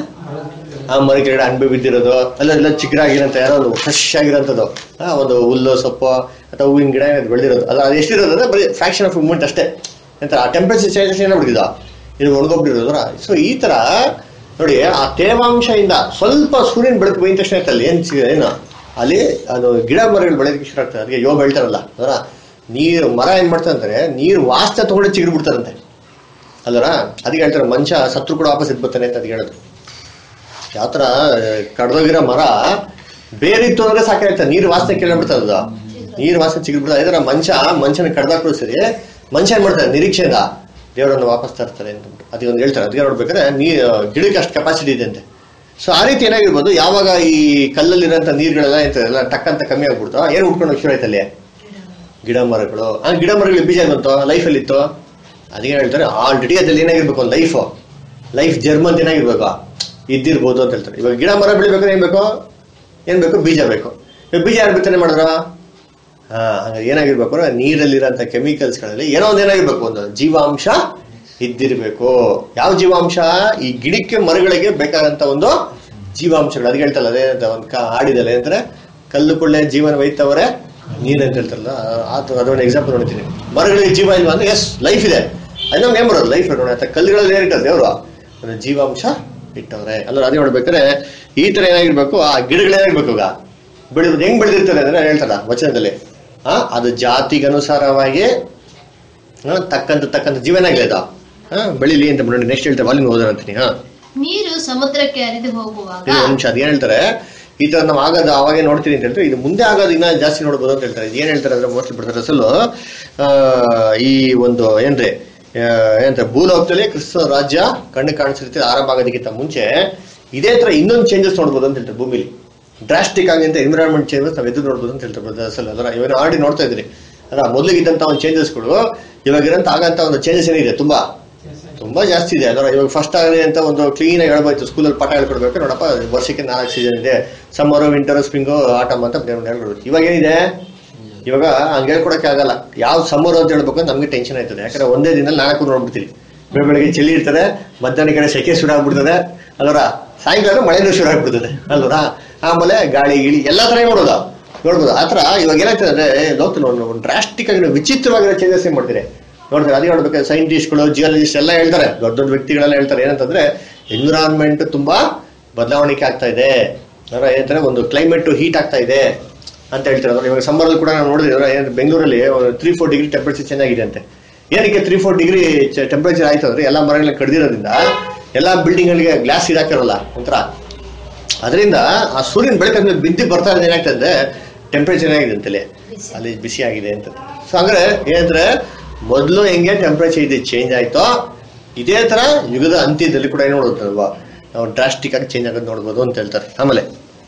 [SPEAKER 1] ಆ ಮರ ಕೆಳಗಡೆ ಅಣಬೆ ಬಿದ್ದಿರೋದು ಅಲ್ಲ ಎಲ್ಲ ಚಿಕ್ಕದಾಗಿರೋಂಥ ಯಾರೋ ಒಂದು ಫ್ರೆಶ್ ಆಗಿರೋಂಥದ್ದು ಆ, ಒಂದು ಹುಲ್ಲು ಸೊಪ್ಪು ಅಥವಾ ಹೂವಿನ ಗಿಡ ಏನಾದ್ರು ಬೆಳೆದಿರೋದು ಅದು ಅದು ಎಷ್ಟಿರೋದು ಅಂದ್ರೆ ಬರೀ ಫ್ರಾಕ್ಷನ್ ಆಫ್ ಮೂಮೆಂಟ್ ಅಷ್ಟೇ ಅಂತ ಆ ಟೆಂಪರೇಚರ್ ಚೇಂಜಸ್ ಏನಾಗ್ಬಿಟ್ಟಿದ ಇದು ಒಣಗೋಗ್ಬಿಟ್ಟಿರೋದು ಈ ಸೊ ಈ ತರ ನೋಡಿ ಆ ತೇವಾಂಶದಿಂದ ಸ್ವಲ್ಪ ಸೂರ್ಯನ ಬೆಳಕು ಬೈದ ತಕ್ಷಣ ಆಯ್ತಲ್ಲ ಏನ್ ಸಿ- ಏನು ಅಲ್ಲಿ ಅದು ಗಿಡ ಮರಗಳು ಬೆಳೆಯೋದಕ್ಕೆ ಶುರು ಆಗ್ತದೆ ಅದಕ್ಕೆ ಯೋಗ ಹೇಳ್ತಾರಲ್ಲ ಅದರ ನೀರು ಮರ ಏನ್ ಮಾಡ್ತದೆ ಅಂದ್ರೆ ನೀರು ವಾಸನೆ ತಗೊಂಡು ಚಿಗುರು ಬಿಡ್ತಾರಂತೆ ಅಲ್ಲರ ಅದಕ್ಕೆ ಹೇಳ್ತಾರೆ ಮನುಷ್ಯ ಸತ್ರು ಕೂಡ ವಾಪಸ್ ಎದ್ದು ಬರ್ತಾನೆ ಅಂತ ಅದಕ್ಕೆ ಹೇಳೋದು ಯಾವ ಥರ ಕಡ್ದೋಗಿರೋ ಮರ ಬೇರಿತ್ತು ಅಂದ್ರೆ ಸಾಕಾಯ್ತದೆ ನೀರು ವಾಸನೆ ಕೇಳ್ಬಿಡ್ತದೆ ಅದು ನೀರು ವಾಸನೆ ಚಿಗಿಬಿಡ್ತದೆ ಇದರ ಮನುಷ್ಯ ಮನುಷ್ಯನ ಕಡ್ದಾಕ್ರು ಸರಿ ಮನುಷ್ಯ ಏನ್ ಮಾಡ್ತಾರೆ ನಿರೀಕ್ಷೆಯಿಂದ ದೇವರನ್ನು ವಾಪಸ್ ತರ್ತಾರೆ ಅಂತ ಅದಕ್ಕೆ ಒಂದು ಹೇಳ್ತಾರೆ ಅದಕ್ಕೆ ನೋಡ್ಬೇಕಾದ್ರೆ ನೀ ಗಿಡಕ್ಕೆ ಅಷ್ಟು ಕೆಪಾಸಿಟಿ ಇದೆ ಅಂತೆ ಸೊ ಆ ರೀತಿ ಏನಾಗಿರ್ಬೋದು ಯಾವಾಗ ಈ ಕಲ್ಲಲ್ಲಿರೋಂಥ ನೀರುಗಳೆಲ್ಲ ಇರ್ತದೆ ಎಲ್ಲ ಟಕ್ ಅಂತ ಕಮ್ಮಿ ಆಗ್ಬಿಡ್ತಾವ ಏನು ಉಟ್ಕೊಂಡು ಶುರು ಆಯ್ತಲ್ಲಿ ಗಿಡ ಮರಗಳು ಆ ಗಿಡ ಮರಗಳು ಬೀಜ ಬಂತು ಲೈಫಲ್ಲಿ ಇತ್ತು ಅದಕ್ಕೆ ಹೇಳ್ತಾರೆ ಆಲ್ರೆಡಿ ಅದ್ರಲ್ಲಿ ಏನಾಗಿರ್ಬೇಕು ಲೈಫ್ ಲೈಫ್ ಜರ್ಮನ್ ಏನಾಗಿರ್ಬೇಕು ಇದ್ದಿರ್ಬೋದು ಅಂತ ಹೇಳ್ತಾರೆ ಇವಾಗ ಗಿಡ ಮರ ಬೆಳಿಬೇಕಾದ್ರೆ ಏನ್ ಬೇಕು ಏನ್ ಬೇಕು ಬೀಜ ಬೇಕು ಇವಾಗ ಬೀಜ ಯಾರು ಬಿತ್ತನೆ ಮಾಡಿದ್ರ ಹಾ ಹಂಗಾರೆ ಏನಾಗಿರ್ಬೇಕು ಅಂದ್ರೆ ನೀರಲ್ಲಿರೋಂಥ ಕೆಮಿಕಲ್ಸ್ಗಳಲ್ಲಿ ಏನೋ ಒಂದು ಏನಾಗಿರ್ಬೇಕು ಒಂದು ಜೀವಾಂಶ ಇದ್ದಿರ್ಬೇಕು ಯಾವ ಜೀವಾಂಶ ಈ ಗಿಡಕ್ಕೆ ಮರಗಳಿಗೆ ಬೇಕಾದಂತ ಒಂದು ಜೀವಾಂಶಗಳು ಅದಕ್ಕೆ ಹೇಳ್ತಲ್ಲ ಅದೇ ಅಂತ ಒಂದು ಕಾ ಹಾಡಿದಲ್ಲ ಏನಂದ್ರೆ ಕಲ್ಲು ಕೊಳ್ಳೆ ಜೀವನ ವೈತವರೆ ನೀರು ಅಂತ ಹೇಳ್ತಾರಲ್ಲ ಆತ ಅದೊಂದು ಎಕ್ಸಾಂಪಲ್ ನೋಡ್ತೀನಿ ಮರಗಳಿಗೆ ಜೀವ ಇಲ್ವಾ ಅಂದ್ರೆ ಎಸ್ ಲೈಫ್ ಇದೆ ಅದು ನಮ್ಗೆ ಏನ್ ಬರೋದು ಲೈಫ್ ನೋಡಿ ಆತ ಕಲ್ಲುಗಳಲ್ಲಿ ಏನಿಟ್ಟಾರೆ ದೇವರು ಒಂದು ಜೀವಾಂಶ ಇಟ್ಟವ್ರೆ ಅಲ್ಲ ಅದೇ ನೋಡ್ಬೇಕಾದ್ರೆ ಈ ತರ ಏನಾಗಿರ್ಬೇಕು ಆ ಗಿಡಗಳೇನಾಗಿರ್ಬೇಕು ಈಗ ಬೆಳೆದು ಹೆಂಗ್ ಬೆಳೆದಿರ್ತಾರೆ ಅಂದ್ರೆ ಹೇಳ್ತಾರ ವಚನದಲ್ಲಿ ಆ ಅದು ಜಾತಿಗೆ ಅನುಸಾರವಾಗಿ ಆ, ತಕ್ಕಂತ ತಕ್ಕಂತ ಜೀವನ ಆಗಲಿ ಅದು ಹಾ ಬೆಳಿಲಿ ಅಂತ ನೋಡಿ ನೆಕ್ಸ್ಟ್ ಹೇಳ್ತಾರೆ ಅಲ್ಲಿ ಓದೋಣ ಅಂತೀನಿ ಹಾ
[SPEAKER 2] ನೀರು ಸಮುದ್ರಕ್ಕೆ ಹರಿದು ಹೋಗುವಾಗ
[SPEAKER 1] ಇದು ಒಂದು ನಿಮಿಷ ಅದೇನ್ ಹೇಳ್ತಾರೆ ಈ ತರ ನಾವು ಆಗೋದು ಅವಾಗೇ ನೋಡ್ತೀನಿ ಅಂತ ಹೇಳ್ತಾರೆ ಇದು ಮುಂದೆ ಆಗೋದು ಇನ್ನ ಜಾಸ್ತಿ ನೋಡ್ಬೋದು ಅಂತ ಹೇಳ್ತಾರೆ ಏನ್ ಹೇಳ್ತಾರೆ ಅಂದ್ರೆ ಮೋಸ್ಟ್ಲಿ ಬಿಡ್ತಾರೆ ಅಸಲು ಆ, ಈ ಒಂದು ಏನ್ರಿ ಆ, ಏನಂತಾರೆ ಭೂಲೋಕದಲ್ಲಿ ಕ್ರಿಸ್ತ ರಾಜ್ಯ ಕಣ್ಣು ಕಾಣಿಸಿರುತ್ತೆ ಆರಂಭ ಆಗೋದಕ್ಕಿಂತ ಮುಂಚೆ ಇದೇ ತರ ಇನ್ನೊಂದು ಚೇಂಜಸ್ ನೋಡ್ಬೋದು ಅಂತ ಹೇಳ್ತಾರೆ ಭೂಮಿಲಿ ಡ್ರಾಸ್ಟಿಕ್ ಆಗಿ ಅಂತ ಎನ್ವಿರಾನ್ಮೆಂಟ್ ಚೇಂಜಸ್ ನಾವು ಎದುರು ನೋಡ್ಬೋದು ಅಂತ ಹೇಳ್ತಾರೆ brother ಅಸಲು ಅದರ ಇವಾಗ ಆಲ್ರೆಡಿ ನೋಡ್ತಾ ಇದ್ರಿ ಅಲ್ಲ ಮೊದಲಿಗಿದ್ದಂತ ಒಂದು ಚೇಂಜಸ್ಗಳು ಇವಾಗ ಇರೋಂತ ಆಗಂತ ಒಂದು ಚೇಂಜಸ್ ಏನಿದೆ ತುಂಬಾ ತುಂಬಾ ಜಾಸ್ತಿ ಇದೆ ಅದರ ಇವಾಗ ಫಸ್ಟ್ ಆಗಲಿ ಅಂತ ಒಂದು ಕ್ಲೀನ್ ಆಗಿ ಹೇಳ್ಬೋದು ಸ್ಕೂಲಲ್ಲಿ ಪಾಠ ಹೇಳ್ಕೊಡ್ಬೇಕು ನೋಡಪ್ಪ ವರ್ಷಕ್ಕೆ ನಾಲ್ಕು ಸೀಸನ್ ಇದೆ ಸಮ್ಮರ್ ವಿಂಟರ್ ಸ್ಪ್ರಿಂಗು ಆಟಮ್ ಅಂತ ಹೇಳ್ಕೊಡ್ಬೇಕು ಇವಾಗ ಏನಿದೆ ಇವಾಗ ಹಂಗೆ ಹೇಳ್ಕೊಡಕ್ಕೆ ಆಗಲ್ಲ ಯಾವ ಸಮ್ಮರ್ ಅಂತ ಹೇಳ್ಬೇಕು ಅಂತ ನಮ್ಗೆ ಟೆನ್ಷನ್ ಆಯ್ತದೆ ಯಾಕಂದ್ರೆ ಒಂದೇ ದಿನ ನಾಲ್ಕು ನೋಡ್ಬಿಡ್ತೀವಿ ಬೆಳ ಬೆಳಗ್ಗೆ ಚಳಿ ಇರ್ತದೆ ಮಧ್ಯಾಹ್ನ ಕಡೆ ಸೆಕೆ ಶುರು ಆಗ್ಬಿಡ್ತದೆ ಅಲ್ವರ ಸಾಯಂಕಾಲ ಮಳೆನೂ ಶುರು ಆಗ್ಬಿಡ್ತದೆ ಅಲ್ವರ ಆಮೇಲೆ ಗಾಳಿ ಗಿಳಿ ಎಲ್ಲಾ ತರ ನೋಡೋದು ನೋಡ್ಬೋದು ಆ ಥರ ಇವಾಗ ಏನಾಗ್ತದೆ ಅಂದ್ರೆ ಲೋಕದಲ್ಲಿ ಒಂದು ಒಂದು ಡ್ರಾಸ್ಟಿಕ್ ಆಗಿ ವಿಚಿತ್ರವಾಗಿರೋ ಚೇಂಜಸ್ ಏನ್ ಮಾಡ್ತೀರಿ ನೋಡ್ತಾರೆ ಅದೇ ನೋಡ್ಬೇಕು ಸೈಂಟಿಸ್ಟ್ಗಳು ಜಿಯಾಲಜಿಸ್ಟ್ ಎಲ್ಲ ಹೇಳ್ತಾರೆ ದೊಡ್ಡ ದೊಡ್ಡ ವ್ಯಕ್ತಿಗಳೆಲ್ಲ ಹೇಳ್ತಾರೆ ಏನಂತಂದ್ರೆ ಎನ್ವಿರಾನ್ಮೆಂಟ್ ತುಂಬಾ ಬದಲಾವಣೆ ಆಗ್ತಾ ಇದೆ ಅಂದ್ರೆ ಏನಂತಾರೆ ಒಂದು ಕ್ಲೈಮೇಟ್ ಹೀಟ್ ಆಗ್ತಾ ಇದೆ ಅಂತ ಹೇಳ್ತಾರೆ ಅಂದ್ರೆ ಇವಾಗ ಸಮ್ಮರ್ ಕೂಡ ನಾವು ನೋಡಿದ್ರೆ ಏನು ಬೆಂಗಳೂರಲ್ಲಿ ತ್ರೀ ಫೋರ್ ಡಿಗ್ರಿ ಟೆಂಪರೇಚರ್ ಚೆನ್ನಾಗಿದೆ ಅಂತೆ ಏನಕ್ಕೆ ತ್ರೀ ಫೋರ್ ಡಿಗ್ರಿ ಟೆಂಪರೇಚರ್ ಆಯ್ತು ಅಂದ್ರೆ ಎಲ್ಲ ಮರಗಳನ್ನ ಕಡ್ದಿರೋದ್ರಿಂದ ಎಲ್ಲಾ ಬಿಲ್ಡಿಂಗ್ ಗಳಿಗೆ ಗ್ಲಾಸ್ ಇದಾಕಿರಲ್ಲ ಒಂಥರ ಅದರಿಂದ ಆ ಸೂರ್ಯನ ಬೆಳಕಂದ್ರೆ ಬಿದ್ದು ಬರ್ತಾ ಇರೋದು ಏನಾಗ್ತದೆ ಅಂದ್ರೆ ಟೆಂಪರೇಚರ್ ಏನಾಗಿದೆ ಅಂತಲೇ
[SPEAKER 2] ಬಿಸಿ.
[SPEAKER 1] ಅಲ್ಲಿ ಬಿಸಿ ಆಗಿದೆ ಅಂತ ಸೊ ಅಂದ್ರೆ ಏನಂದ್ರೆ ಮೊದಲು ಹೆಂಗೆ ಟೆಂಪರೇಚರ್ ಇದೆ ಚೇಂಜ್ ಆಯ್ತೋ ಇದೇ ತರ ಯುಗದ ಅಂತ್ಯದಲ್ಲಿ ಕೂಡ ಏನು ನೋಡುತ್ತಲ್ವಾ ನಾವು ಡ್ರಾಸ್ಟಿಕ್ ಆಗಿ ಚೇಂಜ್ ಆಗೋದು ನೋಡ್ಬೋದು ಅಂತ ಹೇಳ್ತಾರೆ ಆಮೇಲೆ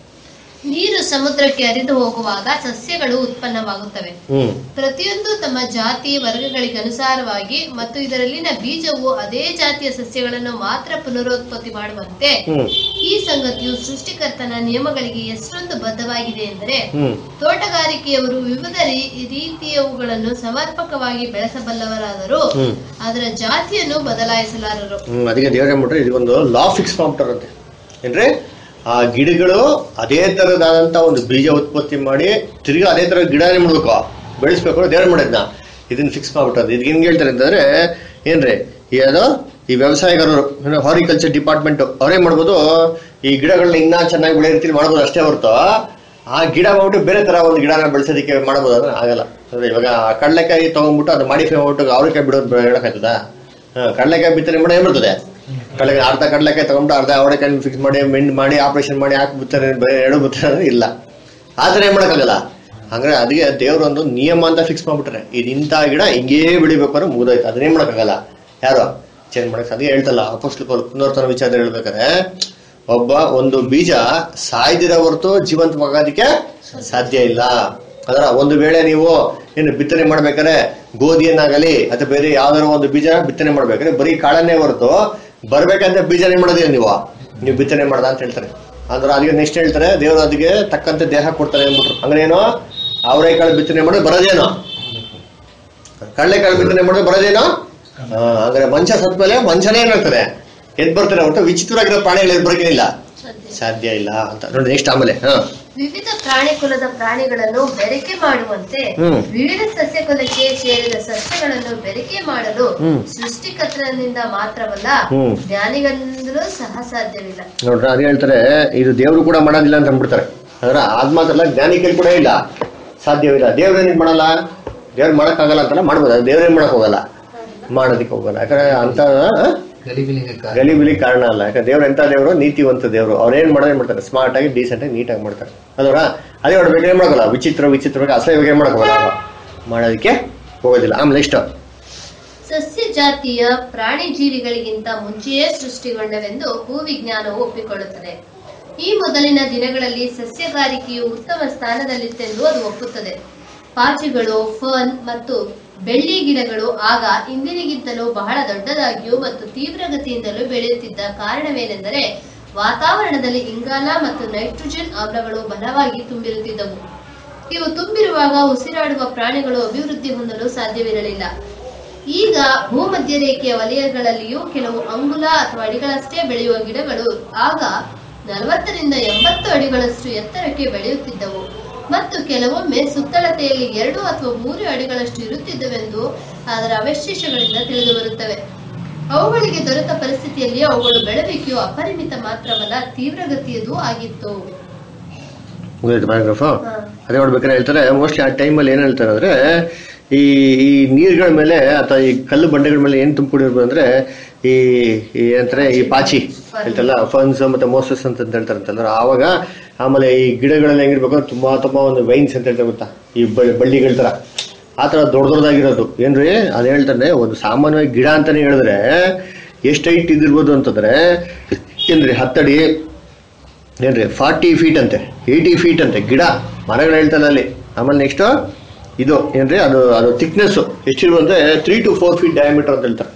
[SPEAKER 2] ನೀರು ಸಮುದ್ರಕ್ಕೆ ಹರಿದು ಹೋಗುವಾಗ ಸಸ್ಯಗಳು ಉತ್ಪನ್ನವಾಗುತ್ತವೆ
[SPEAKER 1] ಹ್ಮ್
[SPEAKER 2] ಪ್ರತಿಯೊಂದು ತಮ್ಮ ಜಾತಿ ವರ್ಗಗಳಿಗೆ ಅನುಸಾರವಾಗಿ ಮತ್ತು ಇದರಲ್ಲಿನ ಬೀಜವು ಅದೇ ಜಾತಿಯ ಸಸ್ಯಗಳನ್ನು ಮಾತ್ರ ಪುನರುತ್ಪತ್ತಿ ಮಾಡುವಂತೆ
[SPEAKER 1] ಹ್ಮ್
[SPEAKER 2] ಈ ಸಂಗತಿಯು ಸೃಷ್ಟಿಕರ್ತನ ನಿಯಮಗಳಿಗೆ ಎಷ್ಟೊಂದು ಬದ್ಧವಾಗಿದೆ ಎಂದರೆ
[SPEAKER 1] ಹ್ಮ್
[SPEAKER 2] ತೋಟಗಾರಿಕೆಯವರು ವಿವಿಧ ರೀ- ರೀತಿಯವುಗಳನ್ನು ಸಮರ್ಪಕವಾಗಿ ಬೆಳೆಸಬಲ್ಲವರಾದರೂ
[SPEAKER 1] ಹ್ಮ್
[SPEAKER 2] ಅದರ ಜಾತಿಯನ್ನು ಬದಲಾಯಿಸಲಾರರು
[SPEAKER 1] ಹ್ಮ್ ಅದಕ್ಕೆ ದೇವ್ರ ಏನ್ಬಿಟ್ರೆ ಇದು ಒಂದು ಲಾ ಫಿಕ್ಸ್ ಮಾಡ್ಬಿಟ್ಟಾರಂತೆ ಏನ್ರಿ ಆ ಗಿಡಗಳು ಅದೇ ತರದಾದಂತ ಒಂದು ಬೀಜ ಉತ್ಪತ್ತಿ ಮಾಡಿ ತಿರ್ಗಿ ಅದೇ ತರ ಗಿಡನೇ ಮಾಡ್ಬೇಕು ಬೆಳೆಸ್ಬೇಕು ದೇವ್ರ ಮಾಡಿದ್ನ ಇದನ್ನ ಫಿಕ್ಸ್ ಮಾಡ್ಬಿಟ್ಟದ್ದು ಇದಕ್ಕೆ ಹೆಂಗ್ ಹೇಳ್ತಾರೆ ಅಂತಂದ್ರೆ ಏನ್ರಿ ಏನೋ ಈ ವ್ಯವಸಾಯಗಾರರು ಹಾರಿಕಲ್ಚರ್ ಡಿಪಾರ್ಟ್ಮೆಂಟ್ ಅವರೇ ಮಾಡ್ಬೋದು ಈ ಗಿಡಗಳನ್ನ ಇನ್ನ ಚೆನ್ನಾಗಿ ಬೆಳೆಯೋ ರೀತಿಲಿ ಮಾಡ್ಬೋದು ಅಷ್ಟೇ ಹೊರತು ಆ ಗಿಡ ಮಾಡ್ಬಿಟ್ಟು ಬೇರೆ ತರ ಒಂದು ಗಿಡನ ಬೆಳೆಸೋದಕ್ಕೆ ಮಾಡ್ಬೋದು ಅಂದ್ರೆ ಆಗಲ್ಲ ಅಂದ್ರೆ ಇವಾಗ ಆ ಕಡಲೆಕಾಯಿ ತಗೊಂಡ್ಬಿಟ್ಟು ಅದು ಮಾಡಿಫೈ ಮಾಡ್ಬಿಟ್ಟು ಅವ್ರಿಕಾಯಿ ಬಿಡೋದು ಹೇಳಕ್ಕಾಯ್ತದ ಕಡಲೆಕಾಯಿ ಬಿತ್ತನೆ ಮಾಡಿ ಏನ್ ಬರ್ತದೆ ಕಡಲೆಕಾಯಿ ಅರ್ಧ ಕಡಲೆಕಾಯಿ ತಗೊಂಡು ಅರ್ಧ ಅವರೆಕಾಯಿ ಫಿಕ್ಸ್ ಮಾಡಿ ಮೆಂಡ್ ಮಾಡಿ ಆಪರೇಷನ್ ಮಾಡಿ ಹಾಕಿ ಬಿತ್ತಾರೆ ಎಡು ಬಿತ್ತಾರೆ ಅಂದ್ರೆ ಇಲ್ಲ ಆ ಥರ ಏನ್ ಮಾಡಕ್ಕಾಗಲ್ಲ ಹಂಗಾರೆ ಅದಕ್ಕೆ ದೇವ್ರ ಒಂದು ನಿಯಮ ಅಂತ ಫಿಕ್ಸ್ ಮಾಡ್ಬಿಟ್ರೆ ಇದು ಇಂಥ ಗಿಡ ಹಿಂಗೇ ಬೆಳಿಬೇಕು ಅಂದ್ರೆ ಮುಗ್ದೋಯ್ತು ಅದನ್ನೇನ್ ಮಾಡಕ್ಕಾಗಲ್ಲ ಯಾರು ಚೇಂಜ್ ಮಾಡಕ್ ಅದೇ ಹೇಳ್ತಲ್ಲ ಅಪೋಸ್ಟ್ಲ ಪೌಲ್ ಪುನರ್ತನ ವಿಚಾರ ಹೇಳ್ಬೇಕಾದ್ರೆ ಒಬ್ಬ ಒಂದು ಬೀಜ ಸಾಯ್ದಿರೋ ಹೊರತು ಜೀವಂತವಾಗೋದಕ್ಕೆ ಸಾಧ್ಯ ಇಲ್ಲ ಅದರ ಒಂದು ವೇಳೆ ನೀವು ಏನು ಬಿತ್ತನೆ ಮಾಡ್ಬೇಕಾದ್ರೆ ಗೋಧಿಯನ್ನಾಗಲಿ ಅಥವಾ ಬೇರೆ ಯಾವ್ದಾರ ಒಂದು ಬೀಜ ಬಿತ್ತನೆ ಮಾಡ್ಬೇಕಾದ್ರೆ ಬರೀ ಕಾಳನ್ನೇ ಹೊರತು ಬರ್ಬೇಕಂತ ಬೀಜನೇ ಮಾಡೋದಿಲ್ಲ ನೀವು ನೀವು ಬಿತ್ತನೆ ಮಾಡ್ದ ಅಂತ ಹೇಳ್ತಾರೆ ಅಂದ್ರೆ ಅದಕ್ಕೆ ನೆಕ್ಸ್ಟ್ ಹೇಳ್ತಾರೆ ದೇವರು ಅದಕ್ಕೆ ತಕ್ಕಂತೆ ದೇಹ ಕೊಡ್ತಾರೆ ಅಂದ್ಬಿಟ್ರು ಅಂದ್ರೆ ಏನು ಅವರೆಕಾಳು ಬಿತ್ತನೆ ಮಾಡೋದು ಬರೋದೇನೋ ಕಡಲೆಕಾಳು ಬಿತ್ತನೆ ಮಾಡೋದು ಬರೋದೇನೋ ಹಾ, ಅಂದ್ರೆ ಮನುಷ್ಯ ಸತ್ ಮೇಲೆ ಮನುಷ್ಯನೇ ಏನಾಗ್ತದೆ ಎದ್ ಬರ್ತಾರೆ ಒಟ್ಟು ವಿಚಿತ್ರವಾಗಿರೋ ಪ್ರಾಣಿಗಳು ಎದ್ ಬರೋಕೇನಿಲ್ಲ ಸಾಧ್ಯ ಇಲ್ಲ ಅಂತ ನೋಡಿ ನೆಕ್ಸ್ಟ್ ಆಮೇಲೆ ಹಾ
[SPEAKER 2] ವಿವಿಧ ಪ್ರಾಣಿ ಕುಲದ ಪ್ರಾಣಿಗಳನ್ನು ಬೆರಕೆ ಮಾಡುವಂತೆ
[SPEAKER 1] ಹ್ಮ್.
[SPEAKER 2] ವಿವಿಧ ಸಸ್ಯ ಕುಲಕ್ಕೆ ಸೇರಿದ ಸಸ್ಯಗಳನ್ನು ಬೆರಕೆ ಮಾಡಲು
[SPEAKER 1] ಹ್ಮ್.
[SPEAKER 2] ಸೃಷ್ಟಿಕರ್ತನಿಂದ ಮಾತ್ರವಲ್ಲ
[SPEAKER 1] ಹ್ಮ್.
[SPEAKER 2] ಜ್ಞಾನಿಗಳಿಂದಲೂ ಸಹ ಸಾಧ್ಯವಿಲ್ಲ
[SPEAKER 1] ನೋಡ್ರಿ ಅದೇ ಹೇಳ್ತಾರೆ ಇದು ದೇವರು ಕೂಡ ಮಾಡೋದಿಲ್ಲ ಅಂತ ಅಂದ್ಬಿಡ್ತಾರೆ ಅಂದ್ರೆ ಅದ್ ಮಾತ್ರಲ್ಲ ಜ್ಞಾನಿಕಲ್ಲಿ ಕೂಡ ಇಲ್ಲ ಸಾಧ್ಯವಿಲ್ಲ ದೇವ್ರ ಏನ್ ಮಾಡಲ್ಲ ದೇವ್ರು ಮಾಡಕ್ಕಾಗಲ್ಲ ಅಂತಲ್ಲ ಮಾಡ್ಬೋದು ಅದು ದೇವ್ರೇನ್ ಮಾಡಕ್ ಹೋಗಲ್ಲ ಮಾಡೋದಕ್ಕೆ ಹೋಗಲ್ಲ ಯಾಕಂದ್ರೆ ಅಂತ
[SPEAKER 3] ಗಲಿಬಿಲಿಗೆ ಕಾರಣ
[SPEAKER 1] ಗಲಿಬಿಲಿ ಕಾರಣ ಅಲ್ಲ ಯಾಕಂದ್ರೆ ದೇವ್ರು ಎಂತ ದೇವರು ನೀತಿವಂತ ದೇವರು ಅವ್ರು ಏನ್ ಮಾಡೋದೇ ಮಾಡ್ತಾರೆ ಸ್ಮಾರ್ಟ್ ಆಗಿ ಡೀಸೆಂಟ್ ಆಗಿ ನೀಟಾಗಿ ಮಾಡ್ತಾರೆ ಅದರ ಅದೇ ನೋಡ್ಬೇಕು ಏನ್ ಮಾಡಲ್ಲ ವಿಚಿತ್ರ ವಿಚಿತ್ರವಾಗಿ ಅಸಹ್ಯವಾಗಿ ಏನ್ ಮಾಡಕ್ ಹೋಗಲ್ಲ ಅವ್ರು. ಮಾಡೋದಕ್ಕೆ ಹೋಗೋದಿಲ್ಲ ಆಮೇಲೆ ನೆಕ್ಸ್ಟ್
[SPEAKER 2] ಸಸ್ಯ ಜಾತಿಯ ಪ್ರಾಣಿ ಜೀವಿಗಳಿಗಿಂತ ಮುಂಚೆಯೇ ಸೃಷ್ಟಿಗೊಂಡವೆಂದು ಭೂವಿಜ್ಞಾನವು ಒಪ್ಪಿಕೊಳ್ಳುತ್ತದೆ ಈ ಮೊದಲಿನ ದಿನಗಳಲ್ಲಿ ಸಸ್ಯಗಾರಿಕೆಯು ಉತ್ತಮ ಸ್ಥಾನದಲ್ಲಿತ್ತೆಂದು ಅದು ಒಪ್ಪುತ್ತದೆ ಪಾಚಿಗಳು ಫರ್ನ್ ಮತ್ತು ಬೆಳ್ಳಿ ಗಿಡಗಳು ಆಗ ಇಂದಿನಿಗಿಂತಲೂ ಬಹಳ ದೊಡ್ಡದಾಗಿಯೂ ಮತ್ತು ತೀವ್ರಗತಿಯಿಂದಲೂ ಬೆಳೆಯುತ್ತಿದ್ದ ಕಾರಣವೇನೆಂದರೆ ವಾತಾವರಣದಲ್ಲಿ ಇಂಗಾಲ ಮತ್ತು ನೈಟ್ರೋಜನ್ ಆಮ್ಲಗಳು ಬಲವಾಗಿ ತುಂಬಿರುತ್ತಿದ್ದವು ಇವು ತುಂಬಿರುವಾಗ ಉಸಿರಾಡುವ ಪ್ರಾಣಿಗಳು ಅಭಿವೃದ್ಧಿ ಹೊಂದಲು ಸಾಧ್ಯವಿರಲಿಲ್ಲ ಈಗ ಭೂಮಧ್ಯ ರೇಖೆಯ ವಲಯಗಳಲ್ಲಿಯೂ ಕೆಲವು ಅಂಗುಲ ಅಥವಾ ಅಡಿಗಳಷ್ಟೇ ಬೆಳೆಯುವ ಗಿಡಗಳು ಆಗ ನಲವತ್ತರಿಂದ ಎಂಬತ್ತು ಅಡಿಗಳಷ್ಟು ಎತ್ತರಕ್ಕೆ ಬೆಳೆಯುತ್ತಿದ್ದವು ಮತ್ತು ಕೆಲವೊಮ್ಮೆ ಸುತ್ತಳತೆಯಲ್ಲಿ ಎರಡು ಅಥವಾ ಮೂರು ಅಡಿಗಳಷ್ಟು ಇರುತ್ತಿದ್ದವೆಂದು ಅದರ ಅವಶೇಷಗಳಿಂದ ತಿಳಿದು ಬರುತ್ತವೆ ಅವುಗಳಿಗೆ ದೊರೆತ ಪರಿಸ್ಥಿತಿಯಲ್ಲಿ ಅವುಗಳು ಬೆಳವಣಿಗೆಯು ಅಪರಿಮಿತ ಮಾತ್ರವಲ್ಲ ತೀವ್ರಗತಿಯದೂ ಆಗಿತ್ತು
[SPEAKER 1] ಮುಗಿದೈತೆ ಪ್ಯಾರಾಗ್ರಾಫ್
[SPEAKER 2] ಹಾ.
[SPEAKER 1] ಅದೇ ನೋಡ್ಬೇಕಾದ್ರೆ ಹೇಳ್ತಾರೆ ಮೋಸ್ಟ್ಲಿ ಆ ಟೈಮಲ್ಲಿ ಏನ್ ಹೇಳ್ತಾರೆ ಅಂದ್ರೆ ಈ ಈ ನೀರ್ಗಳ ಮೇಲೆ ಅಥವಾ ಈ ಕಲ್ಲು ಬಂಡೆಗಳ ಮೇಲೆ ಏನ್ ತುಂಬಿಕೊಂಡಿರ್ಬೋದು ಅಂದ್ರೆ ಈ ಈ ಏನಂತಾರೆ ಈ ಪಾಚಿ ಹೇಳ್ತಲ್ಲ ಫನ್ಸ್ ಮತ್ತೆ ಮೋಸಸ್ ಅಂತ ಹೇಳ್ತಾರಂತಲ್ಲ ಆವಾಗ ಆಮೇಲೆ ಈ ಗಿಡಗಳೆಲ್ಲ ಹೆಂಗಿರ್ಬೇಕು ಅಂದ್ರೆ ತುಂಬಾ ತುಂಬಾ ಒಂದು ವೈನ್ಸ್ ಅಂತ ಹೇಳ್ತಾರೆ ಗೊತ್ತಾ ಈ ಬ- ಬಳ್ಳಿಗಳ ತರ ಆ ತರ ದೊಡ್ಡ ದೊಡ್ಡದಾಗಿರೋದು ಏನ್ರಿ ಅದ್ ಹೇಳ್ತಾನೆ ಒಂದು ಸಾಮಾನ್ಯವಾಗಿ ಗಿಡ ಅಂತಾನೆ ಹೇಳಿದ್ರೆ ಎಷ್ಟು ಹೈಟ್ ಇದಿರ್ಬೋದು ಅಂತಂದ್ರೆ ಏನ್ರಿ ಹತ್ತಡಿ ಏನ್ರಿ ಫಾರ್ಟಿ ಫೀಟ್ ಅಂತೆ ಏಯ್ಟಿ ಫೀಟ್ ಅಂತೆ ಗಿಡ ಮರಗಳು ಹೇಳ್ತಾನೆ ಅಲ್ಲಿ ಆಮೇಲೆ ನೆಕ್ಸ್ಟ್ ಇದು ಏನ್ರಿ ಅದು ಅದು ಥಿಕ್ನೆಸ್ ಎಷ್ಟಿರ್ಬೋದು ಅಂದ್ರೆ three to four feet diameter ಅಂತ ಹೇಳ್ತಾರೆ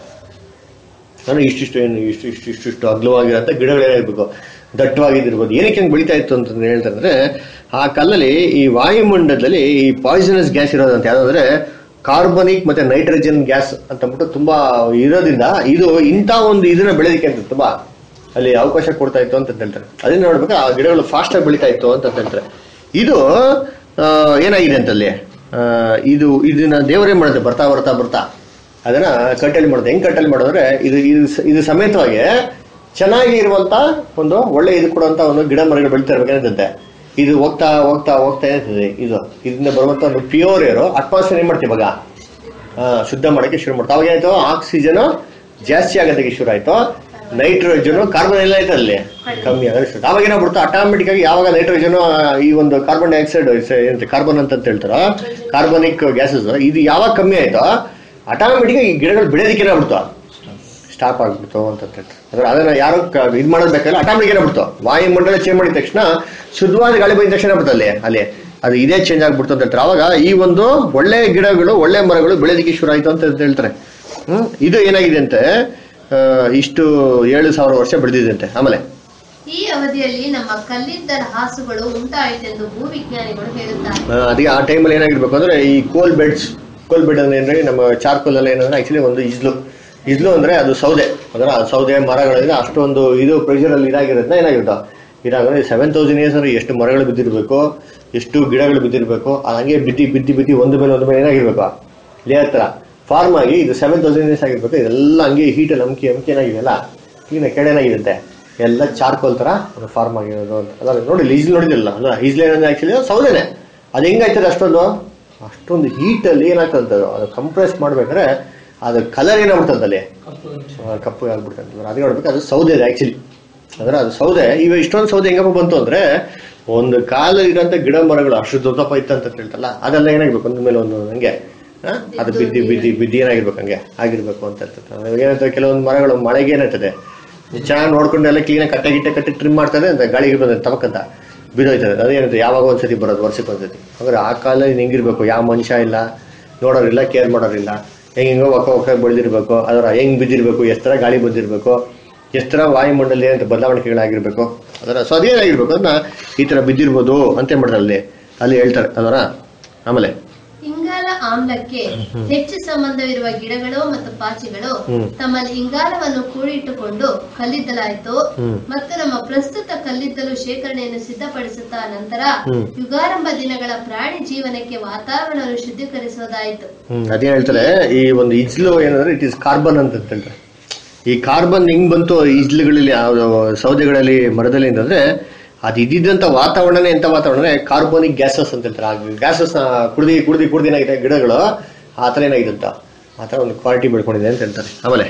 [SPEAKER 1] ಅಂದ್ರೆ ಇಷ್ಟಿಷ್ಟು ಏನು ಇಷ್ಟು ಇಷ್ಟು ಇಷ್ಟು ಇಷ್ಟು ಅಗ್ಲವಾಗಿರೋಂಥ ಗಿಡಗಳೇನಿರ್ಬೇಕು ದಟ್ಟವಾಗಿದ್ದಿರ್ಬೋದು ಏನಕ್ಕೆ ಹಂಗೆ ಬೆಳಿತಾ ಇತ್ತು ಅಂತ ಹೇಳ್ತಾರೆ ಅಂದ್ರೆ ಆ ಕಲ್ಲಲ್ಲಿ ಈ ವಾಯುಮಂಡಲದಲ್ಲಿ ಈ ಪಾಯ್ಸನಸ್ ಗ್ಯಾಸ್ ಇರೋದಂತ ಯಾವ್ದಂದ್ರೆ ಕಾರ್ಬನಿಕ್ ಮತ್ತೆ ನೈಟ್ರೋಜನ್ ಗ್ಯಾಸ್ ಅಂತ ಅಂದ್ಬಿಟ್ಟು ತುಂಬಾ ಇರೋದ್ರಿಂದ ಇದು ಇಂಥ ಒಂದು ಇದನ್ನ ಬೆಳೆದಿಕ್ಕೆ ಅಂತ ತುಂಬಾ ಅಲ್ಲಿ ಅವಕಾಶ ಕೊಡ್ತಾ ಇತ್ತು ಅಂತ ಹೇಳ್ತಾರೆ ಅದನ್ನ ನೋಡ್ಬೇಕು ಆ ಗಿಡಗಳು ಫಾಸ್ಟ್ ಆಗಿ ಬೆಳಿತಾ ಇತ್ತು ಅಂತ ಹೇಳ್ತಾರೆ ಇದು ಆ, ಏನಾಗಿದೆ ಅಂತಲ್ಲಿ ಆ, ಇದು ಇದನ್ನ ದೇವರೇ ಮಾಡುತ್ತೆ ಬರ್ತಾ ಬರ್ತಾ ಬರ್ತಾ ಅದನ್ನ ಕಟ್ಟೆಲಿ ಮಾಡೋದು ಹೆಂಗ್ ಕಟ್ಟೆಲಿ ಮಾಡೋದ್ರೆ ಇದು ಇದು ಸ- ಇದು ಸಮೇತವಾಗಿ ಚೆನ್ನಾಗಿ ಇರುವಂತ ಒಂದು ಒಳ್ಳೆ ಇದು ಕೊಡುವಂತ ಒಂದು ಗಿಡ ಮರಗಳು ಬೆಳಿತಾ ಇರ್ಬೇಕಂತಂತೆ ಇದು ಹೋಗ್ತಾ ಹೋಗ್ತಾ ಹೋಗ್ತಾ ಇರ್ತದೆ ಇದು ಇದರಿಂದ ಬರುವಂತ ಒಂದು ಪ್ಯೂರ್ ಏರು ಅಟ್ಮಾಸ್ಫಿಯರ್ ಏನ್ ಮಾಡ್ತೀವಿ ಇವಾಗ ಆ, ಶುದ್ಧ ಮಾಡಕ್ಕೆ ಶುರು ಮಾಡ್ತಾ ಅವಾಗ ಏನಾಯ್ತು ಆಕ್ಸಿಜನ್ ಜಾಸ್ತಿ ಆಗೋದಕ್ಕೆ ಶುರು ಆಯ್ತು ನೈಟ್ರೋಜನ್ ಕಾರ್ಬನ್ ಎಲ್ಲ ಆಯ್ತು ಅಲ್ಲಿ ಕಮ್ಮಿ ಆಗೋದಕ್ಕೆ ಶುರು ಅವಾಗ ಏನಾಗ್ಬಿಡ್ತು ಆಟೋಮೆಟಿಕ್ ಆಗಿ ಯಾವಾಗ ನೈಟ್ರೋಜನ್ ಈ ಒಂದು ಕಾರ್ಬನ್ ಡೈಆಕ್ಸೈಡ್ ಏನಂತೆ ಕಾರ್ಬನ್ ಅಂತ ಹೇಳ್ತಾರೋ ಕಾರ್ಬನಿಕ್ ಗ್ಯಾಸಸ್ ಇದು ಯಾವಾಗ ಕಮ್ಮಿ ಆಯ್ತೋ ಆಟೋಮೆಟಿಕ್ ಈ ಗಿಡಗಳು ಬೆಳೆಯೋದಕ್ಕೆ ಏನಾಗ್ಬಿಡ್ತು ಸ್ಟಾಪ್ ಆಗ್ಬಿಡ್ತು ಅಂತ ಹೇಳ್ತಾರೆ ಅಂದ್ರೆ ಅದನ್ನ ಯಾರು ಇದು ಮಾಡೋದು ಬೇಕಾದ್ರೆ ಆಟೋಮೆಟಿಕ್ ಏನಾಗ್ಬಿಡ್ತು ವಾಯುಮಂಡಲ ಚೇಂಜ್ ಮಾಡಿದ ತಕ್ಷಣ ಶುದ್ಧವಾದ ಗಾಳಿ ಬಂದ ತಕ್ಷಣ ಏನಾಗ್ಬಿಡ್ತು ಅಲ್ಲಿ ಅಲ್ಲಿ ಅದು ಇದೇ ಚೇಂಜ್ ಆಗ್ಬಿಡ್ತು ಅಂತ ಹೇಳ್ತಾರೆ ಅವಾಗ ಈ ಒಂದು ಒಳ್ಳೆ ಗಿಡಗಳು ಒಳ್ಳೆ ಮರಗಳು ಬೆಳೆದಿಕ್ಕೆ ಶುರು ಆಯ್ತು ಅಂತ ಹೇಳ್ತಾರೆ ಹ್ಮ್ ಇದು ಏನಾಗಿದೆ ಅಂತೆ ಆ, ಇಷ್ಟು ಏಳು ಸಾವಿರ ವರ್ಷ ಬೆಳೆದಿದೆ ಅಂತೆ ಆಮೇಲೆ
[SPEAKER 2] ಈ ಅವಧಿಯಲ್ಲಿ ನಮ್ಮ ಕಲ್ಲಿದ್ದಲ ಹಾಸುಗಳು ಉಂಟಾಯಿತೆಂದು ಭೂವಿಜ್ಞಾನಿಗಳು ಹೇಳುತ್ತಾರೆ
[SPEAKER 1] ಆ, ಅದಕ್ಕೆ ಆ ಟೈಮಲ್ಲಿ ಏನಾಗಿರ್ಬೇಕು ಅಂದ್ರೆ ಈ ಕೋಲ್ ಬೆಡ್ಸ್ ಕೋಲ್ ಬೆಡ್ ಅಂದ್ರೆ ಏನ್ರಿ ನಮ್ಮ ಚಾರ್ಕೋಲ್ ಎಲ್ಲ ಏನಂದ್ರೆ ಆಕ್ಚುಲಿ ಒಂದು ಇಜ್ಲು ಇಜ್ಲು ಅಂದ್ರೆ ಅದು ಸೌದೆ ಅದರ ಆ ಸೌದೆ ಮರಗಳಿಂದ ಅಷ್ಟೊಂದು ಇದು ಪ್ರೆಷರ್ ಅಲ್ಲಿ ಇದಾಗಿರೋದ್ನ ಏನಾಗಿರ್ತಾವ ಇದಾದ್ರೆ ಸೆವೆನ್ ತೌಸಂಡ್ ಇಯರ್ಸ್ ಅಂದ್ರೆ ಎಷ್ಟು ಮರಗಳು ಬಿದ್ದಿರ್ಬೇಕು ಎಷ್ಟು ಗಿಡಗಳು ಬಿದ್ದಿರ್ಬೇಕು ಅದು ಹಂಗೆ ಬಿದ್ದಿ ಬಿದ್ದಿ ಬಿದ್ದಿ ಒಂದು ಮೇಲೆ ಒಂದು ಮೇಲೆ ಏನಾಗಿರ್ಬೇಕು ಲೇಯರ್ ತರ ಫಾರ್ಮ್ ಆಗಿ ಇದು ಸೆವೆನ್ ತೌಸಂಡ್ ಇಯರ್ಸ್ ಆಗಿರ್ಬೇಕು ಇದೆಲ್ಲ ಹಂಗೆ ಹೀಟಲ್ಲಿ ಅಮ್ಕಿ ಅಮ್ಕಿ ಏನಾಗಿದೆಯಲ್ಲ ಈಗ ಕೆಳೇನಾಗಿರುತ್ತೆ ಎಲ್ಲ ಚಾರ್ಕೋಲ್ ತರ ಅದು ಫಾರ್ಮ್ ಆಗಿರೋದು ಅಂತ ಅಲ್ಲ ನೋಡಿ ಈಜ್ಲ್ ನೋಡಿದಿಲ್ಲ ಅಲ್ಲ ಈಜ್ಲ್ ಏನಂದ್ರೆ ಆಕ್ಚುಲಿ ಸೌದೆನೆ ಅದು ಹೆಂಗಾಯ್ತದೆ ಅಷ್ಟೊಂದು ಅಷ್ಟೊಂದು ಹೀಟಲ್ಲಿ ಏನಾಗ್ತದೆ ಅದು ಕಂಪ್ರೆಸ್ ಮಾಡ್ಬೇಕಾದ್ರೆ ಅದು ಕಲರ್ ಏನಾಗ್ಬಿಡ್ತದೆ ಅಲ್ಲಿ ಆ, ಕಪ್ಪು ಆಗ್ಬಿಡ್ತದೆ ಅದೇ ನೋಡ್ಬೇಕು ಅದು ಸೌದೆ ಇದೆ ಆಕ್ಚುಲಿ ಅಂದ್ರೆ ಅದು ಸೌದೆ ಇವ ಇಷ್ಟೊಂದು ಸೌದೆ ಹೆಂಗಪ್ಪ ಬಂತು ಅಂದ್ರೆ ಒಂದು ಕಾಲ ಇರೋಂಥ ಗಿಡ ಮರಗಳು ಅಷ್ಟು ದೊಡ್ಡಪ್ಪ ಇತ್ತು ಅಂತ ಹೇಳ್ತಲ್ಲ ಅದೆಲ್ಲ ಏನಾಗಿರ್ಬೇಕು ಒಂದ್ ಮೇಲೆ ಒಂದು ಹಂಗೆ ಆ, ಅದು ಬಿದ್ದಿ ಬಿದ್ದಿ ಬಿದ್ದಿ ಏನಾಗಿರ್ಬೇಕು ಹಂಗೆ ಆಗಿರ್ಬೇಕು ಅಂತ ಹೇಳ್ತಾರೆ ಏನಂತ ಕೆಲವೊಂದು ಮರಗಳು ಮಳೆಗೆ ಏನಾಗ್ತದೆ ಚೆನ್ನಾಗಿ ನೋಡ್ಕೊಂಡು ಎಲ್ಲ ಕ್ಲೀನಾಗಿ ಕಟ್ಟೆ ಗಿಟ್ಟೆ ಕಟ್ಟಿ ಟ್ರಿಮ್ ಮಾಡ್ತಾರೆ ಅಂತ ಗಾಳಿಗೆ ಬಂದ ತಮಕಂತ ಬಿದ್ದೋಯ್ತದೆ ಅದೇನಂತೆ ಯಾವಾಗ ಒಂದ್ಸತಿ ಬರೋದು ವರ್ಷಕ್ಕೆ ಒಂದ್ಸತಿ ಅಂದ್ರೆ ಆ ಕಾಲದಲ್ಲಿ ಹೆಂಗಿರ್ಬೇಕು ಯಾವ ಮನುಷ್ಯ ಇಲ್ಲ ನೋಡೋರಿಲ್ಲ ಕೇರ್ ಮಾಡೋರಿಲ್ಲ ಹೆಂಗೆಂಗೋ ಒಕ್ಕ ಒಕ್ಕ ಬೆಳೆದಿರ್ಬೇಕು ಅದರ ಹೆಂಗ್ ಬಿದ್ದಿರ್ಬೇಕು ಎಷ್ಟು ಥರ ಗಾಳಿ ಬಂದಿರ್ಬೇಕು ಎಷ್ಟು ಥರ ವಾಯುಮಂಡಲ ಏನಂತ ಬದಲಾವಣೆಗಳಾಗಿರ್ಬೇಕು ಅದರ ಸೊ ಅದೇನಾಗಿರ್ಬೇಕು ಅದನ್ನ ಈ ಥರ ಬಿದ್ದಿರ್ಬೋದು ಅಂತ ಏನ್ ಮಾಡ್ತಾರೆ ಅಲ್ಲಿ ಅಲ್ಲಿ ಹೇಳ್ತಾರೆ ಅದರ ಆಮೇಲೆ
[SPEAKER 2] ಇಂಗಾಲ ಆಮ್ಲಕ್ಕೆ ಹೆಚ್ಚು ಸಂಬಂಧವಿರುವ ಗಿಡಗಳು ಮತ್ತು ಪಾಚಿಗಳು
[SPEAKER 1] ಹ್ಮ್.
[SPEAKER 2] ತಮ್ಮಲ್ಲಿ ಇಂಗಾಲವನ್ನು ಕೂಡಿಟ್ಟುಕೊಂಡು ಕಲ್ಲಿದ್ದಲಾಯಿತು
[SPEAKER 1] ಹ್ಮ್.
[SPEAKER 2] ಮತ್ತು ನಮ್ಮ ಪ್ರಸ್ತುತ ಕಲ್ಲಿದ್ದಲು ಶೇಖರಣೆಯನ್ನು ಸಿದ್ಧಪಡಿಸುತ್ತಾ ನಂತರ
[SPEAKER 1] ಹ್ಮ್.
[SPEAKER 2] ಯುಗಾರಂಭ ದಿನಗಳ ಪ್ರಾಣಿ ಜೀವನಕ್ಕೆ ವಾತಾವರಣವನ್ನು ಶುದ್ಧೀಕರಿಸುವುದಾಯಿತು
[SPEAKER 1] ಹ್ಮ್ ಅದೇನ್ ಹೇಳ್ತಾರೆ ಈ ಒಂದು ಇಜ್ಲು ಏನಂದ್ರೆ ಇಟ್ ಇಸ್ ಕಾರ್ಬನ್ ಅಂತ ಹೇಳ್ತಾರೆ ಈ ಕಾರ್ಬನ್ ಹೆಂಗ್ ಬಂತು ಇಜ್ಲುಗಳಲ್ಲಿ ಯಾವ್ದು ಸೌದೆಗಳಲ್ಲಿ ಮರದಲ್ಲಿ ಅಂತಂದ್ರೆ ಅದು ಇದ್ದಿದ್ದಂತ ವಾತಾವರಣನೇ ಎಂತ ವಾತಾವರಣ ಕಾರ್ಬೋನಿಕ್ ಗ್ಯಾಸಸ್ ಅಂತ ಹೇಳ್ತಾರೆ ಆ ಗ್ಯಾಸಸ್ ಕುಡ್ದಿ ಕುಡ್ದಿ ಕುಡ್ದಿ ಏನಾಗಿದೆ ಗಿಡಗಳು ಆ ಥರ ಏನಾಗಿದೆ ಅಂತ ಆ ಥರ ಒಂದು ಕ್ವಾಲಿಟಿ ಬೆಳ್ಕೊಂಡಿದೆ ಅಂತ ಹೇಳ್ತಾರೆ ಆಮೇಲೆ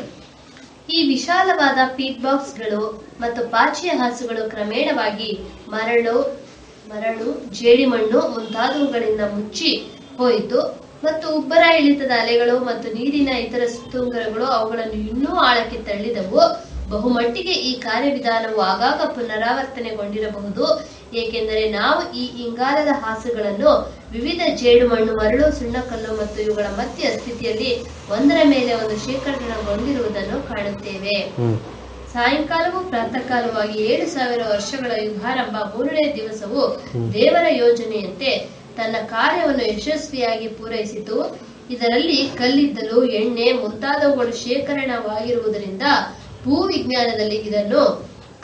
[SPEAKER 2] ಈ ವಿಶಾಲವಾದ ಪೀಟ್ ಬಾಕ್ಸ್ಗಳು ಮತ್ತು ಪಾಚಿಯ ಹಾಸುಗಳು ಕ್ರಮೇಣವಾಗಿ ಮರಳು ಮರಳು ಜೇಡಿಮಣ್ಣು ಮುಂತಾದವುಗಳಿಂದ ಮುಚ್ಚಿ ಹೋಯಿತು ಮತ್ತು ಉಬ್ಬರ ಇಳಿತದ ಅಲೆಗಳು ಮತ್ತು ನೀರಿನ ಇತರ ತುಂಗರಗಳು ಅವುಗಳನ್ನು ಇನ್ನೂ ಆಳಕ್ಕೆ ತಳ್ಳಿದವು ಬಹುಮಟ್ಟಿಗೆ ಈ ಕಾರ್ಯವಿಧಾನವು ಆಗಾಗ ಪುನರಾವರ್ತನೆಗೊಂಡಿರಬಹುದು ಏಕೆಂದರೆ ನಾವು ಈ ಇಂಗಾಲದ ಹಾಸುಗಳನ್ನು ವಿವಿಧ ಜೇಡುಮಣ್ಣು ಮರಳು ಸುಣ್ಣಕಲ್ಲು ಮತ್ತು ಇವುಗಳ ಮಧ್ಯ ಸ್ಥಿತಿಯಲ್ಲಿ ಒಂದರ ಮೇಲೆ ಒಂದು ಶೇಖರಣೆಗೊಂಡಿರುವುದನ್ನು ಕಾಣುತ್ತೇವೆ
[SPEAKER 1] ಹ್ಮ್
[SPEAKER 2] ಸಾಯಂಕಾಲವೂ ಪ್ರಾತಃಕಾಲವಾಗಿ ಏಳು ಸಾವಿರ ವರ್ಷಗಳ ಯುಗಾರಂಭ ಮೂರನೇ ದಿವಸವು ದೇವರ ಯೋಜನೆಯಂತೆ ತನ್ನ ಕಾರ್ಯವನ್ನು ಯಶಸ್ವಿಯಾಗಿ ಪೂರೈಸಿತು ಇದರಲ್ಲಿ ಕಲ್ಲಿದ್ದಲು ಎಣ್ಣೆ ಮುಂತಾದವುಗಳು ಶೇಖರಣವಾಗಿರುವುದರಿಂದ ಭೂವಿಜ್ಞಾನದಲ್ಲಿ ಇದನ್ನು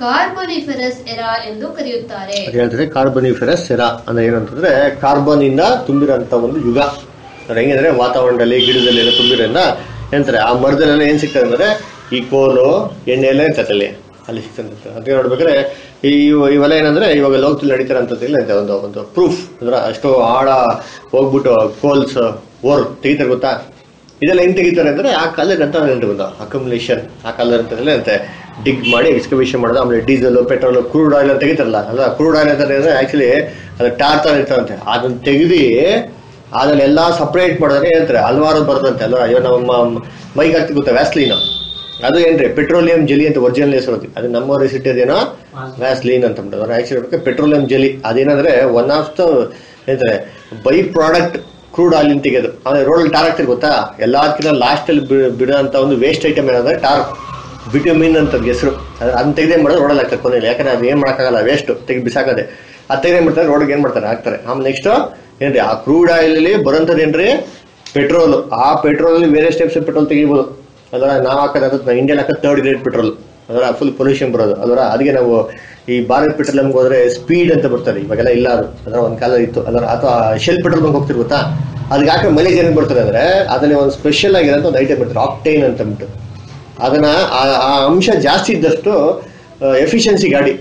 [SPEAKER 2] ಕಾರ್ಬೋನಿಫೆರಸ್ ಎರಾ ಎಂದು ಕರೆಯುತ್ತಾರೆ
[SPEAKER 1] ಅದು ಹೇಳ್ತಾರೆ ಕಾರ್ಬನಿಫೆರಸ್ ಸೆರಾ ಅಂದ್ರೆ ಏನಂತಂದ್ರೆ ಕಾರ್ಬನ್ ಇಂದ ತುಂಬಿರೋಂಥ ಒಂದು ಯುಗ ಅಂದ್ರೆ ಹೆಂಗಂದ್ರೆ ವಾತಾವರಣದಲ್ಲಿ ಗಿಡದಲ್ಲಿ ಎಲ್ಲ ತುಂಬಿರೋದ್ರಿಂದ ಏನಂತಾರೆ ಆ ಮರದಲ್ಲೆಲ್ಲ ಏನ್ ಸಿಗ್ತದೆ ಅಂದ್ರೆ ಈ ಕೋಲು ಎಣ್ಣೆ ಎಲ್ಲ ಇರ್ತದೆ ಅಲ್ಲಿ ಅಲ್ಲಿ ಸಿಗ್ತದೆ ಅದಕ್ಕೆ ನೋಡ್ಬೇಕಾದ್ರೆ ಈ ಇವು- ಇವೆಲ್ಲ ಏನಂದ್ರೆ ಇವಾಗ ಲೋಕದಲ್ಲಿ ನಡೀತಾರಂಥದ್ದು ಇಲ್ಲ ಅಂತ ಒಂದು ಒಂದು ಪ್ರೂಫ್ ಅಂದ್ರೆ ಅಷ್ಟು ಆಳ ಹೋಗ್ಬಿಟ್ಟು ಕೋಲ್ಸ್ ಓರ್ ತೆಗಿತಾರೆ ಗೊತ್ತಾ ಇದೆಲ್ಲ ಹೆಂಗ್ ತೆಗಿತಾರೆ ಅಂದ್ರೆ ಆ ಕಾಲದ ಅಂತ ಬಂದು ಅಕಮುಲೇಷನ್ ಆ ಕಾಲದ ಅಂತಂದ್ರೆ ಅಂತೆ ಡಿಗ್ ಮಾಡಿ ಎಕ್ಸ್ಕವೇಷನ್ ಮಾಡೋದು ಆಮೇಲೆ ಡೀಸೆಲ್ ಪೆಟ್ರೋಲ್ ಕ್ರೂಡ್ ಆಯಿಲ್ ಅಂತ ತೆಗಿತಾರಲ್ಲ ಅಲ್ಲ ಕ್ರೂಡ್ ಆಯಿಲ್ ಅಂತ ಅಂದ್ರೆ ಆಕ್ಚುಲಿ ಅದು ಟಾರ್ ತರ ಇರ್ತಾರಂತೆ ಅದನ್ನ ತೆಗೆದು ಅದನ್ನೆಲ್ಲ ಸಪ್ರೇಟ್ ಮಾಡಿದ್ರೆ ಹೇಳ್ತಾರೆ ಹಲವಾರು ಬರ್ತಂತೆ ಅಲ್ವಾ ಇವಾಗ ನಮ್ಮ ಮೈಗೆ ಹಾಕ್ತಿ ಗೊತ್ತಾ ವ್ಯಾಸ್ಲೀನ್ ಅದು ಏನ್ರಿ ಪೆಟ್ರೋಲಿಯಂ ಜೆಲಿ ಅಂತ ಒರಿಜಿನಲ್ ಹೆಸರು ಅದು. ಅದು ನಮ್ಮ ರೆಸಿಟಿ ಅದೇನೋ ವ್ಯಾಸ್ಲೀನ್ ಅಂತ ಬಿಡೋದು ಆಕ್ಚುಲಿ ಪೆಟ್ರೋಲಿಯಂ ಜೆಲಿ ಅದೇನಂದ್ರೆ ಒನ್ ಆಫ್ ದ ಏನಂತಾರೆ ಬೈ ಪ್ರಾಡಕ್ಟ್ ಕ್ರೂಡ್ ಆಯಿಲ್ ತೆಗೆದು ಆಮೇಲೆ ರೋಡಲ್ಲಿ ಟಾರ್ ಹಾಕ್ತಿರ್ ಗೊತ್ತಾ ಎಲ್ಲದಕ್ಕಿಂತ ಲಾಸ್ಟ್ ಅಲ್ಲಿ ಬಿಡೋಂಥ ಒಂದು ವೇಸ್ಟ್ ಐಟಮ್ ಏನಂದ್ರೆ ಟಾರ್ ವಿಟಮಿನ್ ಅಂತ ಹೆಸರು ಅದನ್ನ ತೆಗೆದೇ ಮಾಡೋದು ರೋಡಲ್ಲಿ ಹಾಕ್ತಾರೆ ಕೊನೆಯಲ್ಲಿ ಯಾಕಂದ್ರೆ ಅದು ಏನ್ ಮಾಡೋಕ್ಕಾಗಲ್ಲ ವೇಸ್ಟ್ ತೆಗೆದು ಬಿಸಾಕದೆ ಅದು ತೆಗೆದೇ ಮಾಡ್ತಾರೆ ರೋಡ್ಗೆ ಏನ್ ಮಾಡ್ತಾರೆ ಹಾಕ್ತಾರೆ ಆಮೇಲೆ ನೆಕ್ಸ್ಟ್ ಏನ್ರಿ ಆ ಕ್ರೂಡ್ ಆಯಿಲ್ ಅಲ್ಲಿ ಬರೋಂಥದ್ದು ಏನ್ರಿ ಪೆಟ್ರೋಲ್ ಆ ಪೆಟ್ರೋಲ್ ಅಲ್ಲಿ ಬೇರೆ ಸ್ಟೆಪ್ಸ್ ಪೆಟ್ರೋಲ್ ತೆಗಿಬೋದು ಅದರ ನಾವು ಹಾಕೋದು ಇಂಡಿಯನ್ ಹಾಕೋದು ಥರ್ಡ್ ಗ್ರೇಡ್ ಪೆಟ್ರೋಲ್ ಅದರ ಫುಲ್ ಪೊಲ್ಯೂಷನ್ ಬರೋದು ಅದರ ಅದಕ್ಕೆ ನಾವು ಈ ಭಾರತ್ ಪೆಟ್ರೋಲಿಯಂಗೆ ಹೋದ್ರೆ ಸ್ಪೀಡ್ ಅಂತ ಬರ್ತದೆ ಇವಾಗೆಲ್ಲ ಇಲ್ಲ ಅದು ಅದರ ಒಂದು ಕಾಲ ಇತ್ತು ಅದರ ಅಥವಾ ಶೆಲ್ ಪೆಟ್ರೋಲ್ ಬಂಕ್ ಹೋಗ್ತಿರ್ ಗೊತ್ತಾ ಅದಕ್ಕೆ ಹಾಕೋ ಮೈಲೇಜ್ ಏನ್ ಬರ್ತದೆ ಅಂದ್ರೆ ಅದರಲ್ಲಿ ಒಂದು ಸ್ಪೆಷಲ್ ಆಗಿರೋಂಥ ಒಂದು ಐಟಮ್ ಬರ್ತದೆ ಆಕ್ಟೈನ್ ಅಂತ ಅಂದ್ಬಿಟ್ಟು ಅದನ್ನ ಆ- ಆ ಅಂಶ ಜಾಸ್ತಿ ಇದ್ದಷ್ಟು ಎಫಿಷಿಯನ್ಸಿ ಗಾಡಿ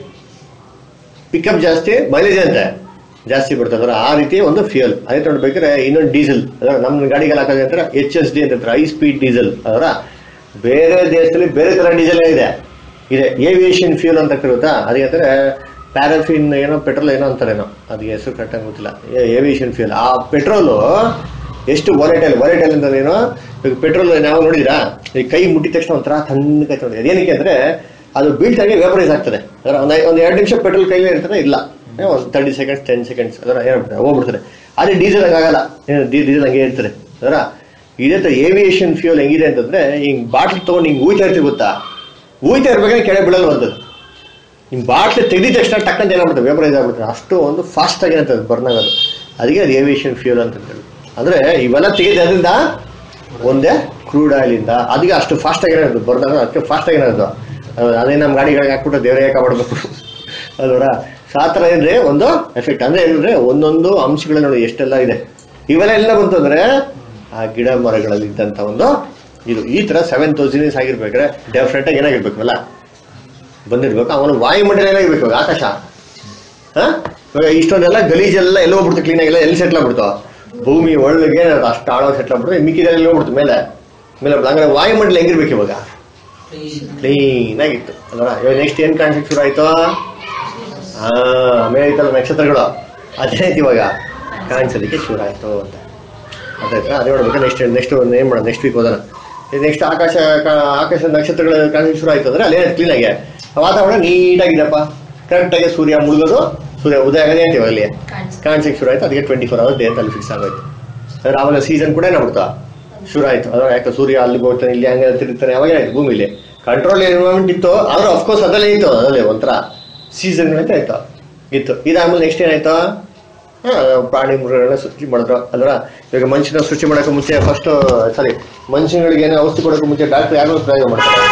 [SPEAKER 1] ಪಿಕಪ್ ಜಾಸ್ತಿ ಮೈಲೇಜ್ ಅಂತೆ ಜಾಸ್ತಿ ಬರ್ತದೆ ಅಂದ್ರೆ ಆ ರೀತಿ ಒಂದು ಫ್ಯೂಯಲ್ ಅದೇ ನೋಡ್ಬೇಕಾದ್ರೆ ಇನ್ನೊಂದು ಡೀಸೆಲ್ ಅದರ ನಮ್ಮ ಗಾಡಿಗೆಲ್ಲ ಹಾಕೋದು ಅಂತಾರೆ ಎಚ್ ಎಸ್ ಡಿ ಅಂತ ಹೈ ಸ್ಪೀಡ್ ಡೀಸೆಲ್ ಅದರ ಬೇರೆ ದೇಶದಲ್ಲಿ ಬೇರೆ ತರ ಡೀಸೆಲ್ ಇದೆ ಇದೆ ಏವಿಯೇಷನ್ ಫ್ಯೂಲ್ ಅಂತ ಕರೀತಾ ಅದಕ್ಕೆ ಅಂತಾರೆ ಪ್ಯಾರಾಫಿನ್ ಏನೋ ಪೆಟ್ರೋಲ್ ಏನೋ ಅಂತಾರೇನೋ ಅದಕ್ಕೆ ಹೆಸರು ಕರೆಕ್ಟಾಗಿ ಗೊತ್ತಿಲ್ಲ ಏವಿಯೇಷನ್ ಫ್ಯೂಲ್ ಆ ಪೆಟ್ರೋಲು ಎಷ್ಟು ವಾಲೆಟೈಲ್ ವಾಲೆಟೈಲ್ ಅಂತ ಏನೋ ಈಗ ಪೆಟ್ರೋಲ್ ನಾವು ನೋಡಿದ್ರಾ ಈ ಕೈ ಮುಟ್ಟಿದ ತಕ್ಷಣ ಒಂಥರ ತಣ್ಣಗೆ ನೋಡಿ ಅದೇನಕ್ಕೆ ಅಂದ್ರೆ ಅದು ಬೀಳ್ತಾಗೆ ವೇಪರೈಸ್ ಆಗ್ತದೆ ಅದರ ಒಂದು ಒಂದು ಎರಡು ನಿಮಿಷ ಪೆಟ್ರೋಲ್ ಕೈಲೇ ಇರ್ತದೆ ಇಲ್ಲ ಒಂದು ತರ್ಟಿ ಸೆಕೆಂಡ್ಸ್ ಟೆನ್ ಸೆಕೆಂಡ್ಸ್ ಅದರ ಏನಾಗ್ಬಿಡ್ತದೆ ಹೋಗ್ಬಿಡ್ತದೆ ಅದೇ ಡೀಸೆಲ್ ಆಗಲ್ಲ ಏನು ಡೀಸೆಲ್ ಹಂಗೆ ಇರ್ತದೆ ಅದರ ಇದೇ ತರ ಏವಿಯೇಷನ್ ಫ್ಯೂಲ್ ಹೆಂಗಿದೆ ಅಂತಂದ್ರೆ ಹಿಂಗ್ ಬಾಟ್ಲ್ ತಗೊಂಡು ಹಿಂಗ್ ಊಯ್ತಾ ಇರ್ತೀವಿ ಗೊತ್ತಾ ಊಯ್ತಾ ಇರ್ಬೇಕಾದ್ರೆ ಕೆಳಗೆ ಬೀಳಲ್ಲ ಬರ್ತದೆ ನಿಮ್ ಬಾಟ್ಲಿ ತೆಗೆದ ತಕ್ಷಣ ಟಕ್ಕಂತ ಏನಾಗ್ಬಿಡುತ್ತೆ ವೇಪರೈಸ್ ಆಗ್ಬಿಡುತ್ತೆ ಅಷ್ಟು ಒಂದು ಫಾಸ್ಟ್ ಆಗಿ ಅಂತದ್ದು ಬರ್ನ್ ಆಗೋದು ಅದಕ್ಕೆ ಅದು ಏವಿಯೇಷನ್ ಫ್ಯೂಲ್ ಅಂತ ಹೇಳಿ ಅಂದ್ರೆ ಇವೆಲ್ಲ ತೆಗೆದ್ರಿಂದ ಒಂದೇ ಕ್ರೂಡ್ ಆಯಿಲ್ ಇಂದ ಅದಕ್ಕೆ ಅಷ್ಟು ಫಾಸ್ಟ್ ಆಗಿರೋದು ಬರ್ನ್ ಆಗೋದು ಅದಕ್ಕೆ ಫಾಸ್ಟ್ ಆಗಿರೋದು ಅದು ಅದೇ ನಮ್ಮ ಗಾಡಿಗಳಿಗೆ ಹಾಕ್ಬಿಟ್ಟು ದೇವರೇ ಕಾಪಾಡಬೇಕು ಅಲ್ವರ ಆ ಥರ ಏನ್ರಿ ಒಂದು ಎಫೆಕ್ಟ್ ಅಂದ್ರೆ ಏನಂದ್ರೆ ಒಂದೊಂದು ಅಂಶಗಳು ನೋಡಿ ಎಷ್ಟೆಲ್ಲ ಇದೆ ಇವೆಲ್ಲ ಎಲ್ಲ ಬಂತು ಅಂದ್ರೆ ಆ ಗಿಡ ಮರಗಳಲ್ಲಿ ಇದ್ದಂತ ಒಂದು ಇದು ಈ ತರ ಸೆವೆನ್ ತೌಸಂಡ್ ಇಯರ್ಸ್ ಆಗಿರ್ಬೇಕಾದ್ರೆ ಡೆಫಿನೆಟ್ ಆಗಿ ಏನಾಗಿರ್ಬೇಕು ಅಲ್ಲ ಬಂದಿರ್ಬೇಕು ಅವನು ವಾಯುಮಂಡಲ ಏನಾಗಿರ್ಬೇಕು ಇವಾಗ ಆಕಾಶ ಹಾ ಇವಾಗ ಇಷ್ಟೊಂದೆಲ್ಲ ಗಲೀಜೆಲ್ಲ ಎಲ್ಲ ಹೋಗ್ಬಿಡ್ತು ಕ್ಲೀನ್ ಆಗಿಲ್ಲ ಎಲ್ಲಿ ಸೆಟ್ಲ್ ಆಗ್ಬಿಡ್ತು ಭೂಮಿ ಒಳಗೆ ಅಷ್ಟು ಆಳವಾಗಿ ಸೆಟ್ಲ್ ಆಗ್ಬಿಡ್ತು ಮಿಕ್ಕಿದೆಲ್ಲ ಎಲ್ಲಿ ಹೋಗ್ಬಿಡ್ತು ಮೇಲೆ ಮೇಲೆ ಹೋಗ್ಬಿಡ್ತು. ಹಂಗಾರೆ ವಾಯುಮಂಡಲ ಹೆಂಗಿರ್ಬೇಕು ಇವಾಗ ಕ್ಲೀನ್ ಆಗಿತ್ತು ಅಲ್ವಾ ಇವಾಗ ನೆಕ್ಸ್ಟ್ ಏನ್ ಕಾಣಿಸಕ್ ಶುರು ಆಯ್ತು ಹಾ ಮೇಲೆ ಐತಲ್ಲ ನಕ್ಷತ್ರಗಳು ಅದೇನಾಯ್ತು ಇವಾಗ ಕಾಣಿಸೋದಕ್ಕೆ ಶುರು ಆಯ್ತು ಅಂತ ಅದಾಯ್ತಾ ಅದೇ ನೋಡ್ಬೇಕು ನೆಕ್ಸ್ಟ್ ನೆಕ್ಸ್ಟ್ ಒಂದು ಏನ್ ಮಾಡೋದು ನೆಕ್ಸ್ಟ್ ವೀಕ್ ಹೋದನ ನೆಕ್ಸ್ಟ್ ಆಕಾಶ ಕಾ- ಆಕಾಶ ನಕ್ಷತ್ರಗಳು ಕಾಣಿಸಕ್ಕೆ ಶುರು ಆಯ್ತು ಅಂದ್ರೆ ಅಲ್ಲೇ ಕ್ಲೀನ್ ಆಗಿ ವಾತಾವರಣ ನೀಟಾಗಿದೆಪ್ಪ ಕರೆಕ್ಟಾಗಿ ಸೂರ್ಯ ಮುಳುಗೋದು ಸೂರ್ಯ ಉದಯ ಆಗದೆ ಅಂತೀವಿ ಅಲ್ಲಿ
[SPEAKER 2] ಕಾಣಿಸ್ತು.
[SPEAKER 1] ಕಾಣಿಸಕ್ಕೆ ಶುರು ಆಯ್ತು ಅದಕ್ಕೆ ಟ್ವೆಂಟಿ ಫೋರ್ ಅವರ್ಸ್ ಡೇ ಅಂತ ಅಲ್ಲಿ ಫಿಕ್ಸ್ ಆಗೋಯ್ತು ಅಂದ್ರೆ ಆವಾಗ ಸೀಸನ್ ಕೂಡ ಏನಾಗ್ಬಿಡ್ತಾ ಶುರು ಆಯ್ತು ಅದ್ರ ಯಾಕೆ ಸೂರ್ಯ ಅಲ್ಲಿಗೆ ಹೋಗ್ತಾನೆ ಇಲ್ಲಿ ಹಂಗೆ ತಿರುಗ್ತಾನೆ ಅವಾಗ ಏನಾಯ್ತು ಭೂಮಿಲಿ ಕಂಟ್ರೋಲ್ ಎನ್ವಿರಾನ್ಮೆಂಟ್ ಇತ್ತು ಆದ್ರೂ ಅಫ್ಕೋರ್ಸ್ ಅದಲ್ಲೇ ಇತ್ತು ಅದಲ್ಲೇ ಒಂಥರ ಸೀಸನ್ ಅಂತ ಆಯ್ತು ಇತ್ತು ಇದಾದ್ಮೇಲೆ ನೆಕ್ಸ್ಟ್ ಏನಾಯ್ತು ಆ, ಪ್ರಾಣಿ ಮೃಗಗಳನ್ನ ಸೃಷ್ಟಿ ಮಾಡಿದ್ರು ಅಲ್ವಾ ಇವಾಗ ಮನುಷ್ಯನ ಸೃಷ್ಟಿ ಮಾಡೋಕೆ ಮುಂಚೆ ಫಸ್ಟ್ ಸಾರಿ ಮನುಷ್ಯಗಳಿಗೆ ಏನೋ ಔಷಧಿ ಕೊಡೋಕೆ ಮುಂಚೆ ಡಾಕ್ಟರ್ ಯಾರು ಪ್ರಯೋಗ ಮಾಡ್ತಾರೆ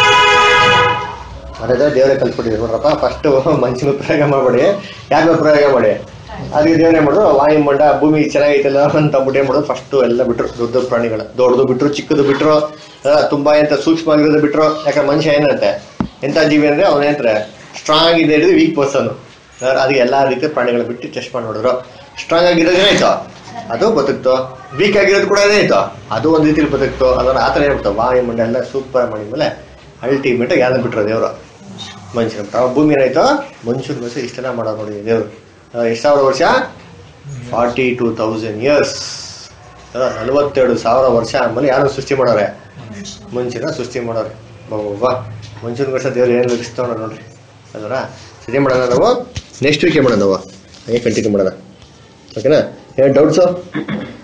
[SPEAKER 1] ಅದೇ ದೇವರೇ ಕಲ್ಸ್ಬಿಟ್ಟಿದ್ರು ನೋಡ್ರಪ್ಪ ಫಸ್ಟ್ ಮನುಷ್ಯನ ಪ್ರಯೋಗ ಮಾಡಬೇಡಿ ಯಾರಿಗೂ ಪ್ರಯೋಗ ಮಾಡಿ ಅದಕ್ಕೆ ದೇವರೇ ಮಾಡಿದ್ರು ವಾಯುಮಂಡ ಭೂಮಿ ಚೆನ್ನಾಗೈತಲ್ಲ ಅಂತ ಅಂದ್ಬಿಟ್ಟು ಏನ್ ಮಾಡೋದು ಫಸ್ಟ್ ಎಲ್ಲ ಬಿಟ್ರು ದೊಡ್ಡ ದೊಡ್ಡ ಪ್ರಾಣಿಗಳ ದೊಡ್ಡದು ಬಿಟ್ರು ಚಿಕ್ಕದು ಬಿಟ್ರು ಆ, ತುಂಬಾ ಎಂತ ಸೂಕ್ಷ್ಮ ಆಗಿರೋದು ಬಿಟ್ರು ಯಾಕಂದ್ರೆ ಮನುಷ್ಯ ಏನಂತೆ ಎಂತ ಜೀವಿ ಅಂದ್ರೆ ಅವನೇಂತಾರೆ ಸ್ಟ್ರಾಂಗ್ ಇದೆ ಹಿಡಿದು ವೀಕ್ ಪರ್ಸನ್ ಅದಕ್ಕೆ ಎಲ್ಲಾ ರೀತಿಯ ಪ್ರಾಣಿಗಳ ಬಿಟ್ಟು ಟೆಸ್ಟ್ ಮಾಡಿ ನೋಡಿದ್ರು ಸ್ಟ್ರಾಂಗ್ ಆಗಿರೋದು ಏನಾಯ್ತು ಅದು ಬದುಕ್ತು ವೀಕ್ ಆಗಿರೋದು ಕೂಡ ಏನಾಯ್ತು ಅದು ಒಂದ್ ರೀತಿಲಿ ಬದುಕ್ತು ಅದನ್ನ ಆತರ ಹೇಳ್ಬಿಟ್ಟು ವಾಯುಮಂಡ ಎಲ್ಲ ಸೂಪರ್ ಮಾಡಿದ್ಮೇಲೆ ಅಲ್ಟಿಮೇಟ್ ಯಾರನ್ನ ಬಿಟ್ರು ದೇವರು ಮನುಷ್ಯನ ಬಿಟ್ರು. ಅವಾಗ ಭೂಮಿ ಏನಾಯ್ತು ಮನುಷ್ಯನ ವರ್ಷ ಇಷ್ಟೆಲ್ಲ ಮಾಡೋ ನೋಡಿ ದೇವರು ಎಷ್ಟು ಸಾವಿರ ವರ್ಷ ಫಾರ್ಟಿ ಟೂ ತೌಸಂಡ್ ಇಯರ್ಸ್ ನಲವತ್ತೆರಡು ಸಾವಿರ ವರ್ಷ ಆದ್ಮೇಲೆ ಯಾರು ಸೃಷ್ಟಿ ಮಾಡೋರೆ ಮನುಷ್ಯನ ಸೃಷ್ಟಿ ಮಾಡೋರೆ ಬಾ ಮನುಷ್ಯನ ವರ್ಷ ದೇವ್ರು ಏನು ಲಭಿಸ್ತಾವ ನೋಡ್ರಿ ಅದರ ಸರಿ ಮಾಡೋಣ ನಾವು ನೆಕ್ಸ್ಟ್ ವೀಕೆ ಮಾಡೋಣ ನಾವು ಹಾಗೆ ಕಂಟಿನ್ಯೂ ಮಾಡೋಣ ಓಕೆನಾ ಏನು ಡೌಟ್ಸು